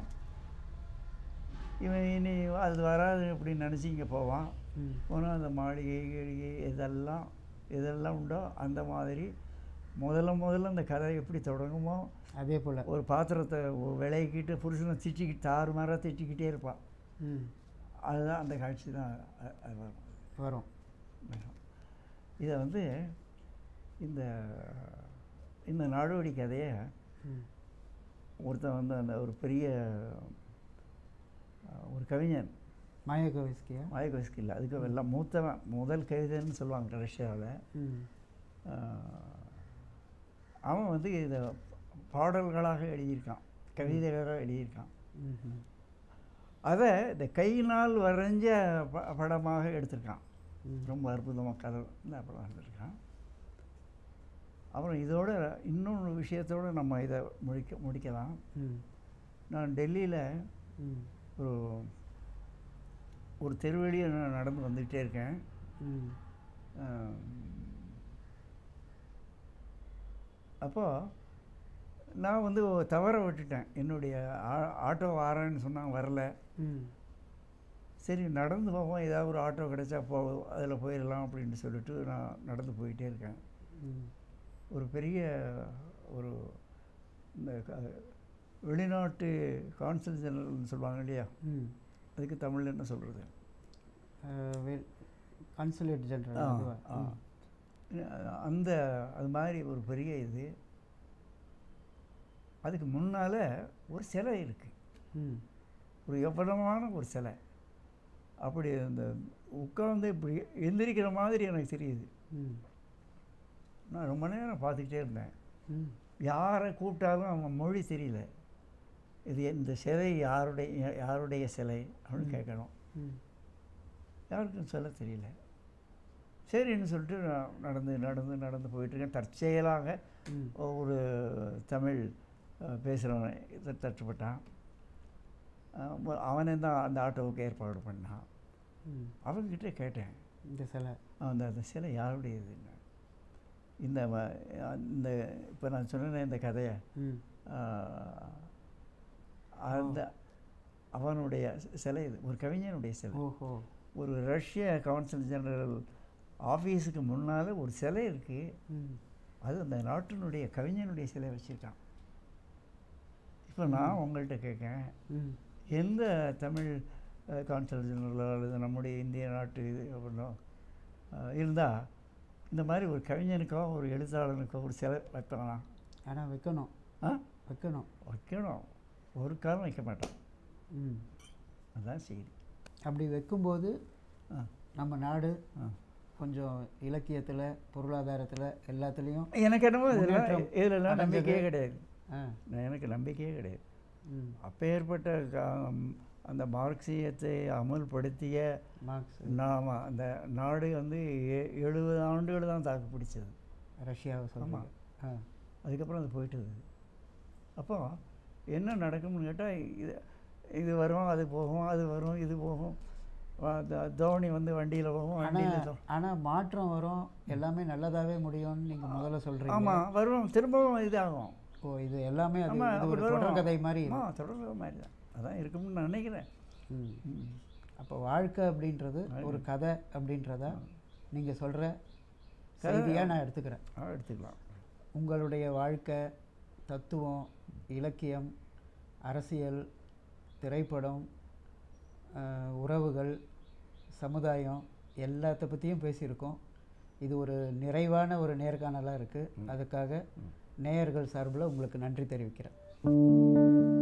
இவன் இனி அது வராது அப்படின்னு நினச்சி இங்கே போவான் ம் போனால் அந்த மாளிகை கிளிகை இதெல்லாம் இதெல்லாம் உண்டோ அந்த மாதிரி முதல்ல முதல்ல அந்த கதை எப்படி தொடங்குமோ அதே போல் ஒரு பாத்திரத்தை ஒ- விளையிக்கிட்டு புருஷனை திட்டிக்கிட்டு தாறு மாறாக திட்டிக்கிட்டே இருப்பான் ம் அதுதான் அந்த காட்சி தான் அ- அது வரும் வரும் வரும். இதை வந்து இந்த இந்த நாடோடி கதையை ம் ஒருத்தன் வந்து அந்த ஒரு பெரிய அஹ், ஒரு கவிஞன் மாயகோவிஸ்கியா மாயகோஸ்கி இல்லை அதுக்கு எல்லாம் மூத்தவன் முதல் கவிதைன்னு சொல்லுவாங்க ரஷ்யாவில் ம் அவன் வந்து இதை பாடல்களாக எழுதியிருக்கான் கவிதைகளாக எழுதியிருக்கான் ம் அதை இந்த கையினால் வரைஞ்ச ப படமாக எடுத்திருக்கான் ம் ரொம்ப அற்புதமாக கதை இந்த படம் எடுத்திருக்கான் அப்புறம் இதோட இன்னொரு விஷயத்தோடு நம்ம இதை முடிக்க முடிக்கலாம் ம் நான் டெல்லியில் ம் ஒரு ஒரு தெருவழியை நான் நடந்து வந்துக்கிட்டே இருக்கேன் ம் அப்போது நான் வந்து தவற விட்டுட்டேன் என்னுடைய ஆ- ஆட்டோ வாரேன்னு சொன்னாங்க வரல ம் சரி நடந்து போவோம் ஏதாவது ஒரு ஆட்டோ கிடைச்சா போ அதில் போயிடலாம் அப்படின்னு சொல்லிட்டு நான் நடந்து போயிட்டே இருக்கேன் ம் ஒரு பெரிய ஒரு இந்த க- வெளிநாட்டு கான்சல் ஜெனரல்னு சொல்லுவாங்க இல்லையா ம் அதுக்கு தமிழில் என்ன சொல்கிறது கான்சுலேட் ஜெனரல் அதுவா ம். அந்த அது மாதிரி ஒரு பெரிய இது அதுக்கு முன்னால் ஒரு சிலை இருக்குது ம் ஒரு எவ்வளவான ஒரு சிலை அப்படி அந்த உட்கார்ந்து இப்படி எந்திரிக்கிற மாதிரி எனக்கு தெரியுது ம் நான் ரொம்ப நேரம் பார்த்துக்கிட்டே இருந்தேன் ம் யாரை கூப்பிட்டாலும் அவங்க மொழி தெரியல இது இந்த சிலை யாருடைய யாருடைய சிலை அப்படின்னு கேட்கணும் ம் யாருக்கும் சொல்ல தெரியல சரின்னு சொல்லிட்டு நான் நடந்து நடந்து நடந்து போயிட்டுருக்கேன் தற்செயலாக ம் ஒரு தமிழ் அஹ், பேசுகிறவன் இதை தட்டுப்பட்டான் அஹ், மு- அவனே தான் அந்த ஆட்டோவுக்கு ஏற்பாடு பண்ணான் ம் அவங்ககிட்ட கேட்டேன் இந்த சிலை அந்த அந்த சிலை யாருடையதுன்னு இந்த வ- இந்த இப்போ நான் சொன்னேனே இந்த கதையை ம் ஆஹ், அந்த அவனுடைய சிலை இது ஒரு கவிஞனுடைய சிலை ஓஹோ ஒரு ரஷ்ய கவுன்சில் ஜெனரல் ஆஃபீஸுக்கு முன்னால் ஒரு சிலை இருக்குது ம் அது அந்த நாட்டினுடைய கவிஞனுடைய சிலை வச்சுருக்கான் இப்போ நான் உங்கள்கிட்ட கேட்கேன் ம் எந்த தமிழ் கான்சல் ஜெனரலோ அல்லது நம்முடைய இந்திய நாட்டு இது அப்படின்னோ இருந்தால் இந்த மாதிரி ஒரு கவிஞனுக்கோ ஒரு எழுத்தாளனுக்கோ ஒரு சிலை வைப்பானா ஆனால் வைக்கணும் ஆ வைக்கணும் வைக்கணும் ஒரு காலம் வைக்க மாட்டான் ம் அதுதான் செய்தி அப்படி வைக்கும்போது ஆ நம்ம நாடு ஆ கொஞ்சம் இலக்கியத்தில் பொருளாதாரத்தில் எல்லாத்துலேயும் எனக்கு என்னமோ இதெல்லாம் முன்னேற்றம் இதிலெல்லாம் அடைஞ்சது. நம்பிக்கையே கிடையாது ஆ நான் எனக்கு நம்பிக்கையே கிடையாது ம் அப்பேற்பட்ட கா- அந்த மார்க்சியத்தை அமுல்படுத்திய மார்க்ஸ் நாம அந்த நாடு வந்து எ- எழுபது ஆண்டுகள் தான் தாக்கு பிடிச்சது ரஷ்யாவை சொல்லுவாங்க ஆ அதுக்கப்புறம் அது போயிட்டது அப்போ என்ன நடக்கும்னு கேட்டால் இது இது வரும் அது போகும் அது வரும் இது போகும் வ- த- தோனி வந்து வண்டியில் போகும் வண்டியில் ஆனால் ஆனால் மாற்றம் வரும் எல்லாமே நல்லதாகவே முடியும்னு நீங்கள் முதல்ல சொல்கிறீங்க ஆமாம் வரும் திரும்பவும் இதாகும் ஓ இது எல்லாமே அது ஆமாம் இது ஒரு அப்படி வரும் தொடர்கதை மாதிரி இது. ஆமாம் தொடர்கதை மாதிரி தான் அதான் இருக்கும்னு நான் நினைக்கிறேன் ம் ம். அப்போ வாழ்க்கை அப்படின்றது ஒரு கதை அப்படின்றதா நீங்கள் சொல்கிற செய்தியாக நான் எடுத்துக்கிறேன் ஆ, எடுத்துக்கலாம் உங்களுடைய வாழ்க்கை தத்துவம் இலக்கியம் அரசியல் திரைப்படம் அஹ், உறவுகள் சமுதாயம் எல்லாத்த பற்றியும் பேசியிருக்கோம் இது ஒரு நிறைவான ஒரு நேர்காணலாக இருக்குது அதுக்காக நேயர்கள் சார்பில் உங்களுக்கு நன்றி தெரிவிக்கிறேன்